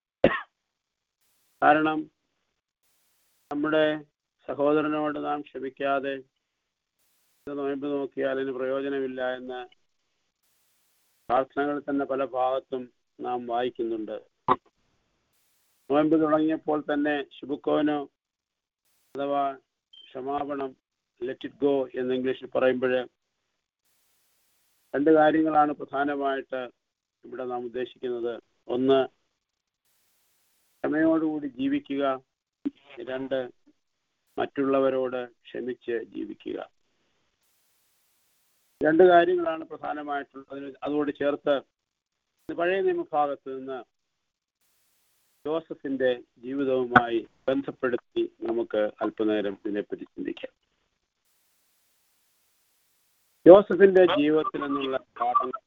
കാരണം നമ്മുടെ സഹോദരനോട് നാം ക്ഷമിക്കാതെ ഇത് നോയമ്പ് നോക്കിയാൽ അതിന് പ്രയോജനമില്ല എന്ന് പ്രാർത്ഥനകളിൽ തന്നെ പല ഭാഗത്തും നാം വായിക്കുന്നുണ്ട് നോയമ്പ് തുടങ്ങിയപ്പോൾ തന്നെ ശുഭക്കോനോ അഥവാ ക്ഷമാപണം ലെറ്റ് ഇറ്റ് ഗോ എന്ന് ഇംഗ്ലീഷിൽ പറയുമ്പോൾ രണ്ട് കാര്യങ്ങളാണ് പ്രധാനമായിട്ട് ഇവിടെ നാം ഉദ്ദേശിക്കുന്നത് ഒന്ന് ക്ഷമയോടുകൂടി ജീവിക്കുക രണ്ട് മറ്റുള്ളവരോട് ക്ഷമിച്ച് ജീവിക്കുക രണ്ട് കാര്യങ്ങളാണ് പ്രധാനമായിട്ടുള്ളത് അതിന് അതോട് ചേർത്ത് പഴയ നിയമഭാഗത്ത് നിന്ന് ജോസഫിന്റെ ജീവിതവുമായി ബന്ധപ്പെടുത്തി നമുക്ക് അല്പനേരം ഇതിനെപ്പറ്റി ചിന്തിക്കാം ജോസഫിന്റെ ജീവിതത്തിൽ നിന്നുള്ള പാഠങ്ങൾ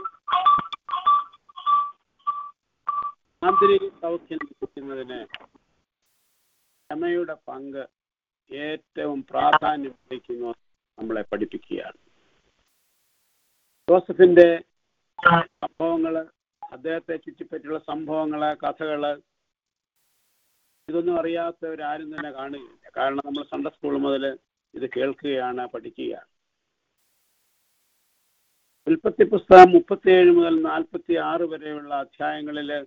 ആന്തരിക സൗഖ്യം ലഭിക്കുന്നതിന് ക്ഷമയുടെ പങ്ക് ഏറ്റവും പ്രാധാന്യം വഹിക്കുന്നു നമ്മളെ പഠിപ്പിക്കുകയാണ് ജോസഫിന്റെ സംഭവങ്ങള് അദ്ദേഹത്തെ ചുറ്റിപ്പറ്റിയുള്ള സംഭവങ്ങള് കഥകള് ഇതൊന്നും അറിയാത്തവരാരും തന്നെ കാണുകയില്ല കാരണം നമ്മൾ സൺഡേ സ്കൂൾ മുതൽ ഇത് കേൾക്കുകയാണ് പഠിക്കുകയാണ് ഉൽപ്പത്തി പുസ്തകം മുപ്പത്തിയേഴ് മുതൽ നാൽപ്പത്തി ആറ് വരെയുള്ള അധ്യായങ്ങളില്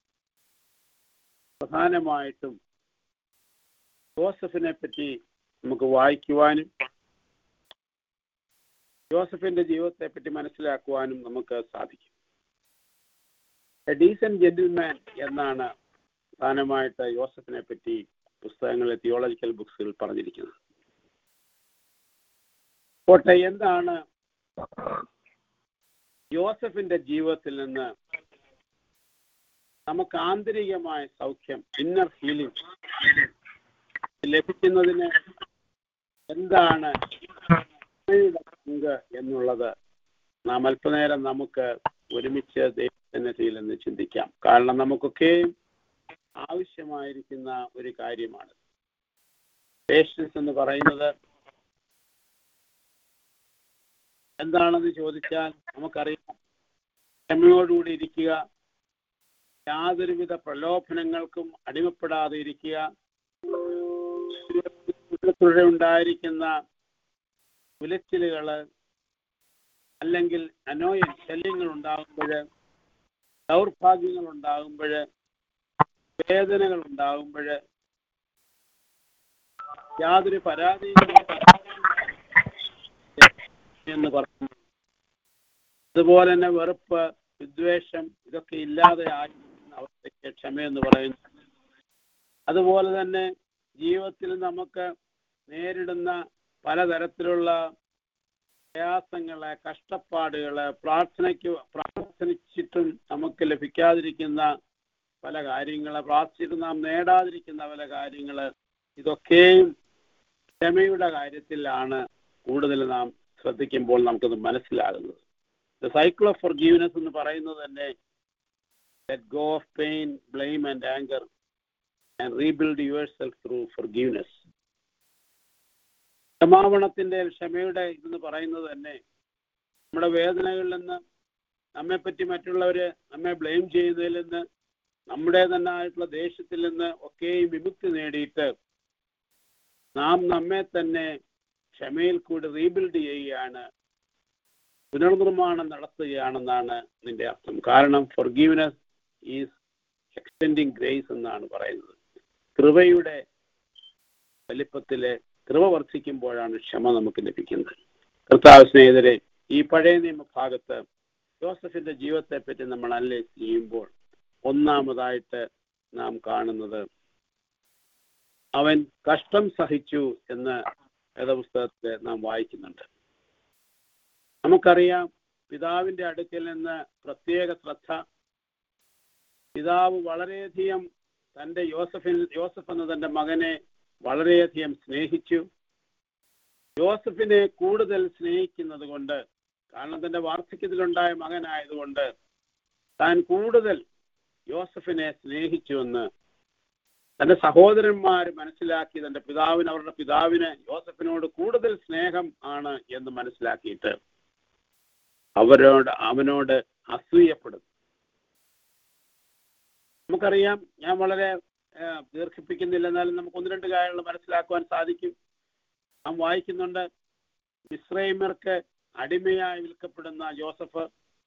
പ്രധാനമായിട്ടും ജോസഫിനെ പറ്റി നമുക്ക് വായിക്കുവാനും ജോസഫിന്റെ ജീവിതത്തെ പറ്റി മനസ്സിലാക്കുവാനും നമുക്ക് സാധിക്കും എ ഡീസൻ ജെന്റിൽമാൻ എന്നാണ് പ്രധാനമായിട്ട് യോസഫിനെ പറ്റി പുസ്തകങ്ങളിലെ തിയോളജിക്കൽ ബുക്സുകൾ പറഞ്ഞിരിക്കുന്നത് പോട്ടെ എന്താണ് യോസഫിന്റെ ജീവിതത്തിൽ നിന്ന് നമുക്ക് ആന്തരികമായ സൗഖ്യം ഇന്നർ ഹീലിംഗ് ലഭിക്കുന്നതിന് എന്താണ് ക്ഷമയുടെ പങ്ക് എന്നുള്ളത് നാം അല്പനേരം നമുക്ക് ഒരുമിച്ച് ദൈവസന്നിധിയിൽ നിന്ന് ചിന്തിക്കാം കാരണം നമുക്കൊക്കെയും ആവശ്യമായിരിക്കുന്ന ഒരു കാര്യമാണ് പേഷ്യൻസ് എന്ന് പറയുന്നത് എന്താണെന്ന് ചോദിച്ചാൽ നമുക്കറിയാം ക്ഷമയോടുകൂടി ഇരിക്കുക യാതൊരുവിധ പ്രലോഭനങ്ങൾക്കും അടിമപ്പെടാതെ ഇരിക്കുക ജീവിതത്തിലൂടെ ഉണ്ടായിരിക്കുന്ന ഉലച്ചിലുകള് അല്ലെങ്കിൽ അനോയ ശല്യങ്ങൾ ഉണ്ടാകുമ്പോൾ ദൗർഭാഗ്യങ്ങൾ ഉണ്ടാകുമ്പോൾ വേദനകൾ ഉണ്ടാകുമ്പോൾ യാതൊരു പരാതിയും എന്ന് പറഞ്ഞു അതുപോലെ തന്നെ വെറുപ്പ് വിദ്വേഷം ഇതൊക്കെ ഇല്ലാതെ ആയിരിക്കുന്ന അവസ്ഥയ്ക്ക് ക്ഷമയെന്ന് പറയുന്നു അതുപോലെ തന്നെ ജീവിതത്തിൽ നമുക്ക് നേരിടുന്ന പലതരത്തിലുള്ള പ്രയാസങ്ങള് കഷ്ടപ്പാടുകള് പ്രാർത്ഥനയ്ക്ക് പ്രാർത്ഥിച്ചിട്ടും നമുക്ക് ലഭിക്കാതിരിക്കുന്ന പല കാര്യങ്ങള് പ്രാർത്ഥിച്ചിട്ട് നാം നേടാതിരിക്കുന്ന പല കാര്യങ്ങള് ഇതൊക്കെയും ക്ഷമയുടെ കാര്യത്തിലാണ് കൂടുതൽ നാം ശ്രദ്ധിക്കുമ്പോൾ നമുക്കത് മനസ്സിലാകുന്നത് the cycle of forgiveness എന്ന് പറയുന്നത് തന്നെ let go of pain blame and anger and rebuild yourself through forgiveness ക്ഷമാപണത്തിന്റെ ക്ഷമയുടെ ഇതെന്ന് പറയുന്നത് തന്നെ നമ്മുടെ വേദനകളിൽ നിന്ന് നമ്മെപ്പറ്റി മറ്റുള്ളവര് നമ്മെ ബ്ലെയിം ചെയ്യുന്നതിൽ നിന്ന് നമ്മുടെ തന്നെ ആയിട്ടുള്ള ദേഷ്യത്തിൽ നിന്ന് ഒക്കെയും വിമുക്തി നേടിയിട്ട് നാം നമ്മെ തന്നെ ക്ഷമയിൽ കൂടി റീബിൽഡ് ചെയ്യുകയാണ് പുനർനിർമ്മാണം നടത്തുകയാണെന്നാണ് ഇതിന്റെ അർത്ഥം കാരണം ഫൊർഗീവ്നെസ് ഈസ് എക്സ്റ്റെൻഡിങ് ഗ്രേസ് എന്നാണ് പറയുന്നത് കൃപയുടെ വലിപ്പത്തിലെ കൃപ വർദ്ധിക്കുമ്പോഴാണ് ക്ഷമ നമുക്ക് ലഭിക്കുന്നത് കർത്താവ് സ്നേഹിതരെ ഈ പഴയ നിയമഭാഗത്ത് ജോസഫിന്റെ ജീവിതത്തെ പറ്റി നമ്മൾ അനലൈസ് ചെയ്യുമ്പോൾ ഒന്നാമതായിട്ട് നാം കാണുന്നത് അവൻ കഷ്ടം സഹിച്ചു എന്ന് വേദപുസ്തകത്തിൽ നാം വായിക്കുന്നുണ്ട് നമുക്കറിയാം പിതാവിന്റെ അടുക്കൽ നിന്ന് പ്രത്യേക ശ്രദ്ധ പിതാവ് വളരെയധികം തന്റെ യോസഫിൽ യോസഫ് എന്ന തന്റെ മകനെ വളരെയധികം സ്നേഹിച്ചു യോസഫിനെ കൂടുതൽ സ്നേഹിക്കുന്നത് കൊണ്ട് കാരണം തന്റെ വാർദ്ധക്യത്തിലുണ്ടായ മകനായതുകൊണ്ട് താൻ കൂടുതൽ യോസഫിനെ സ്നേഹിച്ചുവെന്ന് തന്റെ സഹോദരന്മാർ മനസ്സിലാക്കി തന്റെ പിതാവിന് അവരുടെ പിതാവിന് യോസഫിനോട് കൂടുതൽ സ്നേഹം ആണ് എന്ന് മനസ്സിലാക്കിയിട്ട് അവരോട് അവനോട് അസൂയപ്പെടും നമുക്കറിയാം ഞാൻ വളരെ ഏഹ്, ദീർഘിപ്പിക്കുന്നില്ല എന്നാലും നമുക്ക് ഒന്ന് രണ്ട് കാര്യങ്ങൾ മനസ്സിലാക്കുവാൻ സാധിക്കും നാം വായിക്കുന്നുണ്ട് ഇസ്രൈമർക്ക് അടിമയായി വിൽക്കപ്പെടുന്ന ജോസഫ്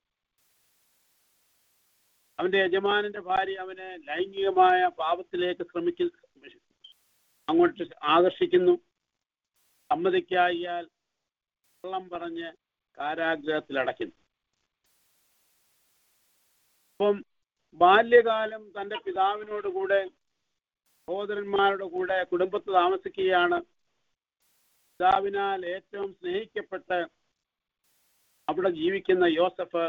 അവന്റെ യജമാനന്റെ ഭാര്യ അവനെ ലൈംഗികമായ പാപത്തിലേക്ക് ശ്രമിക്കും അങ്ങോട്ട് ആകർഷിക്കുന്നു സമ്മതിക്കായാൽ കള്ളം പറഞ്ഞ് കാരാഗ്രഹത്തിൽ അടയ്ക്കുന്നു അപ്പം ബാല്യകാലം തന്റെ പിതാവിനോട് കൂടെ സഹോദരന്മാരുടെ കൂടെ കുടുംബത്ത് താമസിക്കുകയാണ് പിതാവിനാൽ ഏറ്റവും സ്നേഹിക്കപ്പെട്ട് അവിടെ ജീവിക്കുന്ന യോസഫ്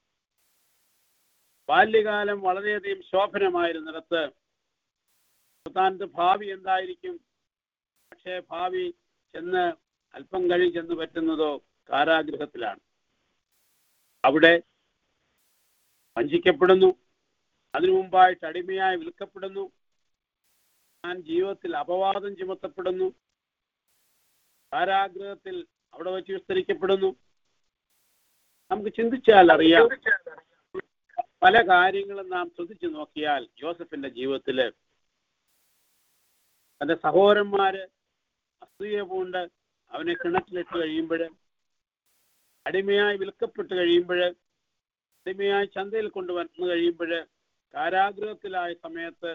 ബാല്യകാലം വളരെയധികം ശോഭനമായിരുന്നിടത്ത് താൻ്റെ ഭാവി എന്തായിരിക്കും പക്ഷേ ഭാവി ചെന്ന് അല്പം കഴിഞ്ഞ് ചെന്ന് പറ്റുന്നതോ കാരാഗൃഹത്തിലാണ് അവിടെ വഞ്ചിക്കപ്പെടുന്നു അതിനു മുമ്പായിട്ട് അടിമയായി വിൽക്കപ്പെടുന്നു താൻ ജീവിതത്തിൽ അപവാദം ചുമത്തപ്പെടുന്നു കാരാഗ്രഹത്തിൽ അവിടെ വെച്ച് വിസ്തരിക്കപ്പെടുന്നു നമുക്ക് ചിന്തിച്ചാൽ അറിയാം പല കാര്യങ്ങളും നാം ശ്രദ്ധിച്ചു നോക്കിയാൽ ജോസഫിന്റെ ജീവിതത്തില് തന്റെ സഹോദരന്മാര് അസൂയ പൂണ്ട് അവനെ കിണറ്റിലിട്ട് കഴിയുമ്പോൾ അടിമയായി വിൽക്കപ്പെട്ട് കഴിയുമ്പോൾ അടിമയായി ചന്തയിൽ കൊണ്ടുവന്നു കഴിയുമ്പോൾ കാരാഗ്രഹത്തിലായ സമയത്ത്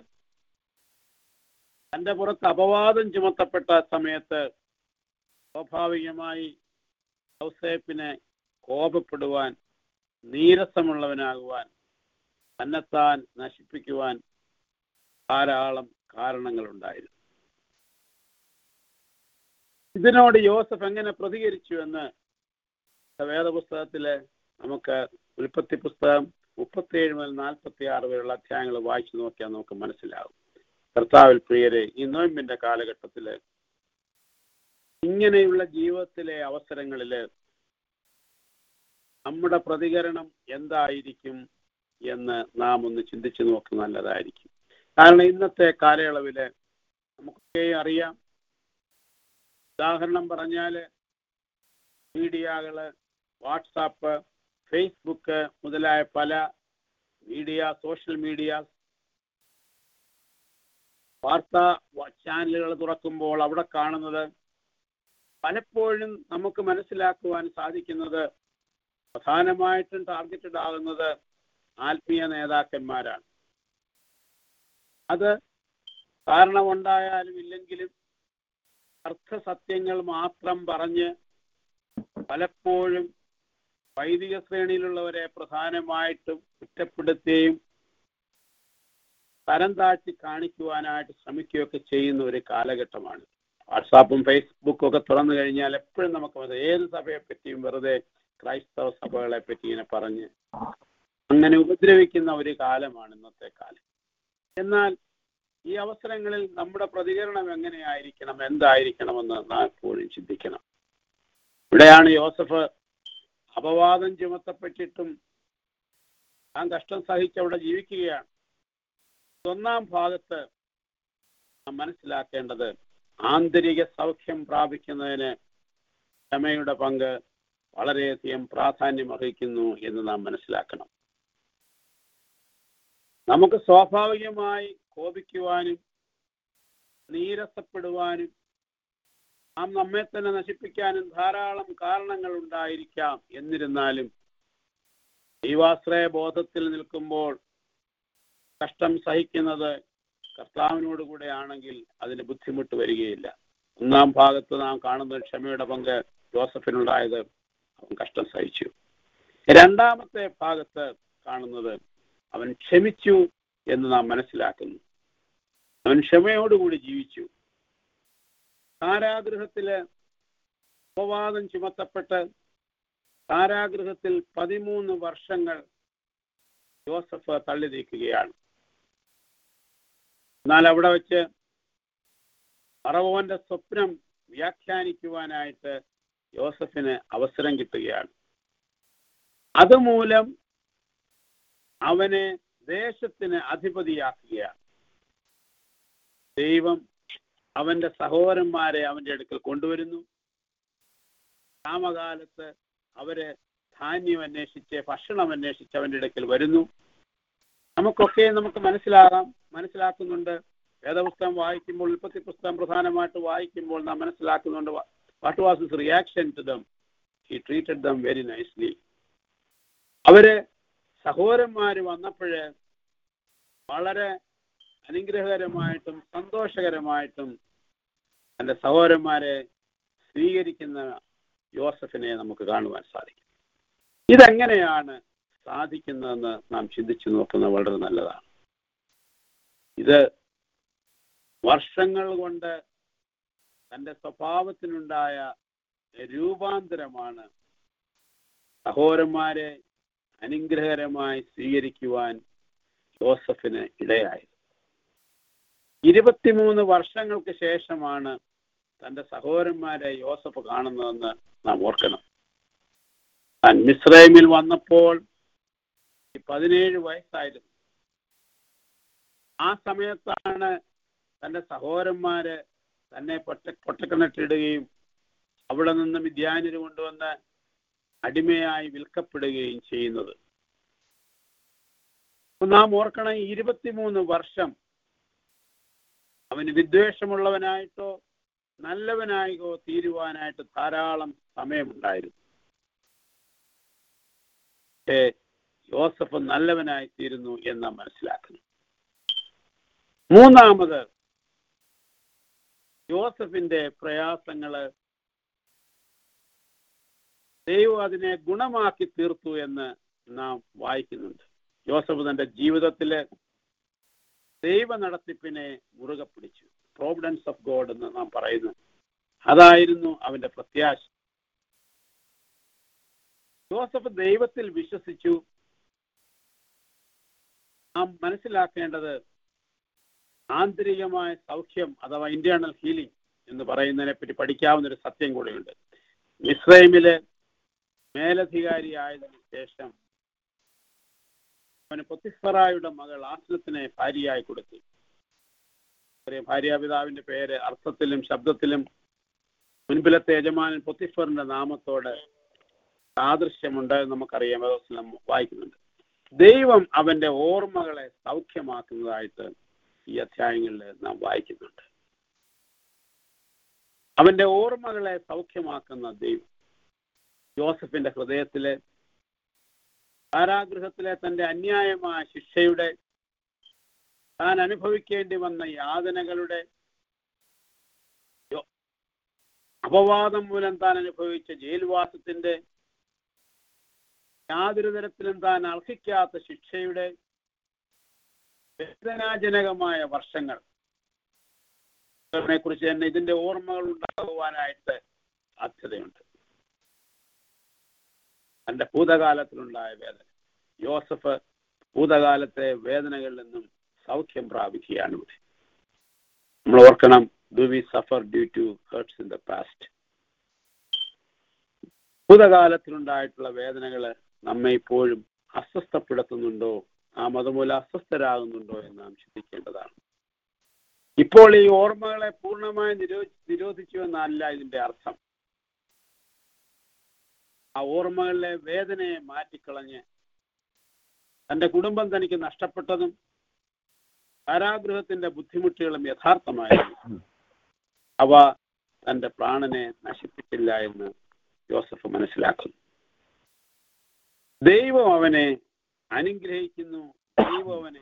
തന്റെ പുറത്ത് അപവാദം ചുമത്തപ്പെട്ട സമയത്ത് സ്വാഭാവികമായി ഔസേപ്പിനെ കോപപ്പെടുവാൻ നീരസമുള്ളവനാകുവാൻ തന്നെത്താൻ നശിപ്പിക്കുവാൻ ധാരാളം കാരണങ്ങളുണ്ടായിരുന്നു ഇതിനോട് യോസഫ് എങ്ങനെ പ്രതികരിച്ചു എന്ന് വേദപുസ്തകത്തില് നമുക്ക് ഉൽപ്പത്തി പുസ്തകം മുപ്പത്തിയേഴ് മുതൽ നാൽപ്പത്തി ആറ് വരെയുള്ള അധ്യായങ്ങൾ വായിച്ചു നോക്കിയാൽ നമുക്ക് മനസ്സിലാകും കർത്താവിൽ പ്രിയരെ ഈ നോയമ്പിന്റെ കാലഘട്ടത്തില് ഇങ്ങനെയുള്ള ജീവിതത്തിലെ അവസരങ്ങളില് നമ്മുടെ പ്രതികരണം എന്തായിരിക്കും എന്ന് നാം ഒന്ന് ചിന്തിച്ചു നോക്കുന്നത് നല്ലതായിരിക്കും കാരണം ഇന്നത്തെ കാലയളവില് നമുക്കൊക്കെ അറിയാം ഉദാഹരണം പറഞ്ഞാല് മീഡിയകള് വാട്സാപ്പ് ഫേസ്ബുക്ക് മുതലായ പല മീഡിയ സോഷ്യൽ മീഡിയ വാർത്താ ചാനലുകൾ തുറക്കുമ്പോൾ അവിടെ കാണുന്നത് പലപ്പോഴും നമുക്ക് മനസ്സിലാക്കുവാൻ സാധിക്കുന്നത് പ്രധാനമായിട്ടും ടാർഗറ്റഡ് ആകുന്നത് ആത്മീയ നേതാക്കന്മാരാണ് അത് കാരണമുണ്ടായാലും ഇല്ലെങ്കിലും അർത്ഥസത്യങ്ങൾ മാത്രം പറഞ്ഞ് പലപ്പോഴും വൈദിക ശ്രേണിയിലുള്ളവരെ പ്രധാനമായിട്ടും കുറ്റപ്പെടുത്തുകയും തരം താഴ്ത്തി കാണിക്കുവാനായിട്ട് ശ്രമിക്കുകയൊക്കെ ചെയ്യുന്ന ഒരു കാലഘട്ടമാണ് വാട്സാപ്പും ഫേസ്ബുക്കും ഒക്കെ തുറന്നു കഴിഞ്ഞാൽ എപ്പോഴും നമുക്ക് മതി ഏത് സഭയെ പറ്റിയും വെറുതെ ക്രൈസ്തവ സഭകളെ പറ്റി ഇങ്ങനെ പറഞ്ഞ് അങ്ങനെ ഉപദ്രവിക്കുന്ന ഒരു കാലമാണ് ഇന്നത്തെ കാലം എന്നാൽ ഈ അവസരങ്ങളിൽ നമ്മുടെ പ്രതികരണം എങ്ങനെയായിരിക്കണം എന്തായിരിക്കണമെന്ന് നാം എപ്പോഴും ചിന്തിക്കണം ഇവിടെയാണ് യോസഫ് അപവാദം ചുമത്തപ്പെട്ടിട്ടും താൻ കഷ്ടം സഹിച്ച് അവിടെ ജീവിക്കുകയാണ് ഒന്നാം ഭാഗത്ത് നാം മനസ്സിലാക്കേണ്ടത് ആന്തരിക സൗഖ്യം പ്രാപിക്കുന്നതിന് ക്ഷമയുടെ പങ്ക് വളരെയധികം പ്രാധാന്യം അർഹിക്കുന്നു എന്ന് നാം മനസ്സിലാക്കണം നമുക്ക് സ്വാഭാവികമായി കോപിക്കുവാനും നീരസപ്പെടുവാനും നാം നമ്മെ തന്നെ നശിപ്പിക്കാനും ധാരാളം കാരണങ്ങൾ ഉണ്ടായിരിക്കാം എന്നിരുന്നാലും ദൈവാശ്രയ ബോധത്തിൽ നിൽക്കുമ്പോൾ കഷ്ടം സഹിക്കുന്നത് കർത്താവിനോട് കൂടെ ആണെങ്കിൽ അതിന് ബുദ്ധിമുട്ട് വരികയില്ല ഒന്നാം ഭാഗത്ത് നാം കാണുന്ന ക്ഷമയുടെ പങ്ക് ജോസഫിനുണ്ടായത് അവൻ കഷ്ടം സഹിച്ചു രണ്ടാമത്തെ ഭാഗത്ത് കാണുന്നത് അവൻ ക്ഷമിച്ചു എന്ന് നാം മനസ്സിലാക്കുന്നു അവൻ ക്ഷമയോടുകൂടി ജീവിച്ചു കാരാഗൃഹത്തില് അപവാദം ചുമത്തപ്പെട്ട് കാരാഗൃഹത്തിൽ പതിമൂന്ന് വർഷങ്ങൾ ജോസഫ് തള്ളി നീക്കുകയാണ് എന്നാൽ അവിടെ വെച്ച് പറവോന്റെ സ്വപ്നം വ്യാഖ്യാനിക്കുവാനായിട്ട് യോസഫിന് അവസരം കിട്ടുകയാണ് അതുമൂലം അവനെ ദേശത്തിന് അധിപതിയാക്കുകയാണ് ദൈവം അവന്റെ സഹോദരന്മാരെ അവന്റെ അടുക്കൽ കൊണ്ടുവരുന്നു ക്ഷാമകാലത്ത് അവര് ധാന്യം അന്വേഷിച്ച് ഭക്ഷണം അന്വേഷിച്ച് അവന്റെ അടുക്കൽ വരുന്നു നമുക്കൊക്കെ നമുക്ക് മനസ്സിലാകാം മനസ്സിലാക്കുന്നുണ്ട് വേദപുസ്തകം വായിക്കുമ്പോൾ ഉൽപ്പത്തി പുസ്തകം പ്രധാനമായിട്ട് വായിക്കുമ്പോൾ നാം മനസ്സിലാക്കുന്നുണ്ട് what was his reaction to them he treated them very nicely അവര് സഹോദരന്മാര് വന്നപ്പോഴ് വളരെ അനുഗ്രഹകരമായിട്ടും സന്തോഷകരമായിട്ടും തന്റെ സഹോദരന്മാരെ സ്വീകരിക്കുന്ന യോസഫിനെ നമുക്ക് കാണുവാൻ സാധിക്കും ഇതെങ്ങനെയാണ് സാധിക്കുന്നതെന്ന് നാം ചിന്തിച്ചു നോക്കുന്നത് വളരെ നല്ലതാണ് ഇത് വർഷങ്ങൾ കൊണ്ട് തന്റെ സ്വഭാവത്തിനുണ്ടായ രൂപാന്തരമാണ് സഹോദരന്മാരെ അനുഗ്രഹകരമായി സ്വീകരിക്കുവാൻ ജോസഫിന് ഇടയായത് ഇരുപത്തിമൂന്ന് വർഷങ്ങൾക്ക് ശേഷമാണ് തന്റെ സഹോദരന്മാരെ യോസഫ് കാണുന്നതെന്ന് നാം ഓർക്കണം താൻ മിസ്രൈമിൽ വന്നപ്പോൾ പതിനേഴ് വയസ്സായിരുന്നു ആ സമയത്താണ് തന്റെ സഹോദരന്മാര് തന്നെ പൊട്ട പൊട്ടക്കിണറ്റിടുകയും അവിടെ നിന്ന് വിദ്യാനിന് കൊണ്ടുവന്ന് അടിമയായി വിൽക്കപ്പെടുകയും ചെയ്യുന്നത് നാം ഓർക്കണം ഇരുപത്തിമൂന്ന് വർഷം അവന് വിദ്വേഷമുള്ളവനായിട്ടോ നല്ലവനായിട്ടോ തീരുവാനായിട്ട് ധാരാളം സമയമുണ്ടായിരുന്നു പക്ഷേ യോസഫ് നല്ലവനായി തീരുന്നു എന്ന് നാം മനസ്സിലാക്കുന്നു മൂന്നാമത് യോസഫിന്റെ പ്രയാസങ്ങള് ദൈവം അതിനെ ഗുണമാക്കി തീർത്തു എന്ന് നാം വായിക്കുന്നുണ്ട് യോസഫ് തന്റെ ജീവിതത്തില് ദൈവ നടത്തിപ്പിനെ മുറുകെ പിടിച്ചു പ്രോവിഡൻസ് ഓഫ് ഗോഡ് എന്ന് നാം പറയുന്നു അതായിരുന്നു അവന്റെ പ്രത്യാശ ജോസഫ് ദൈവത്തിൽ വിശ്വസിച്ചു നാം മനസ്സിലാക്കേണ്ടത് ആന്തരികമായ സൗഖ്യം അഥവാ ഇന്റേണൽ ഹീലിംഗ് എന്ന് പറയുന്നതിനെ പറ്റി പഠിക്കാവുന്ന ഒരു സത്യം കൂടെയുണ്ട് ഇസ്രൈമിലെ മേലധികാരിയായതിനു ശേഷം അവന് പൊത്തിഫറായുടെ മകൾ ആസ്ലത്തിനെ ഭാര്യയായി കൊടുത്തു ചെറിയ ഭാര്യാപിതാവിന്റെ പേര് അർത്ഥത്തിലും ശബ്ദത്തിലും മുൻപിലത്തെ യജമാനൻ പൊത്തിഫറിന്റെ നാമത്തോട് സാദൃശ്യമുണ്ട് എന്ന് നമുക്കറിയാം വേദോസിൽ നാം വായിക്കുന്നുണ്ട് ദൈവം അവന്റെ ഓർമ്മകളെ സൗഖ്യമാക്കുന്നതായിട്ട് ഈ അധ്യായങ്ങളിൽ നാം വായിക്കുന്നുണ്ട് അവന്റെ ഓർമ്മകളെ സൗഖ്യമാക്കുന്ന ദൈവം ജോസഫിന്റെ ഹൃദയത്തിലെ കാരാഗൃഹത്തിലെ തന്റെ അന്യായമായ ശിക്ഷയുടെ താൻ അനുഭവിക്കേണ്ടി വന്ന യാതനകളുടെ യോ- അപവാദം മൂലം താൻ അനുഭവിച്ച ജയിൽവാസത്തിന്റെ യാതൊരു തരത്തിലും താൻ അർഹിക്കാത്ത ശിക്ഷയുടെ വേദനാജനകമായ വർഷങ്ങൾ കുറിച്ച് തന്നെ ഇതിന്റെ ഓർമ്മകൾ ഉണ്ടാകുവാനായിട്ട് സാധ്യതയുണ്ട് തന്റെ ഭൂതകാലത്തിലുണ്ടായ വേദന യോസഫ് ഭൂതകാലത്തെ വേദനകളിൽ നിന്നും സൗഖ്യം പ്രാപിക്കുകയാണ് ഇവിടെ നമ്മൾ ഓർക്കണം do we suffer due to hurts in the past ഭൂതകാലത്തിലുണ്ടായിട്ടുള്ള വേദനകൾ നമ്മെ ഇപ്പോഴും അസ്വസ്ഥപ്പെടുത്തുന്നുണ്ടോ നാം അതുമൂലം അസ്വസ്ഥരാകുന്നുണ്ടോ എന്ന് നാം ചിന്തിക്കേണ്ടതാണ് ഇപ്പോൾ ഈ ഓർമ്മകളെ പൂർണ്ണമായി നിരോ നിരോധിച്ചു എന്നല്ല ഇതിന്റെ അർത്ഥം ആ ഓർമ്മകളിലെ വേദനയെ മാറ്റിക്കളഞ്ഞ് തന്റെ കുടുംബം തനിക്ക് നഷ്ടപ്പെട്ടതും കാരാഗൃഹത്തിന്റെ ബുദ്ധിമുട്ടുകളും യഥാർത്ഥമായിരുന്നു അവ തന്റെ പ്രാണനെ നശിപ്പിച്ചില്ല എന്ന് ജോസഫ് മനസ്സിലാക്കുന്നു ദൈവം അവനെ അനുഗ്രഹിക്കുന്നു ദൈവം അവനെ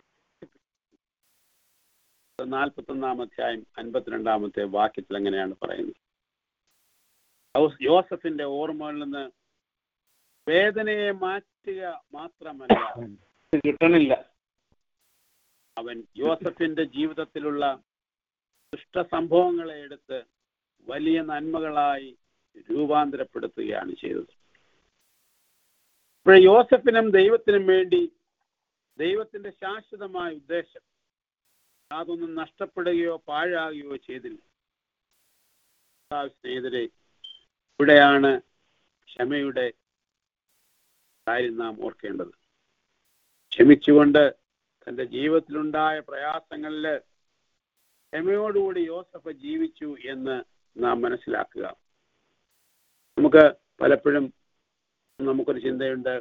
നാൽപ്പത്തി ഒന്നാം അധ്യായം അൻപത്തിരണ്ടാമത്തെ വാക്യത്തിൽ എങ്ങനെയാണ് പറയുന്നത് ഔസ് യോസഫിന്റെ ഓർമ്മകളിൽ നിന്ന് വേദനയെ മാറ്റുക മാത്രമല്ല ഇത് കിട്ടണില്ല അവൻ യോസഫിന്റെ ജീവിതത്തിലുള്ള ദുഷ്ടസംഭവങ്ങളെ എടുത്ത് വലിയ നന്മകളായി രൂപാന്തരപ്പെടുത്തുകയാണ് ചെയ്തത് ഇപ്പോൾ യോസഫിനും ദൈവത്തിനും വേണ്ടി ദൈവത്തിന്റെ ശാശ്വതമായ ഉദ്ദേശം അതൊന്നും നഷ്ടപ്പെടുകയോ പാഴാകുകയോ ചെയ്തില്ല ആ സ്നേഹിതരെ ഇവിടെയാണ് ക്ഷമയുടെ കാര്യം നാം ഓർക്കേണ്ടത് ക്ഷമിച്ചുകൊണ്ട് തന്റെ ജീവിതത്തിലുണ്ടായ പ്രയാസങ്ങളിൽ ക്ഷമയോടുകൂടി യോസഫ് ജീവിച്ചു എന്ന് നാം മനസ്സിലാക്കുക നമുക്ക് പലപ്പോഴും നമുക്കൊരു ചിന്തയുണ്ട്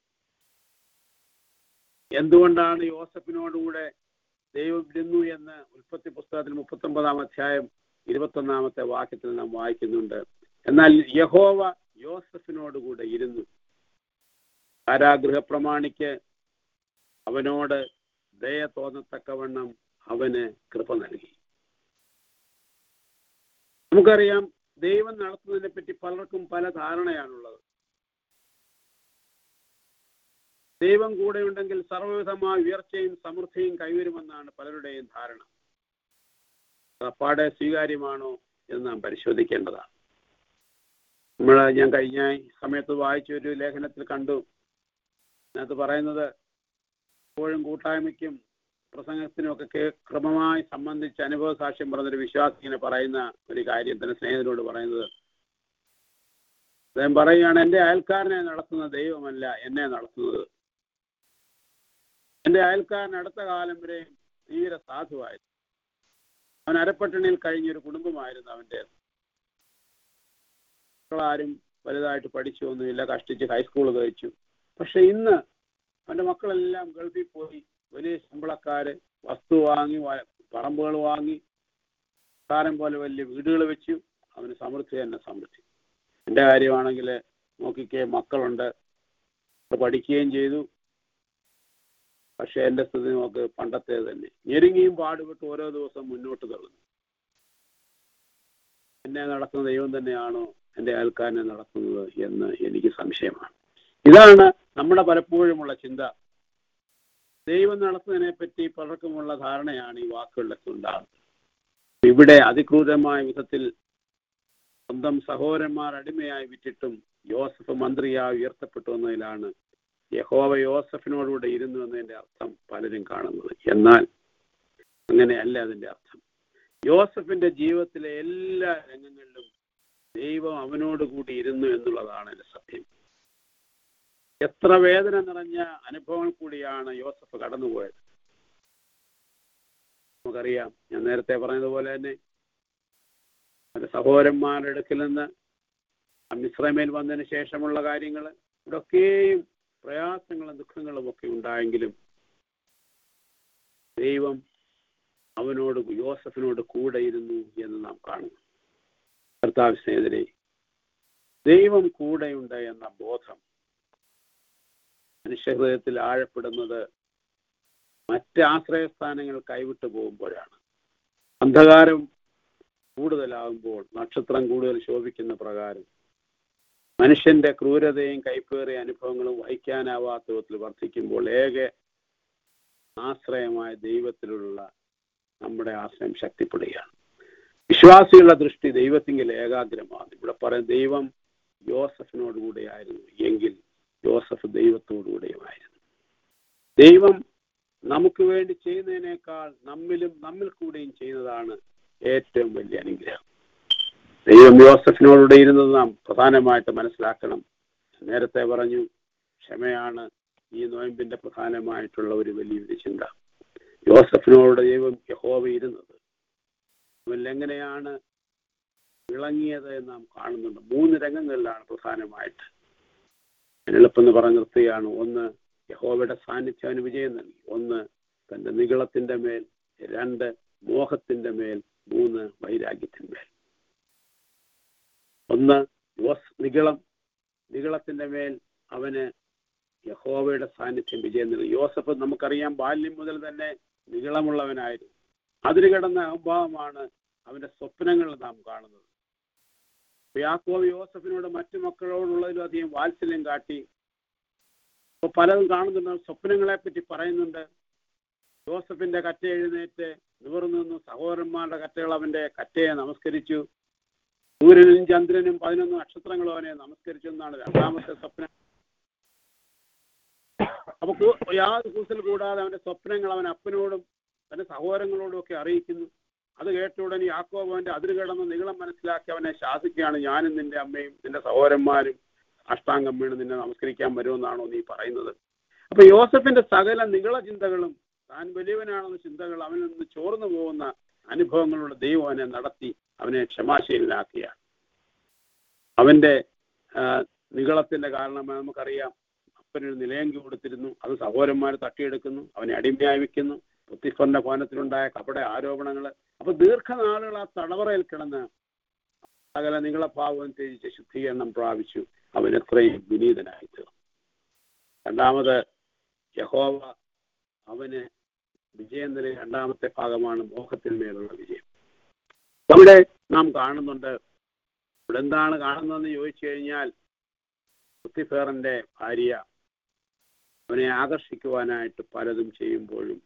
എന്തുകൊണ്ടാണ് യോസഫിനോടുകൂടെ ദൈവം ഇരുന്നു എന്ന് ഉൽപ്പത്തി പുസ്തകത്തിൽ മുപ്പത്തി ഒമ്പതാം അധ്യായം ഇരുപത്തൊന്നാമത്തെ വാക്യത്തിൽ നാം വായിക്കുന്നുണ്ട് എന്നാൽ യഹോവ യോസഫിനോടുകൂടെ ഇരുന്നു കാരാഗൃഹ പ്രമാണിക്ക് അവനോട് ദയ തോന്നത്തക്കവണ്ണം അവന് കൃപ നൽകി നമുക്കറിയാം ദൈവം നടത്തുന്നതിനെ പറ്റി പലർക്കും പല ധാരണയാണുള്ളത് ദൈവം കൂടെയുണ്ടെങ്കിൽ സർവ്വവിധമായ ഉയർച്ചയും സമൃദ്ധിയും കൈവരുമെന്നാണ് പലരുടെയും ധാരണ അത് അപ്പാടെ സ്വീകാര്യമാണോ എന്ന് നാം പരിശോധിക്കേണ്ടതാണ് നമ്മൾ ഞാൻ കഴിഞ്ഞ സമയത്ത് വായിച്ച ഒരു ലേഖനത്തിൽ കണ്ടു അതിനകത്ത് പറയുന്നത് എപ്പോഴും കൂട്ടായ്മയ്ക്കും പ്രസംഗത്തിനും ഒക്കെ കേ- ക്രമമായി സംബന്ധിച്ച് അനുഭവ സാക്ഷ്യം പറഞ്ഞൊരു വിശ്വാസി ഇങ്ങനെ പറയുന്ന ഒരു കാര്യം തന്നെ സ്നേഹിതനോട് പറയുന്നത് അദ്ദേഹം പറയുകയാണ് എൻ്റെ അയൽക്കാരനെ നടത്തുന്ന ദൈവമല്ല എന്നെ നടത്തുന്നത് എൻ്റെ അയൽക്കാരൻ അടുത്ത കാലം വരെ തീരെ സാധുവായിരുന്നു അവൻ അരപ്പട്ടിണിയിൽ കഴിഞ്ഞൊരു കുടുംബമായിരുന്നു അവൻ്റെ മക്കളാരും വലുതായിട്ട് പഠിച്ചൊന്നുമില്ല കഷ്ടിച്ച് ഹൈസ്കൂൾ കഴിച്ചു പക്ഷെ ഇന്ന് അവന്റെ മക്കളെല്ലാം ഗൾഫിൽ പോയി വലിയ ശമ്പളക്കാര് വസ്തു വാങ്ങി വ- പറമ്പുകൾ വാങ്ങി കാരം പോലെ വലിയ വീടുകൾ വെച്ചു അവന് സമൃദ്ധി തന്നെ സമൃദ്ധി എൻ്റെ കാര്യമാണെങ്കിൽ നോക്കിക്കേ മക്കളുണ്ട് അവർ പഠിക്കുകയും ചെയ്തു പക്ഷെ എൻ്റെ സ്ഥിതി നോക്ക് പണ്ടത്തെ തന്നെ ഞെരുങ്ങിയും പാടുപെട്ട് ഓരോ ദിവസം മുന്നോട്ട് തള്ളുന്നു എന്നെ നടത്തുന്ന ദൈവം തന്നെയാണോ എൻ്റെ അയൽക്കാരനെ നടത്തുന്നത് എന്ന് എനിക്ക് സംശയമാണ് ഇതാണ് നമ്മുടെ പലപ്പോഴുമുള്ള ചിന്ത ദൈവം നടത്തുന്നതിനെ പറ്റി പലർക്കുമുള്ള ധാരണയാണ് ഈ വാക്കുകളിലൊക്കെ ഉണ്ടാകുന്നത് ഇവിടെ അതിക്രൂരമായ വിധത്തിൽ സ്വന്തം സഹോദരന്മാർ അടിമയായി വിറ്റിട്ടും യോസഫ് മന്ത്രിയായി ഉയർത്തപ്പെട്ടു എന്നതിലാണ് യഹോവ യോസഫിനോടുകൂടെ ഇരുന്നു എന്നതിന്റെ അർത്ഥം പലരും കാണുന്നത് എന്നാൽ അങ്ങനെയല്ല അതിന്റെ അർത്ഥം യോസഫിന്റെ ജീവിതത്തിലെ എല്ലാ രംഗങ്ങളിലും ദൈവം അവനോട് കൂടി ഇരുന്നു എന്നുള്ളതാണ് അതിന്റെ സത്യം എത്ര വേദന നിറഞ്ഞ അനുഭവങ്ങൾ കൂടിയാണ് യോസഫ് കടന്നുപോയത് നമുക്കറിയാം ഞാൻ നേരത്തെ പറഞ്ഞതുപോലെ തന്നെ അവന്റെ സഹോദരന്മാരുടെ അടുക്കൽ നിന്ന് മിശ്രമേൽ വന്നതിന് ശേഷമുള്ള കാര്യങ്ങൾ ഇവിടൊക്കെയും പ്രയാസങ്ങളും ദുഃഖങ്ങളും ഒക്കെ ഉണ്ടായെങ്കിലും ദൈവം അവനോട് യോസഫിനോട് കൂടെ ഇരുന്നു എന്ന് നാം കാണുന്നു കർത്താവ് സ്നേഹിതരെ ദൈവം കൂടെയുണ്ട് എന്ന ബോധം മനുഷ്യഹൃദയത്തിൽ ആഴപ്പെടുന്നത് മറ്റ് ആശ്രയസ്ഥാനങ്ങൾ കൈവിട്ടു പോകുമ്പോഴാണ് അന്ധകാരം കൂടുതലാകുമ്പോൾ നക്ഷത്രം കൂടുതൽ ശോഭിക്കുന്ന പ്രകാരം മനുഷ്യന്റെ ക്രൂരതയും കൈപ്പേറിയ അനുഭവങ്ങളും വഹിക്കാനാവാത്ത വിധത്തിൽ വർദ്ധിക്കുമ്പോൾ ഏക ആശ്രയമായ ദൈവത്തിലുള്ള നമ്മുടെ ആശ്രയം ശക്തിപ്പെടുകയാണ് വിശ്വാസികളുടെ ദൃഷ്ടി ദൈവത്തിങ്കിൽ ഏകാഗ്രമാണ് ഇവിടെ പറയും ദൈവം യോസഫിനോട് കൂടെയായിരുന്നു എങ്കിൽ യോസഫ് ദൈവത്തോടുകൂടെയുമായിരുന്നു ദൈവം നമുക്ക് വേണ്ടി ചെയ്യുന്നതിനേക്കാൾ നമ്മിലും നമ്മിൽ കൂടെയും ചെയ്യുന്നതാണ് ഏറ്റവും വലിയ അനുഗ്രഹം ദൈവം യോസഫിനോടുകൂടെ ഇരുന്നത് നാം പ്രധാനമായിട്ട് മനസ്സിലാക്കണം നേരത്തെ പറഞ്ഞു ക്ഷമയാണ് ഈ നോയമ്പിന്റെ പ്രധാനമായിട്ടുള്ള ഒരു വലിയൊരു ചിന്ത യോസഫിനോട് ദൈവം യഹോവ ഇരുന്നത് അവൻ എങ്ങനെയാണ് ഇളങ്ങിയത് എന്ന് നാം കാണുന്നുണ്ട് മൂന്ന് രംഗങ്ങളിലാണ് പ്രധാനമായിട്ട് ഞാൻ എളുപ്പം പറഞ്ഞു നിർത്തുകയാണ് ഒന്ന് യഹോവയുടെ സാന്നിധ്യം അവന് വിജയം നൽകി ഒന്ന് തന്റെ നികളത്തിന്റെ മേൽ രണ്ട് മോഹത്തിന്റെ മേൽ മൂന്ന് വൈരാഗ്യത്തിന്മേൽ ഒന്ന് യോസ് നികളം നികളത്തിന്റെ മേൽ അവന് യഹോവയുടെ സാന്നിധ്യം വിജയം നൽകി യോസഫ് നമുക്കറിയാം ബാല്യം മുതൽ തന്നെ നികളമുള്ളവനായിരുന്നു അതിന് കിടന്ന അഭാവമാണ് അവന്റെ സ്വപ്നങ്ങൾ നാം കാണുന്നത് യാക്കോബ് യോസഫിനോട് മറ്റു മക്കളോടുള്ളതിലും അധികം വാത്സല്യം കാട്ടി ഇപ്പൊ പലതും കാണുന്നുണ്ട് സ്വപ്നങ്ങളെ പറ്റി പറയുന്നുണ്ട് യോസഫിന്റെ കറ്റ എഴുന്നേറ്റ് നിവർന്നു നിന്നു സഹോദരന്മാരുടെ കറ്റകൾ അവന്റെ കറ്റയെ നമസ്കരിച്ചു സൂര്യനും ചന്ദ്രനും പതിനൊന്ന് നക്ഷത്രങ്ങളും അവനെ നമസ്കരിച്ചു എന്നാണ് രണ്ടാമത്തെ സ്വപ്നം അപ്പൊ കൂ- യാതൊരു കൂസൽ കൂടാതെ അവന്റെ സ്വപ്നങ്ങൾ അവൻ അപ്പനോടും തന്റെ സഹോദരങ്ങളോടും ഒക്കെ അറിയിക്കുന്നു അത് കേട്ട ഉടനെ യാക്കോബ് അവന്റെ അതിര് കിടന്ന് നീളം മനസ്സിലാക്കി അവനെ ശാസിക്കുകയാണ് ഞാനും നിന്റെ അമ്മയും നിന്റെ സഹോദരന്മാരും അഷ്ടാംഗം വീണ് നിന്നെ നമസ്കരിക്കാൻ വരുമെന്നാണോ നീ പറയുന്നത് അപ്പൊ യോസഫിന്റെ സകല നികള ചിന്തകളും താൻ വലിയവനാണെന്ന ചിന്തകൾ അവനിൽ നിന്ന് ചോർന്നു പോകുന്ന അനുഭവങ്ങളുടെ ദൈവം അവനെ നടത്തി അവനെ ക്ഷമാശീലനാക്കുകയാണ് അവന്റെ ആ, നികളത്തിന്റെ കാരണം നമുക്കറിയാം അപ്പനൊരു നിലയങ്കി കൊടുത്തിരുന്നു അത് സഹോദരന്മാർ തട്ടിയെടുക്കുന്നു അവനെ അടിമയായി വെക്കുന്നു പുത്തിഫറിന്റെ ഭവനത്തിലുണ്ടായ കപട ആരോപണങ്ങൾ അപ്പൊ ദീർഘനാളുകൾ ആ തടവറയിൽ കിടന്ന് സകല നിങ്ങളഭാവം ത്യജിച്ച് ശുദ്ധീകരണം പ്രാപിച്ചു അവൻ എത്രയും വിനീതനായി തീർന്നു രണ്ടാമത് യഹോവ അവന് വിജയം നൽകിയ രണ്ടാമത്തെ ഭാഗമാണ് മോഹത്തിന്മേലുള്ള വിജയം അവിടെ നാം കാണുന്നുണ്ട് ഇവിടെ എന്താണ് കാണുന്നതെന്ന് ചോദിച്ചു കഴിഞ്ഞാൽ പുത്തിഫേറിന്റെ ഭാര്യ അവനെ ആകർഷിക്കുവാനായിട്ട് പലതും ചെയ്യുമ്പോഴും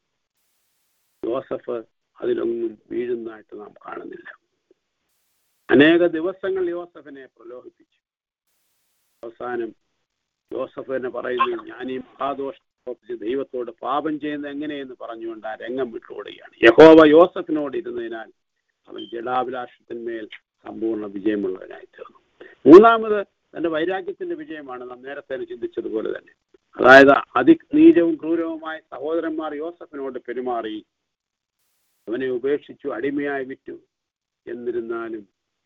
ജോസഫ് അതിലൊന്നും വീഴുന്നതായിട്ട് നാം കാണുന്നില്ല അനേക ദിവസങ്ങൾ യോസഫിനെ പ്രലോഭിപ്പിച്ചു അവസാനം യോസഫ് തന്നെ പറയുന്നു ഞാൻ ഈ മഹാദോഷം പ്രവർത്തിച്ച് ദൈവത്തോട് പാപം ചെയ്യുന്നത് എങ്ങനെയെന്ന് പറഞ്ഞുകൊണ്ട് ആ രംഗം വിട്ടുകൊടുകയാണ് യഹോവ യോസഫിനോട് ഇരുന്നതിനാൽ അവൻ ജഡാഭിലാഷത്തിന്മേൽ സമ്പൂർണ്ണ വിജയമുള്ളവനായി തീർന്നു മൂന്നാമത് തന്റെ വൈരാഗ്യത്തിന്റെ വിജയമാണ് നാം നേരത്തെ ചിന്തിച്ചതുപോലെ തന്നെ അതായത് അതിനീചവും ക്രൂരവുമായ സഹോദരന്മാർ യോസഫിനോട് പെരുമാറി അവനെ ഉപേക്ഷിച്ചു അടിമയായി വിറ്റു എന്നിരുന്നാലും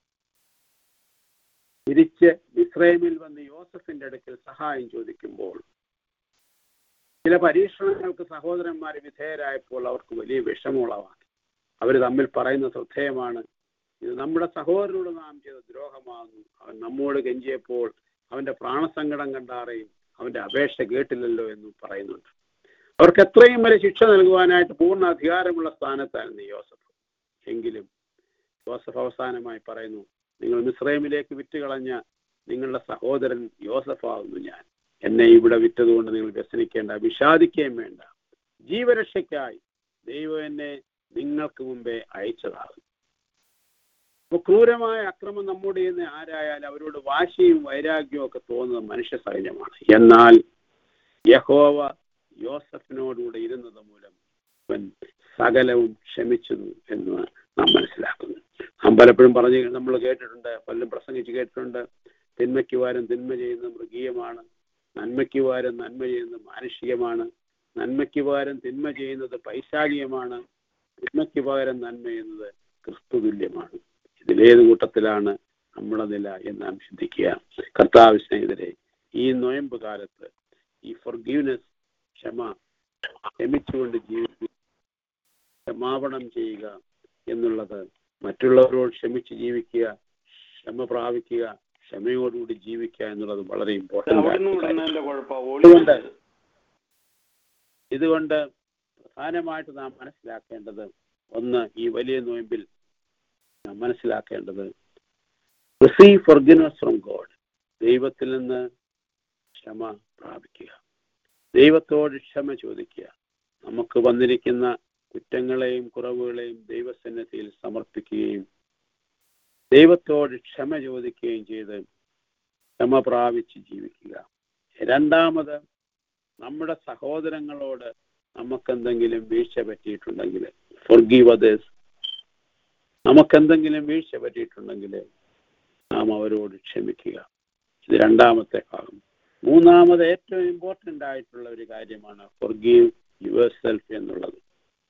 തിരിച്ച് ഇസ്രയേമിൽ വന്ന് യോസഫിന്റെ അടുക്കൽ സഹായം ചോദിക്കുമ്പോൾ ചില പരീക്ഷണങ്ങൾക്ക് സഹോദരന്മാർ വിധേയരായപ്പോൾ അവർക്ക് വലിയ വിഷമമുളവാക്കി അവർ തമ്മിൽ പറയുന്ന ശ്രദ്ധേയമാണ് ഇത് നമ്മുടെ സഹോദരനോട് നാം ചെയ്ത ദ്രോഹമാകുന്നു അവൻ നമ്മോട് കെഞ്ചിയപ്പോൾ അവന്റെ പ്രാണസങ്കടം കണ്ടാറേയും അവന്റെ അപേക്ഷ കേട്ടില്ലല്ലോ എന്നും പറയുന്നുണ്ട് അവർക്ക് എത്രയും വരെ ശിക്ഷ നൽകുവാനായിട്ട് പൂർണ്ണ അധികാരമുള്ള സ്ഥാനത്തായിരുന്നു യോസഫ് എങ്കിലും യോസഫ് അവസാനമായി പറയുന്നു നിങ്ങൾ മിസ്രൈമിലേക്ക് വിറ്റുകളഞ്ഞ നിങ്ങളുടെ സഹോദരൻ യോസഫാകുന്നു ഞാൻ എന്നെ ഇവിടെ വിറ്റതുകൊണ്ട് നിങ്ങൾ വ്യസനിക്കേണ്ട വിഷാദിക്കുകയും വേണ്ട ജീവരക്ഷയ്ക്കായി ദൈവം എന്നെ നിങ്ങൾക്ക് മുമ്പേ അയച്ചതാകും അപ്പൊ ക്രൂരമായ അക്രമം നമ്മുടെ നിന്ന് ആരായാലും അവരോട് വാശിയും വൈരാഗ്യവും ഒക്കെ തോന്നുന്നത് മനുഷ്യ സഹജമാണ് എന്നാൽ യഹോവ യോസഫിനോടുകൂടെ ഇരുന്നത് മൂലം അവൻ സകലവും ക്ഷമിച്ചു എന്ന് നാം മനസ്സിലാക്കുന്നു നാം പലപ്പോഴും പറഞ്ഞ് നമ്മൾ കേട്ടിട്ടുണ്ട് പലരും പ്രസംഗിച്ച് കേട്ടിട്ടുണ്ട് തിന്മയ്ക്ക് വാരം തിന്മ ചെയ്യുന്നത് മൃഗീയമാണ് നന്മയ്ക്ക് വാരം നന്മ ചെയ്യുന്നത് മാനുഷികമാണ് നന്മയ്ക്ക് പകരം തിന്മ ചെയ്യുന്നത് പൈശാചികമാണ് തിന്മയ്ക്ക് പകരം നന്മ ചെയ്യുന്നത് ക്രിസ്തുതുല്യമാണ് ഇതിലേത് കൂട്ടത്തിലാണ് നമ്മുടെ നില എന്ന് നാം ചിന്തിക്കുക കർത്താവ് സ്നേഹിതരെ ഈ നൊയമ്പ് കാലത്ത് ഈ ഫൊർഗീവ്നെസ് ക്ഷമ ക്ഷമിച്ചുകൊണ്ട് ജീവിക്കുക ക്ഷമാപണം ചെയ്യുക എന്നുള്ളത് മറ്റുള്ളവരോട് ക്ഷമിച്ച് ജീവിക്കുക ക്ഷമ പ്രാപിക്കുക ക്ഷമയോടുകൂടി ജീവിക്കുക എന്നുള്ളത് വളരെ ഇമ്പോർട്ടൻ്റ് അവിടുന്ന് വിടുന്നതിന്റെ കുഴപ്പം അതുകൊണ്ട് ഇതുകൊണ്ട് പ്രധാനമായിട്ട് നാം മനസ്സിലാക്കേണ്ടത് ഒന്ന് ഈ വലിയ നോയമ്പിൽ നാം മനസ്സിലാക്കേണ്ടത് റിസീവ് ഫൊർഗിനസ് ഫ്രം ഗോഡ് ദൈവത്തിൽ നിന്ന് ക്ഷമ പ്രാപിക്കുക ദൈവത്തോട് ക്ഷമ ചോദിക്കുക നമുക്ക് വന്നിരിക്കുന്ന കുറ്റങ്ങളെയും കുറവുകളെയും ദൈവസന്നിധിയിൽ സമർപ്പിക്കുകയും ദൈവത്തോട് ക്ഷമ ചോദിക്കുകയും ചെയ്ത് ക്ഷമ പ്രാപിച്ച് ജീവിക്കുക രണ്ടാമത് നമ്മുടെ സഹോദരങ്ങളോട് നമുക്കെന്തെങ്കിലും വീഴ്ച പറ്റിയിട്ടുണ്ടെങ്കിൽ ഫൊർഗീവ് അതേഴ്സ് നമുക്കെന്തെങ്കിലും വീഴ്ച പറ്റിയിട്ടുണ്ടെങ്കിൽ നാം അവരോട് ക്ഷമിക്കുക ഇത് രണ്ടാമത്തെ ഭാഗം മൂന്നാമത് ഏറ്റവും ഇമ്പോർട്ടൻ്റ് ആയിട്ടുള്ള ഒരു കാര്യമാണ് ഫൊർഗീവ് യുവർ സെൽഫ് എന്നുള്ളത്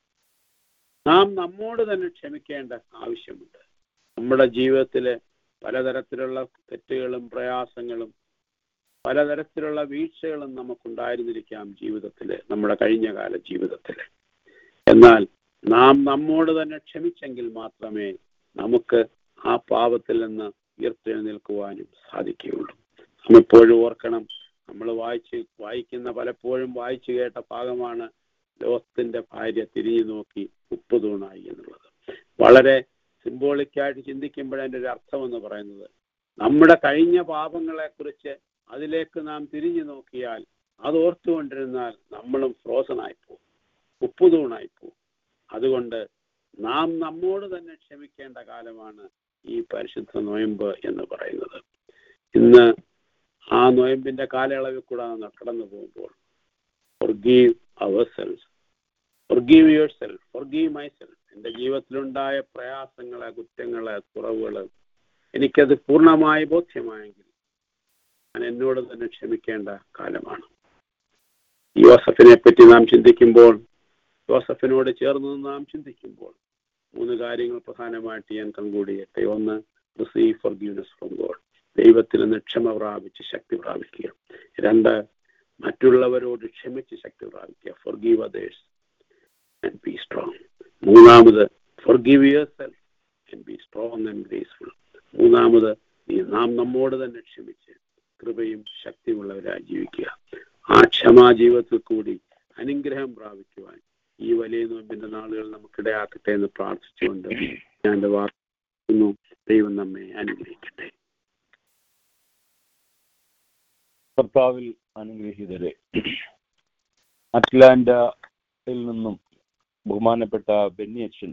നാം നമ്മോട് തന്നെ ക്ഷമിക്കേണ്ട ആവശ്യമുണ്ട് നമ്മുടെ ജീവിതത്തിലെ പലതരത്തിലുള്ള തെറ്റുകളും പ്രയാസങ്ങളും പലതരത്തിലുള്ള വീഴ്ചകളും നമുക്കുണ്ടായിരുന്നിരിക്കാം ജീവിതത്തിൽ നമ്മുടെ കഴിഞ്ഞ കാല ജീവിതത്തിൽ എന്നാൽ നാം നമ്മോട് തന്നെ ക്ഷമിച്ചെങ്കിൽ മാത്രമേ നമുക്ക് ആ പാപത്തിൽ നിന്ന് ഉയർത്തെഴുന്നേൽക്കുവാനും സാധിക്കുകയുള്ളൂ നാം എപ്പോഴും ഓർക്കണം നമ്മൾ വായിച്ച് വായിക്കുന്ന പലപ്പോഴും വായിച്ചു കേട്ട ഭാഗമാണ് ലോകത്തിന്റെ ഭാര്യ തിരിഞ്ഞു നോക്കി ഉപ്പ് തൂണായി എന്നുള്ളത് വളരെ സിംബോളിക്കായിട്ട് ചിന്തിക്കുമ്പോഴതിൻ്റെ ഒരു അർത്ഥം എന്ന് പറയുന്നത് നമ്മുടെ കഴിഞ്ഞ പാപങ്ങളെ കുറിച്ച് അതിലേക്ക് നാം തിരിഞ്ഞു നോക്കിയാൽ അത് ഓർത്തുകൊണ്ടിരുന്നാൽ നമ്മളും ഫ്രോസൺ ആയിപ്പോവും ഉപ്പുതൂണായിപ്പോവും അതുകൊണ്ട് നാം നമ്മോട് തന്നെ ക്ഷമിക്കേണ്ട കാലമാണ് ഈ പരിശുദ്ധ നോയമ്പ് എന്ന് പറയുന്നത് ഇന്ന് ആ നോയമ്പിന്റെ കാലയളവിൽ കൂടെ നാം കടന്നു പോകുമ്പോൾ forgive ourselves forgive yourself forgive myself എൻ്റെ ജീവിതത്തിലുണ്ടായ പ്രയാസങ്ങളെ കുറ്റങ്ങളെ കുറവുകള് എനിക്കത് പൂർണ്ണമായി ബോധ്യമായെങ്കിൽ ഞാൻ എന്നോട് തന്നെ ക്ഷമിക്കേണ്ട കാലമാണ് യോസഫിനെ പറ്റി നാം ചിന്തിക്കുമ്പോൾ യോസഫിനോട് ചേർന്ന് നാം ചിന്തിക്കുമ്പോൾ മൂന്ന് കാര്യങ്ങൾ പ്രധാനമായിട്ട് ഞാൻ കൺക്ലൂഡ് ചെയ്യട്ടെ ഒന്ന് റിസീവ് ഫർഗീവ്നെസ് ഫ്രം ഗോഡ് ദൈവത്തിൽ നിന്ന് ക്ഷമ പ്രാപിച്ച് ശക്തി പ്രാപിക്കുക രണ്ട് മറ്റുള്ളവരോട് ക്ഷമിച്ച് ശക്തി പ്രാപിക്കുക forgive others and be strong മൂന്നാമത് forgive yourself and be strong and graceful മൂന്നാമത് നീ നാം നമ്മോട് തന്നെ ക്ഷമിച്ച് കൃപയും ശക്തിയുള്ളവരായി ജീവിക്കുക ആ ക്ഷമാ ജീവിതത്തിൽ കൂടി അനുഗ്രഹം പ്രാപിക്കുവാൻ ഈ വലിയ നോമ്പിന്റെ നാളുകൾ നമുക്കിടയാക്കട്ടെ എന്ന് പ്രാർത്ഥിച്ചുകൊണ്ട് ഞാൻ എൻ്റെ വാർക്കുന്നു ദൈവം നമ്മെ അനുഗ്രഹിക്കട്ടെ കർത്താവിൽ അനുഗ്രഹീതരെ അറ്റ്ലാന്റയിൽ നിന്നും ബഹുമാനപ്പെട്ട ബെന്നിയച്ചൻ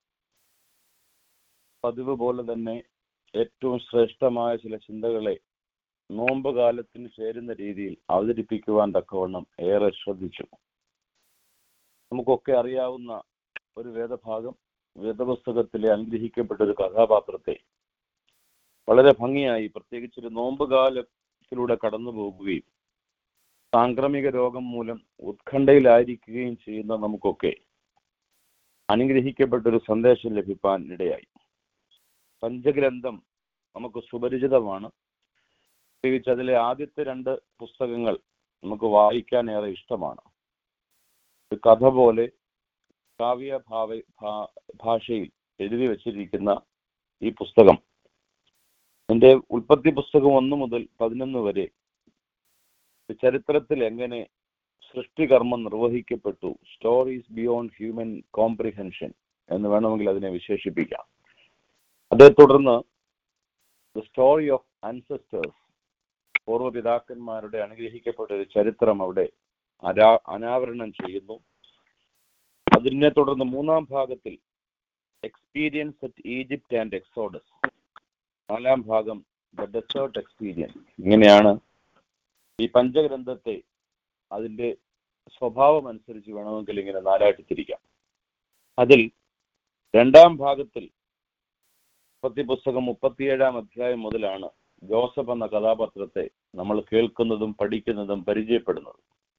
പതിവ് പോലെ തന്നെ ഏറ്റവും ശ്രേഷ്ഠമായ ചില ചിന്തകളെ നോമ്പ് കാലത്തിന് ചേരുന്ന രീതിയിൽ അവതരിപ്പിക്കുവാൻ തക്കവണ്ണം ഏറെ ശ്രദ്ധിച്ചു നമുക്കൊക്കെ അറിയാവുന്ന ഒരു വേദഭാഗം വേദപുസ്തകത്തിലെ അനുഗ്രഹിക്കപ്പെട്ട ഒരു കഥാപാത്രത്തെ വളരെ ഭംഗിയായി പ്രത്യേകിച്ച് ഒരു നോമ്പ് കാലത്തിലൂടെ കടന്നു പോകുകയും സാംക്രമിക രോഗം മൂലം ഉത്കണ്ഠയിലായിരിക്കുകയും ചെയ്യുന്ന നമുക്കൊക്കെ അനുഗ്രഹിക്കപ്പെട്ട ഒരു സന്ദേശം ലഭിക്കാൻ ഇടയായി പഞ്ചഗ്രന്ഥം നമുക്ക് സുപരിചിതമാണ് പ്രത്യേകിച്ച് അതിലെ ആദ്യത്തെ രണ്ട് പുസ്തകങ്ങൾ നമുക്ക് വായിക്കാൻ ഏറെ ഇഷ്ടമാണ് ഒരു കഥ പോലെ കാവ്യ ഭാവ ഭാ- ഭാഷയിൽ എഴുതി വച്ചിരിക്കുന്ന ഈ പുസ്തകം എൻ്റെ ഉൽപ്പത്തി പുസ്തകം ഒന്ന് മുതൽ പതിനൊന്ന് വരെ ചരിത്രത്തിൽ എങ്ങനെ സൃഷ്ടികർമ്മം നിർവഹിക്കപ്പെട്ടു സ്റ്റോറീസ് ബിയോണ്ട് ഹ്യൂമൻ കോംപ്രിഹെൻഷൻ എന്ന് വേണമെങ്കിൽ അതിനെ വിശേഷിപ്പിക്കാം അതേ തുടർന്ന് ദ സ്റ്റോറി ഓഫ് അൻസെസ്റ്റേഴ്സ് പൂർവ്വപിതാക്കന്മാരുടെ അനുഗ്രഹിക്കപ്പെട്ട ഒരു ചരിത്രം അവിടെ അരാ അനാവരണം ചെയ്യുന്നു അതിനെ തുടർന്ന് മൂന്നാം ഭാഗത്തിൽ experience at Egypt and Exodus നാലാം ഭാഗം ദ ഡെസേർട്ട് എക്സ്പീരിയൻസ് ഇങ്ങനെയാണ് ഈ പഞ്ചഗ്രന്ഥത്തെ അതിന്റെ സ്വഭാവം അനുസരിച്ച് വേണമെങ്കിൽ ഇങ്ങനെ നാലായിട്ട് തിരിക്കാം അതിൽ രണ്ടാം ഭാഗത്തിൽ ഉൽപ്പത്തി പുസ്തകം മുപ്പത്തിയേഴാം അധ്യായം മുതലാണ് ജോസഫ് എന്ന കഥാപാത്രത്തെ നമ്മൾ കേൾക്കുന്നതും പഠിക്കുന്നതും പരിചയപ്പെടുന്നതും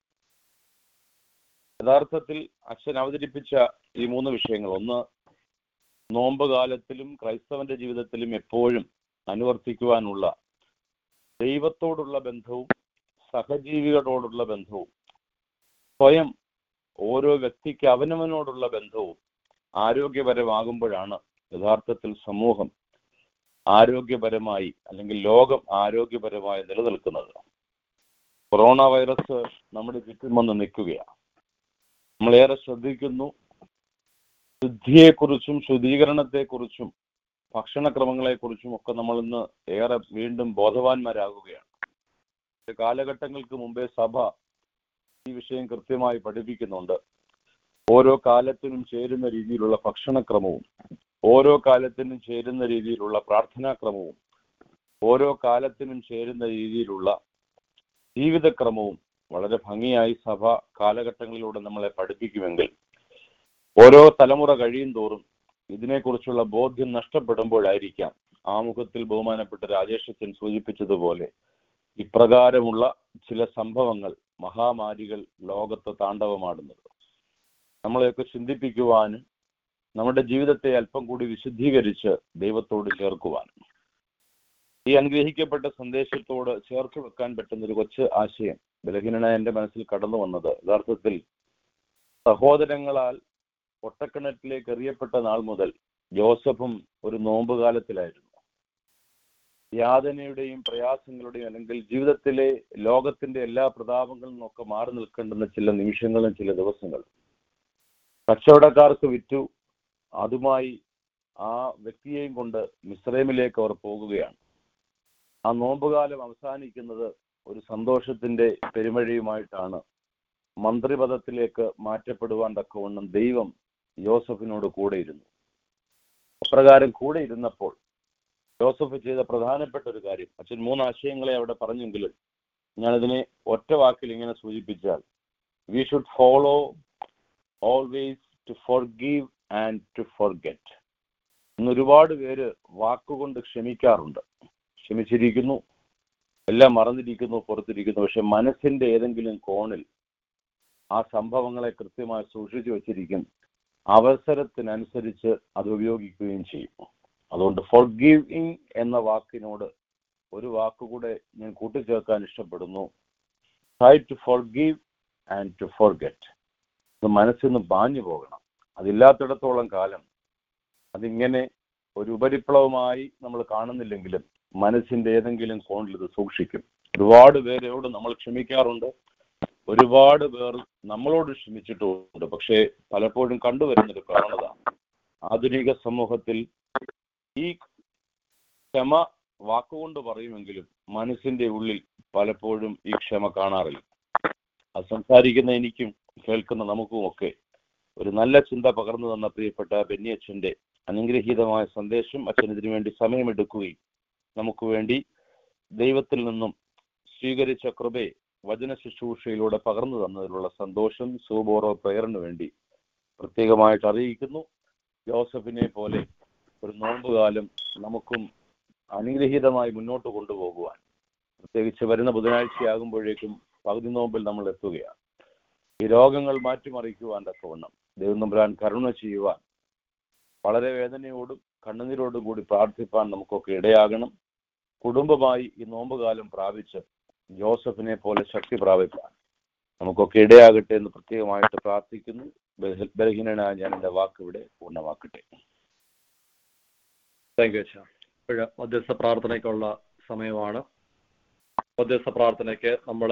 യഥാർത്ഥത്തിൽ അച്ഛൻ അവതരിപ്പിച്ച ഈ മൂന്ന് വിഷയങ്ങൾ ഒന്ന് നോമ്പ് കാലത്തിലും ക്രൈസ്തവന്റെ ജീവിതത്തിലും എപ്പോഴും അനുവർത്തിക്കുവാനുള്ള ദൈവത്തോടുള്ള ബന്ധവും സഹജീവികളോടുള്ള ബന്ധവും സ്വയം ഓരോ വ്യക്തിക്ക് അവനവനോടുള്ള ബന്ധവും ആരോഗ്യപരമാകുമ്പോഴാണ് യഥാർത്ഥത്തിൽ സമൂഹം ആരോഗ്യപരമായി അല്ലെങ്കിൽ ലോകം ആരോഗ്യപരമായി നിലനിൽക്കുന്നത് കൊറോണ വൈറസ് നമ്മുടെ ചുറ്റും വന്ന് നിൽക്കുകയാണ് നമ്മളേറെ ശ്രദ്ധിക്കുന്നു ശുദ്ധിയെക്കുറിച്ചും ശുദ്ധീകരണത്തെക്കുറിച്ചും ഭക്ഷണക്രമങ്ങളെക്കുറിച്ചും ഒക്കെ നമ്മൾ ഇന്ന് ഏറെ വീണ്ടും ബോധവാന്മാരാകുകയാണ് ഒരു കാലഘട്ടങ്ങൾക്ക് മുമ്പേ സഭ ഈ വിഷയം കൃത്യമായി പഠിപ്പിക്കുന്നുണ്ട് ഓരോ കാലത്തിനും ചേരുന്ന രീതിയിലുള്ള ഭക്ഷണക്രമവും ഓരോ കാലത്തിനും ചേരുന്ന രീതിയിലുള്ള പ്രാർത്ഥനാക്രമവും ഓരോ കാലത്തിനും ചേരുന്ന രീതിയിലുള്ള ജീവിതക്രമവും വളരെ ഭംഗിയായി സഭ കാലഘട്ടങ്ങളിലൂടെ നമ്മളെ പഠിപ്പിക്കുമെങ്കിൽ ഓരോ തലമുറ കഴിയും തോറും ഇതിനെക്കുറിച്ചുള്ള ബോധ്യം നഷ്ടപ്പെടുമ്പോഴായിരിക്കാം ആമുഖത്തിൽ ബഹുമാനപ്പെട്ട രാജേഷച്ചൻ സൂചിപ്പിച്ചതുപോലെ ഇപ്രകാരമുള്ള ചില സംഭവങ്ങൾ മഹാമാരികൾ ലോകത്ത് താണ്ഡവമാടുന്നത് നമ്മളെയൊക്കെ ചിന്തിപ്പിക്കുവാനും നമ്മുടെ ജീവിതത്തെ അല്പം കൂടി വിശുദ്ധീകരിച്ച് ദൈവത്തോട് ചേർക്കുവാനും ഈ അനുഗ്രഹിക്കപ്പെട്ട സന്ദേശത്തോട് ചേർത്ത് വെക്കാൻ പറ്റുന്ന ഒരു കൊച്ചു ആശയം ബലഹീനനായ എന്റെ മനസ്സിൽ കടന്നു വന്നത് യഥാർത്ഥത്തിൽ സഹോദരങ്ങളാൽ ഒട്ടക്കിണറ്റിലേക്ക് എറിയപ്പെട്ട നാൾ മുതൽ ജോസഫും ഒരു നോമ്പുകാലത്തിലായിരുന്നു യാതനയുടെയും പ്രയാസങ്ങളുടെയും അല്ലെങ്കിൽ ജീവിതത്തിലെ ലോകത്തിന്റെ എല്ലാ പ്രതാപങ്ങളിൽ നിന്നൊക്കെ മാറി നിൽക്കേണ്ടുന്ന ചില നിമിഷങ്ങളും ചില ദിവസങ്ങളും കച്ചവടക്കാർക്ക് വിറ്റു അതുമായി ആ വ്യക്തിയെയും കൊണ്ട് മിശ്രമിലേക്ക് അവർ പോകുകയാണ് ആ നോമ്പുകാലം അവസാനിക്കുന്നത് ഒരു സന്തോഷത്തിന്റെ പെരുമഴയുമായിട്ടാണ് മന്ത്രിപദത്തിലേക്ക് മാറ്റപ്പെടുവാൻ തക്കവണ്ണം ദൈവം യോസഫിനോട് കൂടെ ഇരുന്നു അപ്രകാരം കൂടെ ഇരുന്നപ്പോൾ ജോസഫ് ചെയ്ത പ്രധാനപ്പെട്ട ഒരു കാര്യം അച്ഛൻ മൂന്ന് ആശയങ്ങളെ അവിടെ പറഞ്ഞെങ്കിലും ഞാനതിനെ ഒറ്റ വാക്കിൽ ഇങ്ങനെ സൂചിപ്പിച്ചാൽ we should follow always to forgive and to forget ഇന്ന് ഒരുപാട് പേര് വാക്കുകൊണ്ട് ക്ഷമിക്കാറുണ്ട് ക്ഷമിച്ചിരിക്കുന്നു എല്ലാം മറന്നിരിക്കുന്നു പുറത്തിരിക്കുന്നു പക്ഷെ മനസ്സിന്റെ ഏതെങ്കിലും കോണിൽ ആ സംഭവങ്ങളെ കൃത്യമായി സൂക്ഷിച്ചു വച്ചിരിക്കും അവസരത്തിനനുസരിച്ച് അത് ഉപയോഗിക്കുകയും ചെയ്യും അതുകൊണ്ട് ഫോർഗീവിങ് എന്ന വാക്കിനോട് ഒരു വാക്കുകൂടെ ഞാൻ കൂട്ടിച്ചേർക്കാൻ ഇഷ്ടപ്പെടുന്നു try to forgive and to forget ഇത് മനസ്സിൽ നിന്ന് പാഞ്ഞു പോകണം അതില്ലാത്തിടത്തോളം കാലം അതിങ്ങനെ ഒരു ഉപരിപ്ലവമായി നമ്മൾ കാണുന്നില്ലെങ്കിലും മനസ്സിന്റെ ഏതെങ്കിലും കോണിൽ ഇത് സൂക്ഷിക്കും ഒരുപാട് പേരോട് നമ്മൾ ക്ഷമിക്കാറുണ്ട് ഒരുപാട് പേർ നമ്മളോട് ക്ഷമിച്ചിട്ടുമുണ്ട് പക്ഷേ പലപ്പോഴും കണ്ടുവരുന്നൊരു പ്രവണത ആധുനിക സമൂഹത്തിൽ ഈ ക്ഷമ വാക്കുകൊണ്ട് പറയുമെങ്കിലും മനസ്സിന്റെ ഉള്ളിൽ പലപ്പോഴും ഈ ക്ഷമ കാണാറില്ല അത് സംസാരിക്കുന്ന എനിക്കും കേൾക്കുന്ന നമുക്കുമൊക്കെ ഒരു നല്ല ചിന്ത പകർന്നു തന്ന പ്രിയപ്പെട്ട ബെന്നി അച്ഛന്റെ അനുഗ്രഹീതമായ സന്ദേശം അച്ഛൻ ഇതിനു വേണ്ടി സമയമെടുക്കുകയും നമുക്ക് വേണ്ടി ദൈവത്തിൽ നിന്നും സ്വീകരിച്ച കൃപയെ വചന ശുശ്രൂഷയിലൂടെ പകർന്നു തന്നതിലുള്ള സന്തോഷം സൂബോറോ പ്രയറിന് വേണ്ടി പ്രത്യേകമായിട്ട് അറിയിക്കുന്നു ജോസഫിനെ പോലെ ഒരു നോമ്പുകാലം നമുക്കും അനുഗ്രഹീതമായി മുന്നോട്ട് കൊണ്ടുപോകുവാൻ പ്രത്യേകിച്ച് വരുന്ന ബുധനാഴ്ചയാകുമ്പോഴേക്കും പകുതി നോമ്പിൽ നമ്മൾ എത്തുകയാണ് ഈ രോഗങ്ങൾ മാറ്റിമറിക്കുവാൻ തക്കവണ്ണം ദൈവം നമ്പുരാൻ കരുണ ചെയ്യുവാൻ വളരെ വേദനയോടും കണ്ണുനീരോടും കൂടി പ്രാർത്ഥിപ്പാൻ നമുക്കൊക്കെ ഇടയാകണം കുടുംബമായി ഈ നോമ്പുകാലം പ്രാപിച്ച് ജോസഫിനെ പോലെ ശക്തി പ്രാപിക്കാൻ നമുക്കൊക്കെ ഇടയാകട്ടെ എന്ന് പ്രത്യേകമായിട്ട് പ്രാർത്ഥിക്കുന്നു ബലഹ- ബലഹീനനായ ഞാൻ എൻ്റെ വാക്ക് ഇവിടെ പൂർണ്ണമാക്കട്ടെ താങ്ക് യു അച്ഛാ ഇപ്പോഴ് മധ്യസ്ഥ പ്രാർത്ഥനയ്ക്കുള്ള സമയമാണ് മധ്യസ്ഥ പ്രാർത്ഥനയ്ക്ക് നമ്മൾ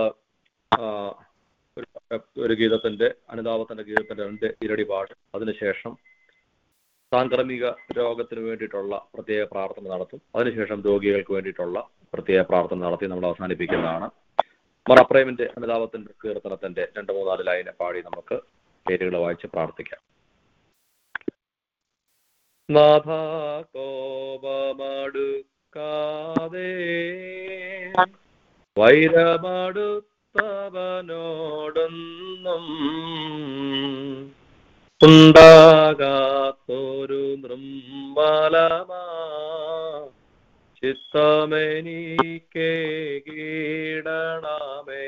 ഒരു ഒരു ഗീതത്തിന്റെ അനുതാപത്തിന്റെ ഗീതത്തിന്റെ രണ്ട് ഇരടി പാട്ട് അതിനുശേഷം സാംക്രമിക രോഗത്തിന് വേണ്ടിയിട്ടുള്ള പ്രത്യേക പ്രാർത്ഥന നടത്തും അതിനുശേഷം രോഗികൾക്ക് വേണ്ടിയിട്ടുള്ള പ്രത്യേക പ്രാർത്ഥന നടത്തി നമ്മൾ അവസാനിപ്പിക്കുന്നതാണ് മറപ്രേമിന്റെ അനുതാപത്തിന്റെ കീർത്തനത്തിന്റെ രണ്ട് മൂന്നാല് ലൈനെ പാടി നമുക്ക് പേരുകൾ വായിച്ച് പ്രാർത്ഥിക്കാം നാഥ കോപമടുക്കാതെ വൈരമടുത്തവനോടൊന്നും ഉണ്ടാകാത്തൊരു നൃംബലമാ ചിത്തമെനിക്ക് കീടണമേ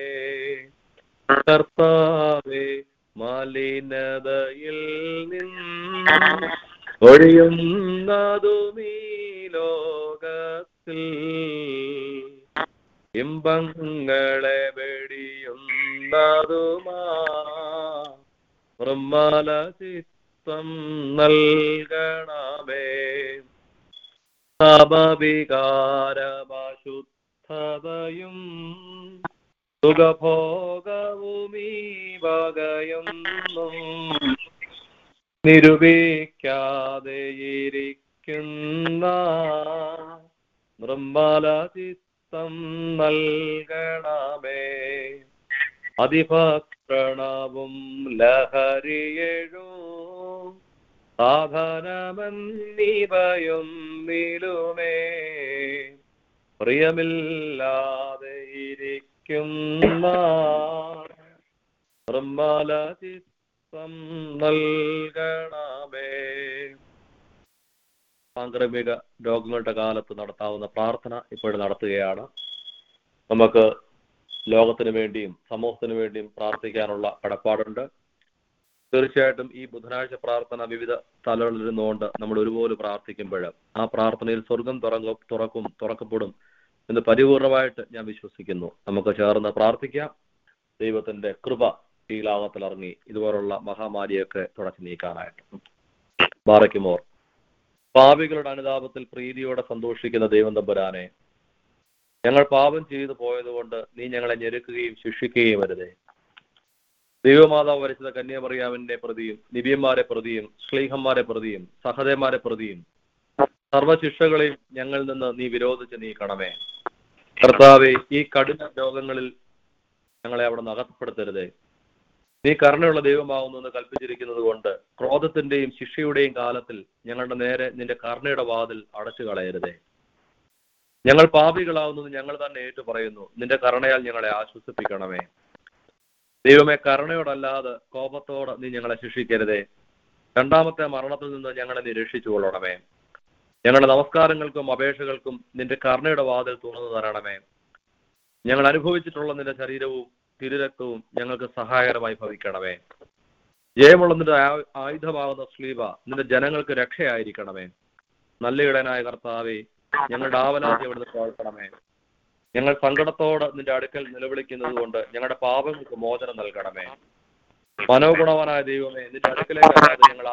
കർത്താവേ മലിനതയിൽ നിന്ന് ഒഴിയുന്നതുമീ ലോകത്തിൽ ഇമ്പങ്ങളെ വെടിയുന്നതുമാ നിർമ്മല ചിത്തം നൽകണമേ സമവികാരമശുദ്ധതയും സുഖഭോഗവുമീ വകയൊന്നും നിരൂപിക്കാതെ ഇരിക്കുന്ന നിർമ്മല ചിത്തം നൽകണമേ അതിഭക്ഷണവും ലഹരിയഴും സാധനമെന്നിവയൊന്നിലുമേ പ്രിയമില്ലാതെ ഇരിക്കുന്ന നിർമ്മല ചിത്തം നൽകണമേ സാംക്രമിക രോഗങ്ങളുടെ കാലത്ത് നടത്താവുന്ന പ്രാർത്ഥന ഇപ്പോഴും നടത്തുകയാണ് നമുക്ക് ലോകത്തിന് വേണ്ടിയും സമൂഹത്തിന് വേണ്ടിയും പ്രാർത്ഥിക്കാനുള്ള കടപ്പാടുണ്ട് തീർച്ചയായിട്ടും ഈ ബുധനാഴ്ച പ്രാർത്ഥന വിവിധ സ്ഥലങ്ങളിൽ ഇരുന്നുകൊണ്ട് നമ്മൾ ഒരുപോലെ പ്രാർത്ഥിക്കുമ്പോൾ ആ പ്രാർത്ഥനയിൽ സ്വർഗം തുറങ്ങും തുറക്കും തുറക്കപ്പെടും എന്ന് പരിപൂർണമായിട്ട് ഞാൻ വിശ്വസിക്കുന്നു നമുക്ക് ചേർന്ന് പ്രാർത്ഥിക്കാം ദൈവത്തിന്റെ കൃപ ഈ ലോകത്തിൽ ഇറങ്ങി ഇതുപോലുള്ള മഹാമാരിയൊക്കെ തുടച്ചു നീക്കാനായിട്ട് ബാറയ്ക്കുമോർ പാപികളുടെ അനുതാപത്തിൽ പ്രീതിയോടെ സന്തോഷിക്കുന്ന ദൈവം തമ്പുരാനെ ഞങ്ങൾ പാപം ചെയ്തു പോയതുകൊണ്ട് നീ ഞങ്ങളെ ഞെരുക്കുകയും ശിക്ഷിക്കുകയും വരുതേ ദൈവമാതാവ് വരച്ചത് കന്യാമറിയാവിന്റെ പ്രതിയും നിബിയന്മാരെ പ്രതിയും ശ്ലീഹന്മാരെ പ്രതിയും സഹദേമാരെ പ്രതിയും സർവശിക്ഷകളെയും ഞങ്ങളിൽ നിന്ന് നീ വിരോധിച്ച് നീക്കണമേ കർത്താവെ ഈ കഠിന രോഗങ്ങളിൽ ഞങ്ങളെ അവിടെ അകത്തപ്പെടുത്തരുതേ നീ കരുണയുള്ള ദൈവമാവുന്നു എന്ന് കൽപ്പിച്ചിരിക്കുന്നത് കൊണ്ട് ക്രോധത്തിന്റെയും ശിക്ഷയുടെയും കാലത്തിൽ ഞങ്ങളുടെ നേരെ നിന്റെ കരുണയുടെ വാതിൽ അടച്ചു കളയരുതേ ഞങ്ങൾ പാപികളാവുന്നത് ഞങ്ങൾ തന്നെ ഏറ്റു പറയുന്നു നിന്റെ കരുണയാൽ ഞങ്ങളെ ആശ്വസിപ്പിക്കണമേ ദൈവമേ കരുണയോടല്ലാതെ കോപത്തോടെ നീ ഞങ്ങളെ ശിക്ഷിക്കരുതേ രണ്ടാമത്തെ മരണത്തിൽ നിന്ന് ഞങ്ങളെ നീ രക്ഷിച്ചുകൊള്ളണമേ ഞങ്ങളുടെ നമസ്കാരങ്ങൾക്കും അപേക്ഷകൾക്കും നിന്റെ കരുണയുടെ വാതിൽ തുറന്നു തരണമേ ഞങ്ങൾ അനുഭവിച്ചിട്ടുള്ള നിന്റെ ശരീരവും തിരുരക്തവും ഞങ്ങൾക്ക് സഹായകരമായി ഭവിക്കണമേ ജയമുള്ള നിന്റെ ആ- ആയുധമാകുന്ന സ്ലീവ നിന്റെ ജനങ്ങൾക്ക് രക്ഷയായിരിക്കണമേ നല്ല ഇടനായ കർത്താവേ ഞങ്ങളുടെ ആവലാതി അവിടുന്ന് കേൾക്കണമേ ഞങ്ങൾ സങ്കടത്തോടെ നിന്റെ അടുക്കൽ നിലവിളിക്കുന്നത് കൊണ്ട് ഞങ്ങളുടെ പാപങ്ങൾക്ക് മോചനം നൽകണമേ മനോഗുണവാനായ ദൈവമേ നിന്റെ അടുക്കലേക്ക് അല്ലാതെ ഞങ്ങൾ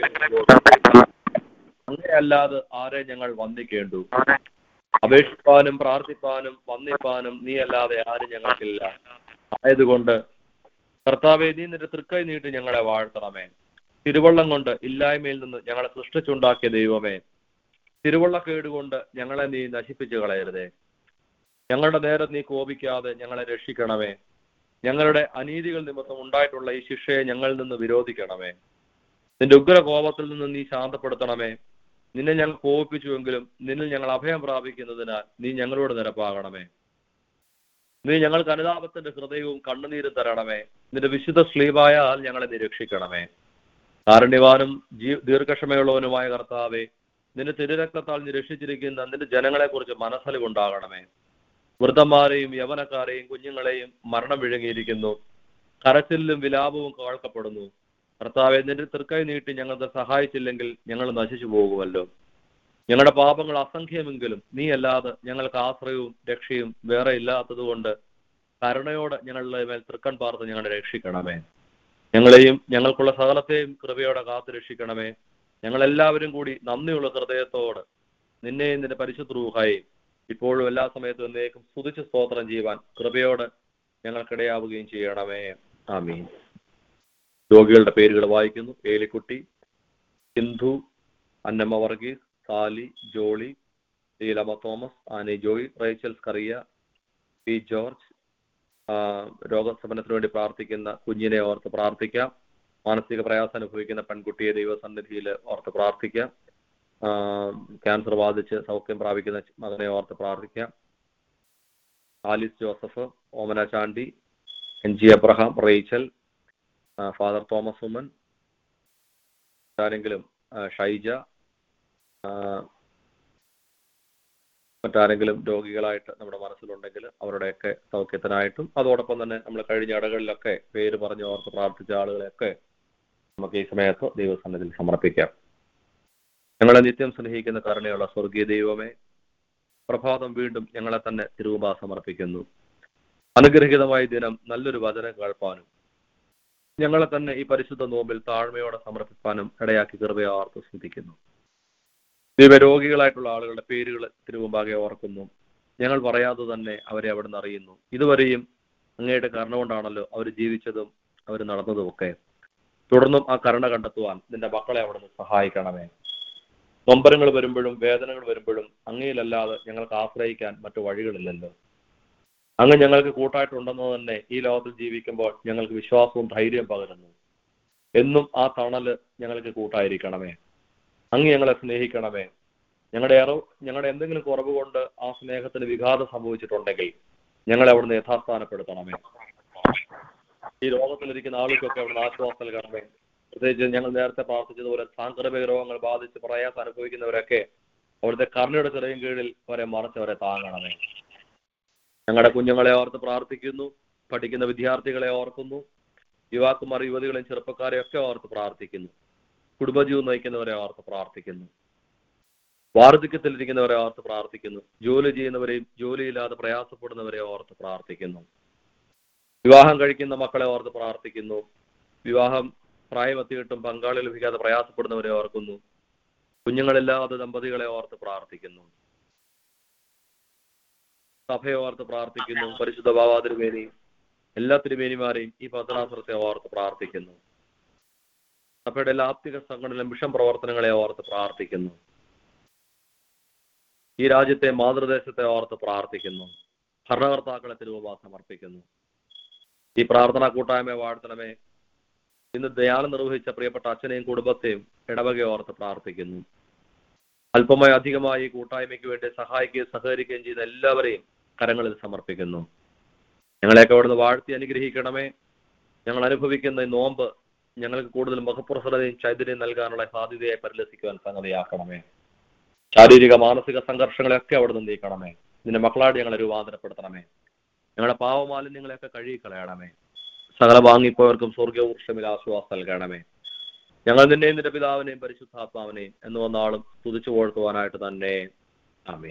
ആരുടെ അങ്ങനെയല്ലാതെ ആരെ ഞങ്ങൾ വന്ദിക്കേണ്ടു അപേക്ഷിപ്പാനും പ്രാർത്ഥിപ്പാനും വന്ദിപ്പാനും നീ അല്ലാതെ ആരും ഞങ്ങൾക്കില്ല ആയതുകൊണ്ട് കർത്താവെ നീ നിന്റെ തൃക്കൈ നീട്ടി ഞങ്ങളെ വാഴ്ത്തണമേ തിരുവള്ളം കൊണ്ട് ഇല്ലായ്മയിൽ നിന്ന് ഞങ്ങളെ സൃഷ്ടിച്ചുണ്ടാക്കിയ ദൈവമേ തിരുവള്ളക്കേട് കൊണ്ട് ഞങ്ങളെ നീ നശിപ്പിച്ചു കളയരുതേ ഞങ്ങളുടെ നേരെ നീ കോപിക്കാതെ ഞങ്ങളെ രക്ഷിക്കണമേ ഞങ്ങളുടെ അനീതികൾ നിമിത്തം ഉണ്ടായിട്ടുള്ള ഈ ശിക്ഷയെ ഞങ്ങളിൽ നിന്ന് വിരോധിക്കണമേ നിന്റെ ഉഗ്ര കോപത്തിൽ നിന്ന് നീ ശാന്തപ്പെടുത്തണമേ നിന്നെ ഞങ്ങൾ കോപിപ്പിച്ചുവെങ്കിലും നിന്നിൽ ഞങ്ങൾ അഭയം പ്രാപിക്കുന്നതിനാൽ നീ ഞങ്ങളോട് നിരപ്പാകണമേ നീ ഞങ്ങൾക്ക് അനുതാപത്തിന്റെ ഹൃദയവും കണ്ണുനീരും തരണമേ നിന്റെ വിശുദ്ധ സ്ലീവായാൽ ഞങ്ങളെ നിരീക്ഷിക്കണമേ കാരുണ്യവാനും ജീ ദീർഘക്ഷമയുള്ളവനുമായ കർത്താവെ നിന്റെ തിരുരക്തത്താൽ നീ രക്ഷിച്ചിരിക്കുന്ന നിന്റെ ജനങ്ങളെ കുറിച്ച് മനസ്സലിവുണ്ടാകണമേ വൃദ്ധന്മാരെയും യവനക്കാരെയും കുഞ്ഞുങ്ങളെയും മരണം വിഴുങ്ങിയിരിക്കുന്നു കരച്ചിലും വിലാപവും കേൾക്കപ്പെടുന്നു കർത്താവെ നിന്റെ തൃക്കൈ നീട്ടി ഞങ്ങൾക്ക് സഹായിച്ചില്ലെങ്കിൽ ഞങ്ങൾ നശിച്ചു പോകുമല്ലോ ഞങ്ങളുടെ പാപങ്ങൾ അസംഖ്യമെങ്കിലും നീ അല്ലാതെ ഞങ്ങൾക്ക് ആശ്രയവും രക്ഷയും വേറെ ഇല്ലാത്തതുകൊണ്ട് കരുണയോടെ ഞങ്ങളുടെ മേൽ തൃക്കൺ പാർത്ത് ഞങ്ങളെ രക്ഷിക്കണമേ ഞങ്ങളെയും ഞങ്ങൾക്കുള്ള സകലത്തെയും കൃപയോടെ കാത്തു രക്ഷിക്കണമേ ഞങ്ങളെല്ലാവരും കൂടി നന്ദിയുള്ള ഹൃദയത്തോട് നിന്നെയും നിന്റെ പരിശുദ്ധ റൂഹായും ഇപ്പോഴും എല്ലാ സമയത്തും എന്നേക്കും സ്തുതിച്ച് സ്തോത്രം ചെയ്യുവാൻ കൃപയോട് ഞങ്ങൾക്കിടയാവുകയും ചെയ്യണമേ ആമീൻ രോഗികളുടെ പേരുകൾ വായിക്കുന്നു ഏലിക്കുട്ടി സിന്ധു അന്നമ്മ വർഗീസ് സാലി ജോളി ലീലമ്മ തോമസ് ആനി ജോയ് റേച്ചൽ സ്കറിയ പി ജോർജ് ആ, രോഗശമനത്തിന് വേണ്ടി പ്രാർത്ഥിക്കുന്ന കുഞ്ഞിനെ ഓർത്ത് പ്രാർത്ഥിക്കാം മാനസിക പ്രയാസം അനുഭവിക്കുന്ന പെൺകുട്ടിയെ ദൈവസന്നിധിയിൽ ഓർത്ത് പ്രാർത്ഥിക്കാം ആ, ക്യാൻസർ ബാധിച്ച് സൗഖ്യം പ്രാപിക്കുന്ന മകനെ ഓർത്ത് പ്രാർത്ഥിക്കാം ആലിസ് ജോസഫ് ഓമന ചാണ്ടി എൻ ജി എബ്രഹാം റേച്ചൽ ആ, ഫാദർ തോമസ് ഉമ്മൻ ആരെങ്കിലും ആ, ഷൈജ ആ, മറ്റാരെങ്കിലും രോഗികളായിട്ട് നമ്മുടെ മനസ്സിലുണ്ടെങ്കിൽ അവരുടെയൊക്കെ സൗഖ്യത്തിനായിട്ടും അതോടൊപ്പം തന്നെ നമ്മൾ കഴിഞ്ഞ ഇടകളിലൊക്കെ പേര് പറഞ്ഞ് ഓർത്ത് പ്രാർത്ഥിച്ച ആളുകളെയൊക്കെ നമുക്ക് ഈ സമയത്ത് ദൈവസന്നിധിയിൽ സമർപ്പിക്കാം ഞങ്ങളെ നിത്യം സ്നേഹിക്കുന്ന കരുണയുള്ള സ്വർഗീയ ദൈവമേ പ്രഭാതം വീണ്ടും ഞങ്ങളെ തന്നെ തിരുവുപാ സമർപ്പിക്കുന്നു അനുഗ്രഹീതമായ ദിനം നല്ലൊരു വചനം കേൾപ്പാനും ഞങ്ങളെ തന്നെ ഈ പരിശുദ്ധ നോമ്പിൽ താഴ്മയോടെ സമർപ്പിക്കാനും ഇടയാക്കി കൃപയാർത്ത് സ്തുതിക്കുന്നു ദൈവരോഗികളായിട്ടുള്ള ആളുകളുടെ പേരുകൾ തിരുമുമ്പാകെ ഓർക്കുന്നു ഞങ്ങൾ പറയാതെ തന്നെ അവരെ അവിടെ നിന്ന് അറിയുന്നു ഇതുവരെയും അങ്ങയുടെ കരുണ കൊണ്ടാണല്ലോ അവർ ജീവിച്ചതും അവർ നടന്നതും ഒക്കെ തുടർന്നും ആ കരുണ കണ്ടെത്തുവാൻ നിന്റെ മക്കളെ അവിടെ നിന്ന് സഹായിക്കണമേ നൊമ്പരങ്ങൾ വരുമ്പോഴും വേദനകൾ വരുമ്പോഴും അങ്ങയിലല്ലാതെ ഞങ്ങൾക്ക് ആശ്രയിക്കാൻ മറ്റു വഴികളില്ലല്ലോ അങ്ങ് ഞങ്ങൾക്ക് കൂട്ടായിട്ടുണ്ടെന്ന് തന്നെ ഈ ലോകത്തിൽ ജീവിക്കുമ്പോൾ ഞങ്ങൾക്ക് വിശ്വാസവും ധൈര്യവും പകരുന്നു എന്നും ആ തണല് ഞങ്ങൾക്ക് കൂട്ടായിരിക്കണമേ അങ്ങ് ഞങ്ങളെ സ്നേഹിക്കണമേ ഞങ്ങളുടെ അറിവ് ഞങ്ങളുടെ എന്തെങ്കിലും കുറവ് കൊണ്ട് ആ സ്നേഹത്തിന് വിഘാതം സംഭവിച്ചിട്ടുണ്ടെങ്കിൽ ഞങ്ങളെ അവിടുന്ന് യഥാസ്ഥാനപ്പെടുത്തണമേ ഈ ലോകത്തിലിരിക്കുന്ന ആളുകൾക്കൊക്കെ അവിടുന്ന് ആശ്വാസം നൽകണമേ പ്രത്യേകിച്ച് ഞങ്ങൾ നേരത്തെ പ്രാർത്ഥിച്ചതുപോലെ സാംക്രമിക രോഗങ്ങൾ ബാധിച്ച് പ്രയാസം അനുഭവിക്കുന്നവരൊക്കെ അവിടുത്തെ കരുണയുടെ ചെറിയ കീഴിൽ വരെ മറച്ചവരെ താങ്ങണമേ ഞങ്ങളുടെ കുഞ്ഞുങ്ങളെ ഓർത്ത് പ്രാർത്ഥിക്കുന്നു പഠിക്കുന്ന വിദ്യാർത്ഥികളെ ഓർക്കുന്നു യുവാക്കുമാർ യുവതികളെയും ചെറുപ്പക്കാരെയും ഒക്കെ ഓർത്ത് പ്രാർത്ഥിക്കുന്നു കുടുംബജീവൻ നയിക്കുന്നവരെ ഓർത്ത് പ്രാർത്ഥിക്കുന്നു വാർദ്ധക്യത്തിലിരിക്കുന്നവരെ ഓർത്ത് പ്രാർത്ഥിക്കുന്നു ജോലി ചെയ്യുന്നവരെയും ജോലിയില്ലാതെ പ്രയാസപ്പെടുന്നവരെ ഓർത്ത് പ്രാർത്ഥിക്കുന്നു വിവാഹം കഴിക്കുന്ന മക്കളെ ഓർത്ത് പ്രാർത്ഥിക്കുന്നു വിവാഹം പ്രായമെത്തിയിട്ടും പങ്കാളി ലഭിക്കാതെ പ്രയാസപ്പെടുന്നവരെ ഓർക്കുന്നു കുഞ്ഞുങ്ങളില്ലാതെ ദമ്പതികളെ ഓർത്ത് പ്രാർത്ഥിക്കുന്നു സഭയെ ഓർത്ത് പ്രാർത്ഥിക്കുന്നു പരിശുദ്ധ ബാബാ തിരുമേനി എല്ലാ തിരുമേനിമാരെയും ഈ ഭദ്രാസുരത്തെ ഓർത്ത് പ്രാർത്ഥിക്കുന്നു സഭയുടെ എല്ലാ ആത്മിക സംഘടനയിലും മിഷൻ പ്രവർത്തനങ്ങളെ ഓർത്ത് പ്രാർത്ഥിക്കുന്നു ഈ രാജ്യത്തെ മാതൃദേശത്തെ ഓർത്ത് പ്രാർത്ഥിക്കുന്നു ഭരണകർത്താക്കളെ തിരുവ സമർപ്പിക്കുന്നു ഈ പ്രാർത്ഥനാ കൂട്ടായ്മയെ വാഴ്ത്തണമേ ഇന്ന് ദയാനം നിർവഹിച്ച പ്രിയപ്പെട്ട അച്ഛനെയും കുടുംബത്തെയും ഇടവകയെ ഓർത്ത് പ്രാർത്ഥിക്കുന്നു അല്പമായി അധികമായി ഈ കൂട്ടായ്മയ്ക്ക് വേണ്ടി സഹായിക്കുകയും സഹകരിക്കുകയും ചെയ്ത എല്ലാവരെയും കരങ്ങളിൽ സമർപ്പിക്കുന്നു ഞങ്ങളെയൊക്കെ അവിടുന്ന് വാഴ്ത്തി അനുഗ്രഹിക്കണമേ ഞങ്ങൾ അനുഭവിക്കുന്ന ഈ നോമ്പ് ഞങ്ങൾക്ക് കൂടുതൽ മുഖപ്രസരതയും ചൈതന്യം നൽകാനുള്ള സാധ്യതയെ പരിലസിക്കുവാൻ സംഗതിയാക്കണമേ ശാരീരിക മാനസിക സംഘർഷങ്ങളെയൊക്കെ അവിടെ നിന്ന് നീക്കണമേ നിന്റെ മക്കളാട് ഞങ്ങളെ രൂപാന്തരപ്പെടുത്തണമേ ഞങ്ങളുടെ പാവമാലിന്യങ്ങളെയൊക്കെ കഴുകി കളയണമേ സകല വാങ്ങിപ്പോയവർക്കും സ്വർഗീയ ഊർഷമിൽ ആശ്വാസം നൽകണമേ ഞങ്ങൾ നിന്നെയും നിന്റെ പിതാവിനെയും പരിശുദ്ധാത്മാവിനെയും എന്ന് വന്നാളും സ്തുതിച്ചു പോഴ്ത്തുവാനായിട്ട് തന്നെ ആമേ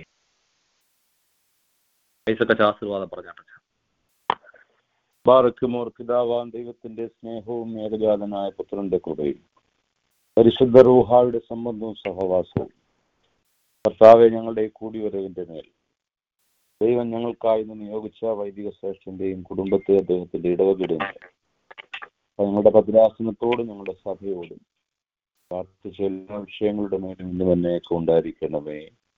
ഐസക്കച്ച ആശീർവാദം പറഞ്ഞാട്ടെ ബാറക്കുമോർ പിതാവാൻ ദൈവത്തിന്റെ സ്നേഹവും ഏകജാതനായ പുത്രന്റെ കൃപയും പരിശുദ്ധ റൂഹായുടെ സംബന്ധവും സഹവാസവും കർത്താവെ ഞങ്ങളുടെ ഈ കൂടിവരവിന്റെ മേൽ ദൈവം ഞങ്ങൾക്കായി ഇന്ന് നിയോഗിച്ച വൈദിക ശ്രേഷ്ഠന്റെയും കുടുംബത്തെ അദ്ദേഹത്തിന്റെ ഇടവകയുടെ മേൽ ഞങ്ങളുടെ ഭദ്രാസനത്തോടും ഞങ്ങളുടെ സഭയോടും പ്രാർത്ഥിച്ച എല്ലാ വിഷയങ്ങളുടെ മേലും ഇന്ന് തന്നെയൊക്കെ ഉണ്ടായിരിക്കണമേ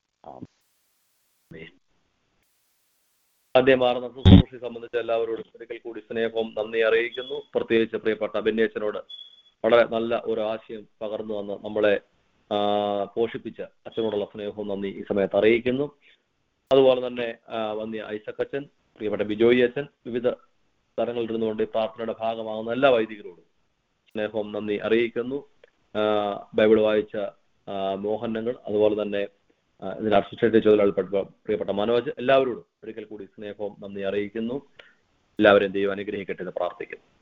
ആദ്യമാർന്ന ശുശ്രൂഷയെ സംബന്ധിച്ച് എല്ലാവരോടും ഒരിക്കൽ കൂടി സ്നേഹവും നന്ദി അറിയിക്കുന്നു പ്രത്യേകിച്ച് പ്രിയപ്പെട്ട അഭിന്യച്ചനോട് വളരെ നല്ല ഒരു ആശയം പകർന്നു വന്ന് നമ്മളെ ആ, പോഷിപ്പിച്ച അച്ഛനോടുള്ള സ്നേഹവും നന്ദി ഈ സമയത്ത് അറിയിക്കുന്നു അതുപോലെ തന്നെ ആ, വന്യ ഐസക്കച്ചൻ പ്രിയപ്പെട്ട ബിജോയി അച്ഛൻ വിവിധ സ്ഥലങ്ങളിൽ ഇരുന്നുകൊണ്ട് ഈ പ്രാർത്ഥനയുടെ ഭാഗമാകുന്ന എല്ലാ വൈദികരോടും സ്നേഹവും നന്ദി അറിയിക്കുന്നു ആ, ബൈബിൾ വായിച്ച ആ, മോഹനങ്ങൾ അതുപോലെ തന്നെ ആ, ഇതിന് അസിസ്റ്റന്റ് ചുമതലപ്പെട്ട പ്രിയപ്പെട്ട മനോജ് എല്ലാവരോടും ഒരിക്കൽ കൂടി സ്നേഹവും നന്ദി അറിയിക്കുന്നു എല്ലാവരെയും ദൈവം അനുഗ്രഹിക്കട്ടെ എന്ന് പ്രാർത്ഥിക്കുന്നു